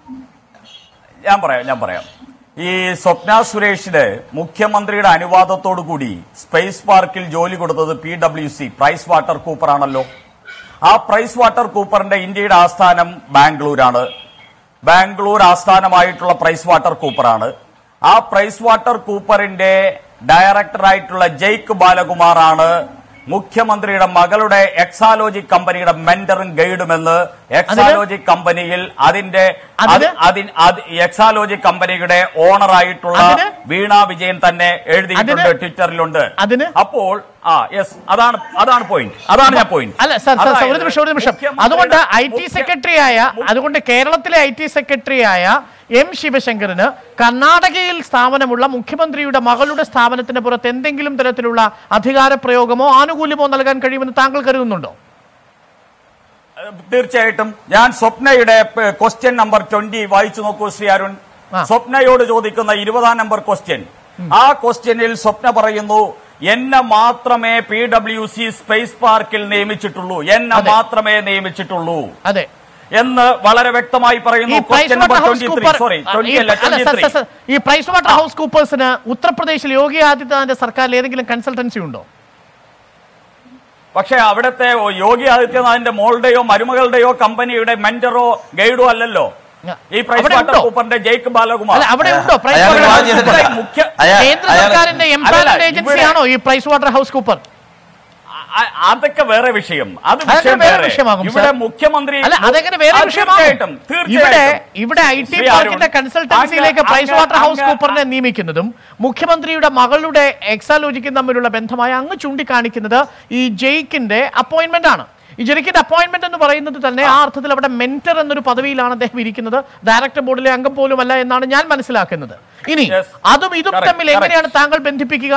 ഞാൻ പറയാം ഞാൻ പറയാം ഈ സ്വപ്ന സുരേഷിന് മുഖ്യമന്ത്രിയുടെ അനുവാദത്തോടു കൂടി സ്പേസ് പാർക്കിൽ ജോലി കൊടുത്തത് P W C price water cooper ആണല്ലോ ആ പ്രൈസ് വാട്ടർ കൂപ്പറിന്റെ ഇന്ത്യയുടെ ആസ്ഥാനം ബാംഗ്ലൂരാണ് ബാംഗ്ലൂർ ആസ്ഥാനമായിട്ടുള്ള പ്രൈസ് വാട്ടർ കൂപ്പറാണ് ആ പ്രൈസ് വാട്ടർ കൂപ്പറിന്റെ ഡയറക്ടറായിട്ടുള്ള ജയ്ക്ക് ബാലകുമാറാണ് മുഖ്യമന്ത്രിയുടെ മകളുടെ എക്സാലോജി കമ്പനിയുടെ മെന്ററും ഗൈഡുമെന്ന് എക്സാലോജി കമ്പനിയിൽ അതിന്റെ അത് അതിന്? അതിൻ അത് എക്സാലോജി കമ്പനിയുടെ ഓണറായിട്ടുള്ള അതിന്? വീണ വിജയൻ തന്നെ എഴുതിയിട്ടുണ്ട് അതിന്? ട്വിറ്ററിലുണ്ട് അതിന്? അപ്പോൾ ആ യെസ് അതാണ് അതാണ് പോയിന്റ് അതാണ് ഞാൻ പോയിന്റ് അല്ല സർ സർ സർ, ഒരു നിമിഷം ഒരു നിമിഷം അതുകൊണ്ട് ഐ ടി സെക്രട്ടറി ആയ അതുകൊണ്ട് കേരളത്തിലെ ഐ ടി സെക്രട്ടറി ആയ എം ശിവശങ്കറിന് കർണാടകയിൽ സ്ഥാപനമുള്ള മുഖ്യമന്ത്രിയുടെ മകളുടെ സ്ഥാപനത്തിന് പുറത്ത് എന്തെങ്കിലും തരത്തിലുള്ള അധികാര പ്രയോഗമോ ആനുകൂല്യമോ നൽകാൻ കഴിയുമെന്ന് താങ്കൾ കരുതുന്നുണ്ടോ തീർച്ചയായിട്ടും ഞാൻ സ്വപ്നയുടെ ക്വസ്റ്റ്യൻ നമ്പർ ട്വന്റി വായിച്ചു നോക്കൂ ശ്രീ അരുൺ ആ. സ്വപ്നയോട് ചോദിക്കുന്ന ഇരുപതാം നമ്പർ ക്വസ്റ്റ്യൻ ആ ക്വസ്റ്റ്യനിൽ സ്വപ്ന പറയുന്നു എന്നെ മാത്രമേ പി ഡബ്ല്യു സി സ്പേസ് പാർക്കിൽ നിയമിച്ചിട്ടുള്ളൂ എന്നെ അതെ. മാത്രമേ നിയമിച്ചിട്ടുള്ളൂ അതെ എന്ന് വളരെ വ്യക്തമായി ഈ പറയുന്നു price question number water house twenty three cooper sorry ആ, ഈ ട്വന്റി അല്ല അല്ല, twenty sir, three sir, sir, ഈ പ്രൈസ് വാട്ടർ ഹൗസ് കൂപ്പേഴ്സിന് ഉത്തർപ്രദേശിൽ യോഗി ആദിത്യനാഥിന്റെ സർക്കാരിൽ ഏതെങ്കിലും കൺസൾട്ടൻസി ഉണ്ടോ പക്ഷേ അവിടുത്തെ യോഗി ആദിത്യനാഥിന്റെ മോളുടെയോ മരുമകളുടെയോ കമ്പനിയുടെ മെന്ററോ ഗൈഡോ അല്ലല്ലോ ഈ പ്രൈസ് അവിടെ വാട്ടർ ഉണ്ടോ? കൂപ്പറിന്റെ ജയ്ക്ക് ബാലകുമാർ അല്ല അവിടെ ഉണ്ടോ പ്രൈസ് അയാൾ വാട്ടർ വാദം ഹൗസ് ചെയ്തിട്ടില്ല. കൂപ്പർ മുഖ്യ- അയാൾ- കേന്ദ്ര അയാൾ- സർക്കാരിന്റെ എംപ്ലോയ്മെന്റ് അല്ലല്ല, ഏജൻസിയാണോ ഈ പ്രൈസ് വാട്ടർ ഹൗസ് കൂപ്പർ അ- അതൊക്കെ വേറെ വിഷയം അത് അതൊക്കെ വിഷയം വേറെ വേറെ. വിഷയമാകും, ഇവിടെ സർ. മുഖ്യമന്ത്രി അല്ല അതെങ്ങനെ വേറെ ആ, വിഷയമാകും തീർച്ചയായിട്ടും ഇവിടെ തീർച്ചയായിട്ടും ഇവിടെ ഐ ടി ശ്രീ പാർക്കിന്റെ അരുൺ, കൺസൾട്ടൻസിയിലേക്ക് അങ്ങ് പ്രൈസ് വാട്ടർ ഹൗസ് അങ്ങ് കൂപ്പറിനെ നിയമിക്കുന്നതും മുഖ്യമന്ത്രിയുടെ മകളുടെ എക്സാലോജിക്കും തമ്മിലുള്ള ബന്ധമായി അങ്ങ് ചൂണ്ടിക്കാണിക്കുന്നത് ഈ ജെയ്ക്കിന്റെ അപ്പോയിന്റ്മെന്റ് ആണ് ഈ ജെയ്ക്കിന്റെ അപ്പോയിന്റ്മെന്റ് എന്ന് പറയുന്നത് തന്നെ ആ അർത്ഥത്തിൽ അവിടെ മെന്റർ എന്നൊരു പദവിയിലാണ് അദ്ദേഹം ഇരിക്കുന്നത് ഡയറക്ടർ ബോർഡിലെ അംഗം പോലുമല്ല എന്നാണ് ഞാൻ മനസ്സിലാക്കുന്നത് ഇനി Yes. അതും ഇതും Correct, തമ്മിൽ എങ്ങനെയാണ് താങ്കൾ ബന്ധിപ്പിക്കുക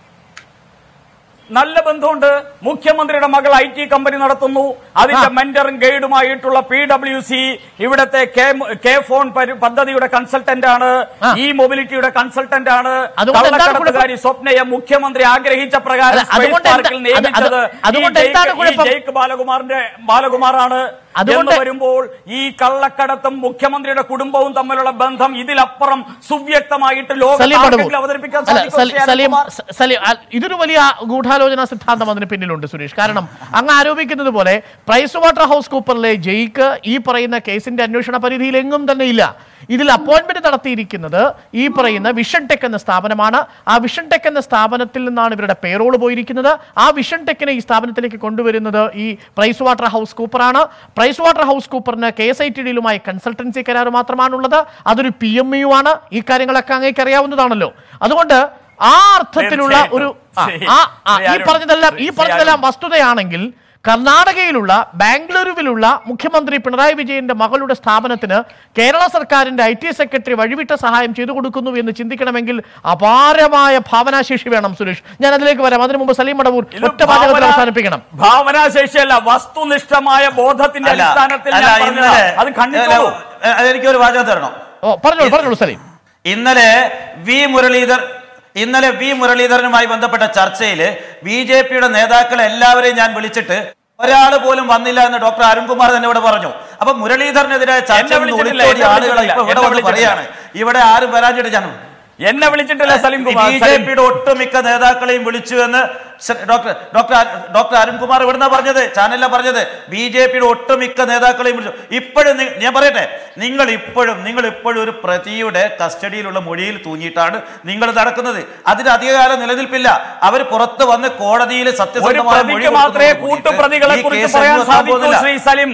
നല്ല ബന്ധമുണ്ട് മുഖ്യമന്ത്രിയുടെ മകൾ ഐ ടി കമ്പനി നടത്തുന്നു അതിന്റെ ആ. മെന്ററും ഗൈഡുമായിട്ടുള്ള പി ഡബ്ല്യു സി ഇവിടത്തെ കെ- കെ ഫോൺ പരി- പദ്ധതിയുടെ കൺസൾട്ടന്റ് ആണ് ആ. ഈ മൊബിലിറ്റിയുടെ കൺസൾട്ടന്റ് ആണ് അതുകൊണ്ട് എന്താണ് കള്ളക്കടത്തുകാരി സ്വപ്നയെ മുഖ്യമന്ത്രി ആഗ്രഹിച്ച പ്രകാരം അല്ല, അതുകൊണ്ട് സ്പേസ് പാർക്കിൽ എന്താ- അത് നിയമിച്ചത് അത് അതുകൊണ്ട് ഈ എന്താണ് ജയ്ക്ക്- ഈ കുഴപ്പം? ജയ്ക്ക് ബാലകുമാറിന്റെ ബാലകുമാറാണ് അതുകൊണ്ട് എന്ന് വരുമ്പോൾ ഈ കള്ളക്കടത്തും മുഖ്യമന്ത്രിയുടെ കുടുംബവും തമ്മിലുള്ള ബന്ധം ഇതിലപ്പുറം സുവ്യക്തമായിട്ട് സലീം ലോകത്ത് മടവൂർ. ആർക്കെങ്കിലും അവതരിപ്പിക്കാൻ അല്ല, സാധിക്കുമോ സലീം- ശ്രീ സലീം അനിൽകുമാർ? സ- സലീം അ- ഇതൊരു വലിയ ഗൂഢാലോചന സിദ്ധാന്തം അതിന് പിന്നിലുണ്ട് സുരേഷ് കാരണം അങ്ങ് ആരോപിക്കുന്നത് പോലെ പ്രൈസ് വാട്ടർ ഹൗസ് കൂപ്പറിലെ ജയിക്ക് ഈ പറയുന്ന കേസിന്റെ അന്വേഷണ പരിധിയിൽ എങ്ങും തന്നെ ഇല്ല ഇതിൽ അപ്പോയിന്റ്മെന്റ് നടത്തിയിരിക്കുന്നത് ഈ പറയുന്ന വിഷൻ ടെക് എന്ന സ്ഥാപനമാണ് ആ വിഷൻ ടെക് എന്ന സ്ഥാപനത്തിൽ നിന്നാണ് ഇവരുടെ പേറോൾ പോയിരിക്കുന്നത് ആ വിഷൻ ടെക്കിനെ ഈ സ്ഥാപനത്തിലേക്ക് കൊണ്ടുവരുന്നത് ഈ പ്രൈസ് വാട്ടർ ഹൗസ് കൂപ്പറാണ് പ്രൈസ് വാട്ടർ ഹൗസ് കൂപ്പറിന് കെ എസ് ഐ ടി ഡിയിലുമായി കൺസൾട്ടൻസി കരാർ മാത്രമാണുള്ളത് അതൊരു പി എം യു ആണ് ഈ കാര്യങ്ങളൊക്കെ അങ്ങേക്ക് അറിയാവുന്നതാണല്ലോ അതുകൊണ്ട് ആ അർത്ഥത്തിലുള്ള ഒരു ആ, ശ്രീ- ആ, ആ, ശ്രീ ഈ അരുൺ, പറഞ്ഞതെല്ലാം ഈ ശ്രീ പറഞ്ഞതെല്ലാം അരുൺ. വസ്തുതയാണെങ്കിൽ കർണാടകയിലുള്ള ബാംഗ്ലൂരുവിലുള്ള മുഖ്യമന്ത്രി പിണറായി വിജയന്റെ മകളുടെ സ്ഥാപനത്തിന് കേരള സർക്കാരിന്റെ ഐ ടി സെക്രട്ടറി വഴിവിട്ട സഹായം ചെയ്തു കൊടുക്കുന്നു എന്ന് ചിന്തിക്കണമെങ്കിൽ അപാരമായ ഭാവനാശേഷി വേണം സുരേഷ് ഞാൻ അതിലേക്ക് വരാം അതിനു മുമ്പ് സലീം മടവൂർ ഇത് ഒറ്റ വാചകത്തിൽ ഭാവന- അവസാനിപ്പിക്കണം ഭാവനാശേഷിയല്ല വസ്തുനിഷ്ഠമായ ബോധത്തിന്റെ അല്ല അടിസ്ഥാനത്തിൽ അല്ല ഞാൻ പറഞ്ഞതാ. ഇന്നലെ അത് കണ്ടിട്ടുള്ളൂ അല്ല, അതെനിക്കൊരു വാചകം തരണം ഓ പറഞ്ഞോളൂ പറഞ്ഞോളൂ സലീം ഇന്നലെ വി മുരളീധർ ഇന്നലെ വി മുരളീധരനുമായി ബന്ധപ്പെട്ട ചർച്ചയിൽ ബി ജെ പിയുടെ നേതാക്കളെ എല്ലാവരെയും ഞാൻ വിളിച്ചിട്ട് ഒരാൾ പോലും വന്നില്ല എന്ന് ഡോക്ടർ അരുൺകുമാർ തന്നെ ഇവിടെ പറഞ്ഞു അപ്പൊ മുരളീധരനെതിരെ ചർച്ച എന്നെ വിളിച്ചിട്ടില്ല, ഒളിച്ചോടിയ എന്നെ ആളുകളെ ഇപ്പൊ ഇവിടെ വിളിച്ചിട്ടില്ല, വന്ന് പറയാണ് ഇവിടെ ആരും വരാഞ്ഞിട്ട് ഞാൻ എന്നെ വിളിച്ചിട്ടില്ല സലീം കുമാർ ബി ജെ സലീം. പിയുടെ ഒട്ടുമിക്ക നേതാക്കളെയും വിളിച്ചു എന്ന് സ- ഡോക്ടർ ഡോക്ടർ അരു- ഡോക്ടർ അരുൺകുമാർ ഇവിടുന്ന പറഞ്ഞത് ചാനലിലാണ് പറഞ്ഞത് ബി ജെ പിയുടെ ഒട്ടുമിക്ക നേതാക്കളെയും വിളിച്ചു ഇപ്പോഴും നി- ഞാൻ പറയട്ടെ നിങ്ങൾ ഇപ്പോഴും നിങ്ങൾ ഇപ്പോഴും ഒരു പ്രതിയുടെ കസ്റ്റഡിയിലുള്ള മൊഴിയിൽ തൂങ്ങിയിട്ടാണ് നിങ്ങൾ നടക്കുന്നത് അതിന് അധികകാലം നിലനിൽപ്പില്ല അവർ പുറത്ത് വന്ന് കോടതിയിൽ ഒരു സത്യസന്ധമായ മൊഴി പ്രതിക്ക് മാത്രമേ കൊടുക്കുന്നതോട് കൂടിയിട്ട് കൂട്ടുപ്രതികളെ ഈ കുറിച്ച് കേസ് പറയാൻ എങ്ങും സാധിക്കൂ പോകുന്നില്ല. ശ്രീ സലിം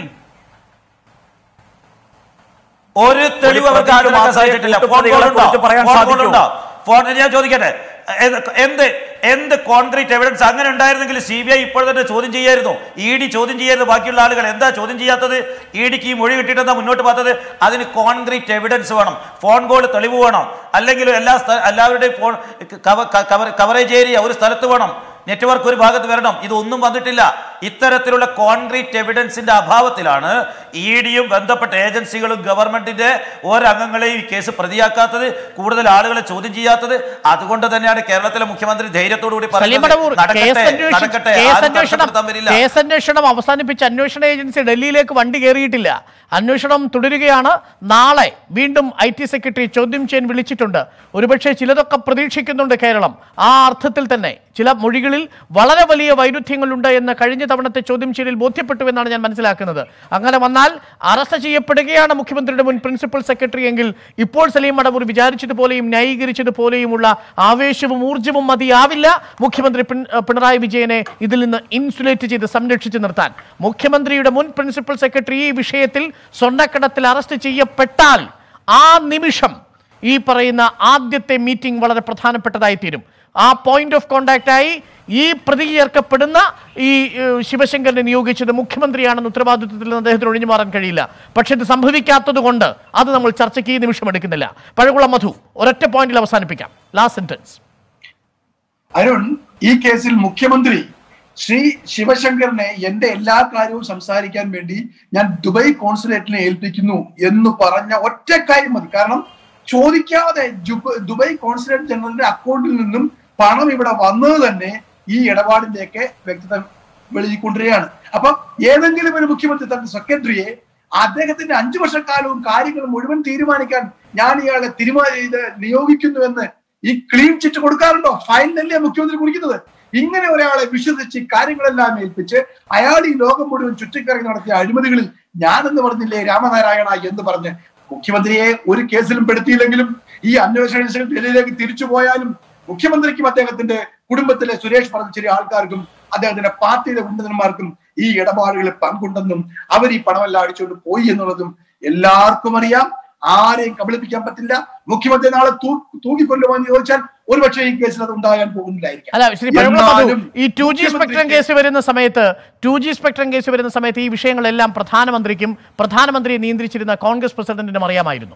ഒരു തെളിവ് അവർക്ക് പ്രതിക്ക് ഹാജരാക്കാൻ മാത്രമേ സാധിച്ചിട്ടില്ല ഫോൺ കുറ്റപ്രതികളെ കോളുണ്ടോ? കുറിച്ച് പറയാൻ ഫോൺ സാധിക്കൂ. കോളുണ്ടോ? ഫോൺ ഞാൻ ചോദിക്കട്ടെ എന്ത്- എന്ത് എന്ത് കോൺക്രീറ്റ് എവിഡൻസ് അങ്ങനെ ഉണ്ടായിരുന്നെങ്കിൽ സി ബി ഐ ഇപ്പോൾ തന്നെ ചോദ്യം ചെയ്യായിരുന്നു ഇ ഡി ചോദ്യം ചെയ്യായിരുന്നു ബാക്കിയുള്ള ആളുകൾ എന്താ ചോദ്യം ചെയ്യാത്തത് ഇ ഡിക്ക് ഈ മൊഴി കിട്ടിയിട്ടെന്താ മുന്നോട്ട് பார்த்தത് അതിന് കോൺക്രീറ്റ് എവിഡൻസ് വേണം ഫോൺ കോൾ തെളിവ് വേണം അല്ലെങ്കിൽ എല്ലാ സ്ഥ- എല്ലാവരുടെയും ഫോൺ കവറേജ് ഏരിയ ഒരു സ്ഥലത്ത് വേണം നെറ്റ്വർക്ക് ഒരു ഭാഗത്ത് വരണം ഇതൊന്നും വന്നിട്ടില്ല ഇത്തരത്തിലുള്ള കോൺക്രീറ്റ് എവിഡൻസിന്റെ അഭാവത്തിലാണ് ഇ ഡിയും ബന്ധപ്പെട്ട ഏജൻസികളും ഗവൺമെന്റിന്റെ ഓരംഗങ്ങളെയും ഈ കേസ് പ്രതിയാക്കാത്തത് കൂടുതൽ ആളുകളെ ചോദ്യം ചെയ്യാത്തത് അതുകൊണ്ട് തന്നെയാണ് കേരളത്തിലെ മുഖ്യമന്ത്രി ധൈര്യത്തോടു കൂടി സലീം മടവൂർ നടക്കട്ടെ, കേസ് അന്വേഷിച്ച് നടക്കട്ടെ, കേസ് ആരും അന്വേഷണം തടസ്സപ്പെടുത്താൻ വരില്ല. കേസ് അന്വേഷണം അവസാനിപ്പിച്ച് അന്വേഷണ ഏജൻസി ഡൽഹിയിലേക്ക് വണ്ടി കയറിയിട്ടില്ല അന്വേഷണം തുടരുകയാണ് നാളെ വീണ്ടും ഐ ടി സെക്രട്ടറി ചോദ്യം ചെയ്യാൻ വിളിച്ചിട്ടുണ്ട് ഒരുപക്ഷെ ചിലതൊക്കെ പ്രതീക്ഷിക്കുന്നുണ്ട് കേരളം ആ അർത്ഥത്തിൽ തന്നെ ചില മൊഴികളിൽ വളരെ വലിയ വൈരുദ്ധ്യങ്ങളുണ്ട് എന്ന് കഴിഞ്ഞ തവണത്തെ ചോദ്യം ചെയ്യലിൽ ബോധ്യപ്പെട്ടു എന്നാണ് ഞാൻ മനസ്സിലാക്കുന്നത് അങ്ങനെ വന്നാൽ അറസ്റ്റ് ചെയ്യപ്പെടുകയാണ് മുഖ്യമന്ത്രിയുടെ മുൻ പ്രിൻസിപ്പൽ സെക്രട്ടറി എങ്കിൽ ഇപ്പോൾ സലീം മടവൂർ വിചാരിച്ചതുപോലെയും ന്യായീകരിച്ചതുപോലെയുമുള്ള ആവേശവും ഊർജ്ജവും മതിയാവില്ല മുഖ്യമന്ത്രി പിൺ- ഏഹ് പിണറായി വിജയനെ ഇതിൽ നിന്ന് ഇൻസുലേറ്റ് ചെയ്ത് സംരക്ഷിച്ച് നിർത്താൻ മുഖ്യമന്ത്രിയുടെ മുൻ പ്രിൻസിപ്പൽ സെക്രട്ടറി ഈ വിഷയത്തിൽ സ്വർണ്ണക്കടത്തിൽ അറസ്റ്റ് ചെയ്യപ്പെട്ടാൽ ആ നിമിഷം ഈ പറയുന്ന ആദ്യത്തെ മീറ്റിംഗ് വളരെ പ്രധാനപ്പെട്ടതായി തീരും ആ പോയിന്റ് ഓഫ് കോണ്ടാക്റ്റായി ഈ പ്രതി ചേർക്കപ്പെടുന്ന ഈ ഏഹ്, ശിവശങ്കരനെ നിയോഗിച്ചത് മുഖ്യമന്ത്രിയാണെന്ന ഉത്തരവാദിത്വത്തിൽ നിന്ന് അദ്ദേഹത്തിന് ഒഴിഞ്ഞു മാറാൻ കഴിയില്ല പക്ഷെ ഇത് സംഭവിക്കാത്തത് കൊണ്ട് അത് നമ്മൾ ചർച്ചയ്ക്ക് ഈ നിമിഷം എടുക്കുന്നില്ല പഴകുളം മധു ഒരൊറ്റ പോയിന്റിൽ അവസാനിപ്പിക്കാം ലാസ്റ്റ് സെന്റൻസ് അരുൺ ഈ കേസിൽ മുഖ്യമന്ത്രി ശ്രീ ശിവശങ്കറിനെ എന്റെ എല്ലാ കാര്യവും സംസാരിക്കാൻ വേണ്ടി ഞാൻ ദുബായ് കോൺസുലേറ്റിനെ ഏൽപ്പിക്കുന്നു എന്ന് പറഞ്ഞ ഒറ്റ കാര്യം മതി കാരണം ചോദിക്കാതെ ജുബ- ദുബായ് കോൺസുലേറ്റ് ജനറലിന്റെ അക്കൗണ്ടിൽ നിന്നും പണം ഇവിടെ വന്നത് തന്നെ ഈ ഇടപാടിന്റെയൊക്കെ വ്യക്തത വെളിയിൽ കൊണ്ടുവരികയാണ് അപ്പൊ ഏതെങ്കിലും ഒരു മുഖ്യമന്ത്രി തന്റെ സെക്രട്ടറിയെ അദ്ദേഹത്തിന്റെ അഞ്ചു വർഷക്കാലവും കാര്യങ്ങൾ മുഴുവൻ തീരുമാനിക്കാൻ ഞാൻ ഇയാളെ തീരുമാനം ഇത് നിയോഗിക്കുന്നു എന്ന് ഈ ക്ലീൻ ചിറ്റ് കൊടുക്കാറുണ്ടോ ഫയലിനല്ലേ മുഖ്യമന്ത്രി കുറിക്കുന്നത് ഇങ്ങനെ ഒരാളെ വിശ്വസിച്ച് കാര്യങ്ങളെല്ലാം ഏൽപ്പിച്ച് അയാൾ ഈ ലോകം മുഴുവൻ ചുറ്റിക്കറങ്ങി നടത്തിയ അഴിമതികളിൽ ഞാനെന്ന് പറഞ്ഞില്ലേ രാമനാരായണ എന്ന് പറഞ്ഞ് മുഖ്യമന്ത്രിയെ ഒരു കേസിലും പെടുത്തിയില്ലെങ്കിലും ഈ അന്വേഷണ ഏജൻസികൾ ഡൽഹിയിലേക്ക് തിരിച്ചു പോയാലും മുഖ്യമന്ത്രിക്കും അദ്ദേഹത്തിന്റെ കുടുംബത്തിലെ സുരേഷ് പറഞ്ഞ ചെറിയ ആൾക്കാർക്കും അദ്ദേഹത്തിന്റെ പാർട്ടിയുടെ ഉന്നതന്മാർക്കും ഈ ഇടപാടുകളിൽ പങ്കുണ്ടെന്നും അവർ ഈ പണമെല്ലാം അടിച്ചുകൊണ്ട് പോയി എന്നുള്ളതും എല്ലാവർക്കും അറിയാം ആരെയും കബളിപ്പിക്കാൻ പറ്റില്ല മുഖ്യമന്ത്രി നാളെ തൂ തൂക്കിക്കൊല്ലുവാന്ന് ചോദിച്ചാൽ ഒരുപക്ഷെ ഈ കേസിൽ അത് ഉണ്ടാകാൻ പോകുന്നില്ലായിരിക്കാം അല്ല ശ്രീ പഴകുളം മധു എന്നാലും ഈ ടു ജി സ്പെക്ട്രം മുഖ്യമന്ത്രിക്ക് കേസ് വരുന്ന സമയത്ത് ടു ജി സ്പെക്ട്രം കേസ് വരുന്ന സമയത്ത് ഈ വിഷയങ്ങളെല്ലാം പ്രധാനമന്ത്രിക്കും പ്രധാനമന്ത്രിയെ നിയന്ത്രിച്ചിരുന്ന കോൺഗ്രസ് പ്രസിഡന്റിനും അറിയാമായിരുന്നു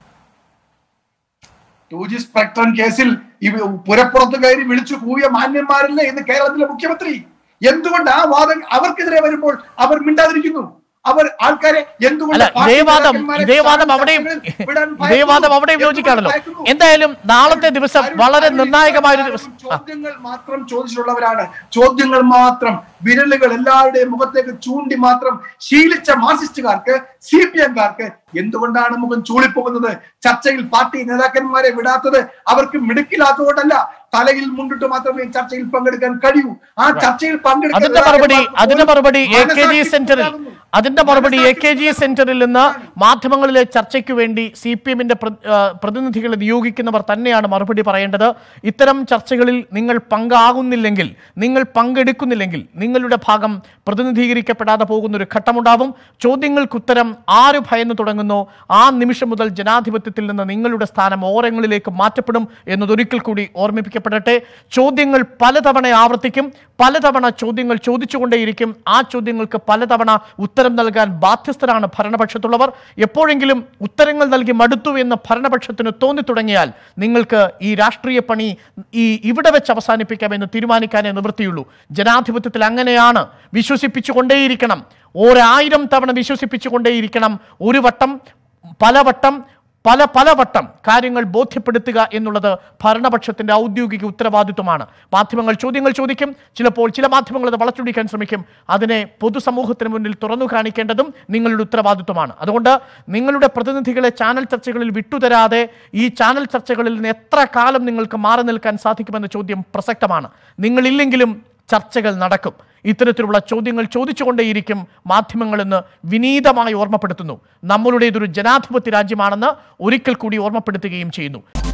ടു ജി സ്പെക്ട്രം കേസിൽ ഇവ പുരപ്പുറത്ത് കയറി വിളിച്ചു കൂവിയ മാന്യന്മാരല്ലേ ഇന്ന് കേരളത്തിലെ മുഖ്യമന്ത്രി എന്തുകൊണ്ട് ആ വാദം അവർക്കെതിരെ വരുമ്പോൾ അവർ മിണ്ടാതിരിക്കുന്നു അവർ ആൾക്കാരെ എന്തുകൊണ്ട് അല്ല പാർട്ടി ഇതേ വാദം നേതാക്കന്മാരെ ഇതേ വാദം ചാനൽ അവിടെയും ചർച്ചകളിൽ വിടാൻ ഇതേ ഭയക്കുന്നു? വാദം അവിടെയും എന്തുകൊണ്ട് യോജിക്കാണല്ലോ ഭയക്കുന്നു? എന്തായാലും നാളത്തെ ദിവസം അരുൺ, വളരെ അരുൺ നിർണായകമായ ഒരു ഇത്രയും ദിവസം ആ, ചോദ്യങ്ങൾ മാത്രം ചോദിച്ചിട്ടുള്ളവരാണ് ചോദ്യങ്ങൾ മാത്രം വിരലുകൾ എല്ലാവരുടെയും മുഖത്തേക്ക് ചൂണ്ടി മാത്രം ശീലിച്ച മാർസിസ്റ്റുകാർക്ക് സി പി എംകാർക്ക് എന്തുകൊണ്ടാണ് മുഖം ചൂളിപ്പോകുന്നത് ചർച്ചയിൽ പാർട്ടി നേതാക്കന്മാരെ വിടാത്തത് അവർക്ക് മിടുക്കില്ലാത്തതുകൊണ്ടല്ല തലയിൽ മുണ്ടിട്ട് മാത്രമേ ചർച്ചയിൽ പങ്കെടുക്കാൻ കഴിയൂ ആ ചർച്ചയിൽ പങ്കെടുക്കാൻ അതിന്റെ മറുപടി നേതാക്കന്മാർക്ക് അതിന്റെ മറുപടി എ കെ ജി മനസാക്ഷി സെന്ററിൽ ഉണ്ടാകുന്നു. അതിന്റെ മറുപടി എ കെ ജി മനസാക്ഷി സെന്ററിൽ നിന്ന് മാധ്യമങ്ങളിലെ ചർച്ചയ്ക്ക് വേണ്ടി സി പി എമ്മിന്റെ പ്രതിനിധികളെ നിയോഗിക്കുന്നവർ തന്നെയാണ് മറുപടി പറയേണ്ടത് ഇത്തരം ചർച്ചകളിൽ നിങ്ങൾ പങ്കാകുന്നില്ലെങ്കിൽ നിങ്ങൾ പങ്കെടുക്കുന്നില്ലെങ്കിൽ നിങ്ങളുടെ ഭാഗം പ്രതിനിധീകരിക്കപ്പെടാതെ പോകുന്ന ഒരു ഘട്ടമുണ്ടാവും ചോദ്യങ്ങൾക്ക് ഉത്തരം ആര് ഭയന്ന് തുടങ്ങുന്നോ ആ നിമിഷം മുതൽ ജനാധിപത്യത്തിൽ നിന്ന് നിങ്ങളുടെ സ്ഥാനം ഓരങ്ങളിലേക്ക് മാറ്റപ്പെടും എന്നതൊരിക്കൽ കൂടി ഓർമ്മിപ്പിക്കപ്പെടട്ടെ ചോദ്യങ്ങൾ പലതവണ ആവർത്തിക്കും പലതവണ ചോദ്യങ്ങൾ ചോദിച്ചുകൊണ്ടേയിരിക്കും ആ ചോദ്യങ്ങൾക്ക് പലതവണ ഉത്തരം നൽകാൻ ബാധ്യസ്ഥരാണ് ഭരണപക്ഷത്തുള്ളവർ എപ്പോഴെങ്കിലും ഉത്തരങ്ങൾ നൽകി മടുത്തു എന്ന് ഭരണപക്ഷത്തിന് തോന്നി തുടങ്ങിയാൽ നിങ്ങൾക്ക് ഈ രാഷ്ട്രീയ പണി ഈ ഇവിടെ വെച്ച് അവസാനിപ്പിക്കാമെന്ന് തീരുമാനിക്കാനേ നിവൃത്തിയുള്ളൂ ജനാധിപത്യത്തിൽ അങ്ങനെയാണ് വിശ്വസിപ്പിച്ചുകൊണ്ടേയിരിക്കണം ഒരായിരം തവണ വിശ്വസിപ്പിച്ചുകൊണ്ടേയിരിക്കണം ഒരു വട്ടം പലവട്ടം പല പലവട്ടം കാര്യങ്ങൾ ബോധ്യപ്പെടുത്തുക എന്നുള്ളത് ഭരണപക്ഷത്തിന്റെ ഔദ്യോഗിക ഉത്തരവാദിത്വമാണ് മാധ്യമങ്ങൾ ചോദ്യങ്ങൾ ചോദിക്കും ചിലപ്പോൾ ചില മാധ്യമങ്ങൾ അത് വളച്ചൊടിക്കാൻ ശ്രമിക്കും അതിനെ പൊതുസമൂഹത്തിന് മുന്നിൽ തുറന്നു കാണിക്കേണ്ടതും നിങ്ങളുടെ ഉത്തരവാദിത്വമാണ് അതുകൊണ്ട് നിങ്ങളുടെ പ്രതിനിധികളെ ചാനൽ ചർച്ചകളിൽ വിട്ടുതരാതെ ഈ ചാനൽ ചർച്ചകളിൽ നിന്ന് എത്ര കാലം നിങ്ങൾക്ക് മാറി നിൽക്കാൻ സാധിക്കുമെന്ന ചോദ്യം പ്രസക്തമാണ് നിങ്ങളില്ലെങ്കിലും ചർച്ചകൾ നടക്കും ഇത്തരത്തിലുള്ള ചോദ്യങ്ങൾ ചോദിച്ചുകൊണ്ടേയിരിക്കും മാധ്യമങ്ങളെന്ന് വിനീതമായി ഓർമ്മപ്പെടുത്തുന്നു നമ്മളുടേതൊരു ജനാധിപത്യ രാജ്യമാണെന്ന് ഒരിക്കൽ കൂടി ഓർമ്മപ്പെടുത്തുകയും ചെയ്യുന്നു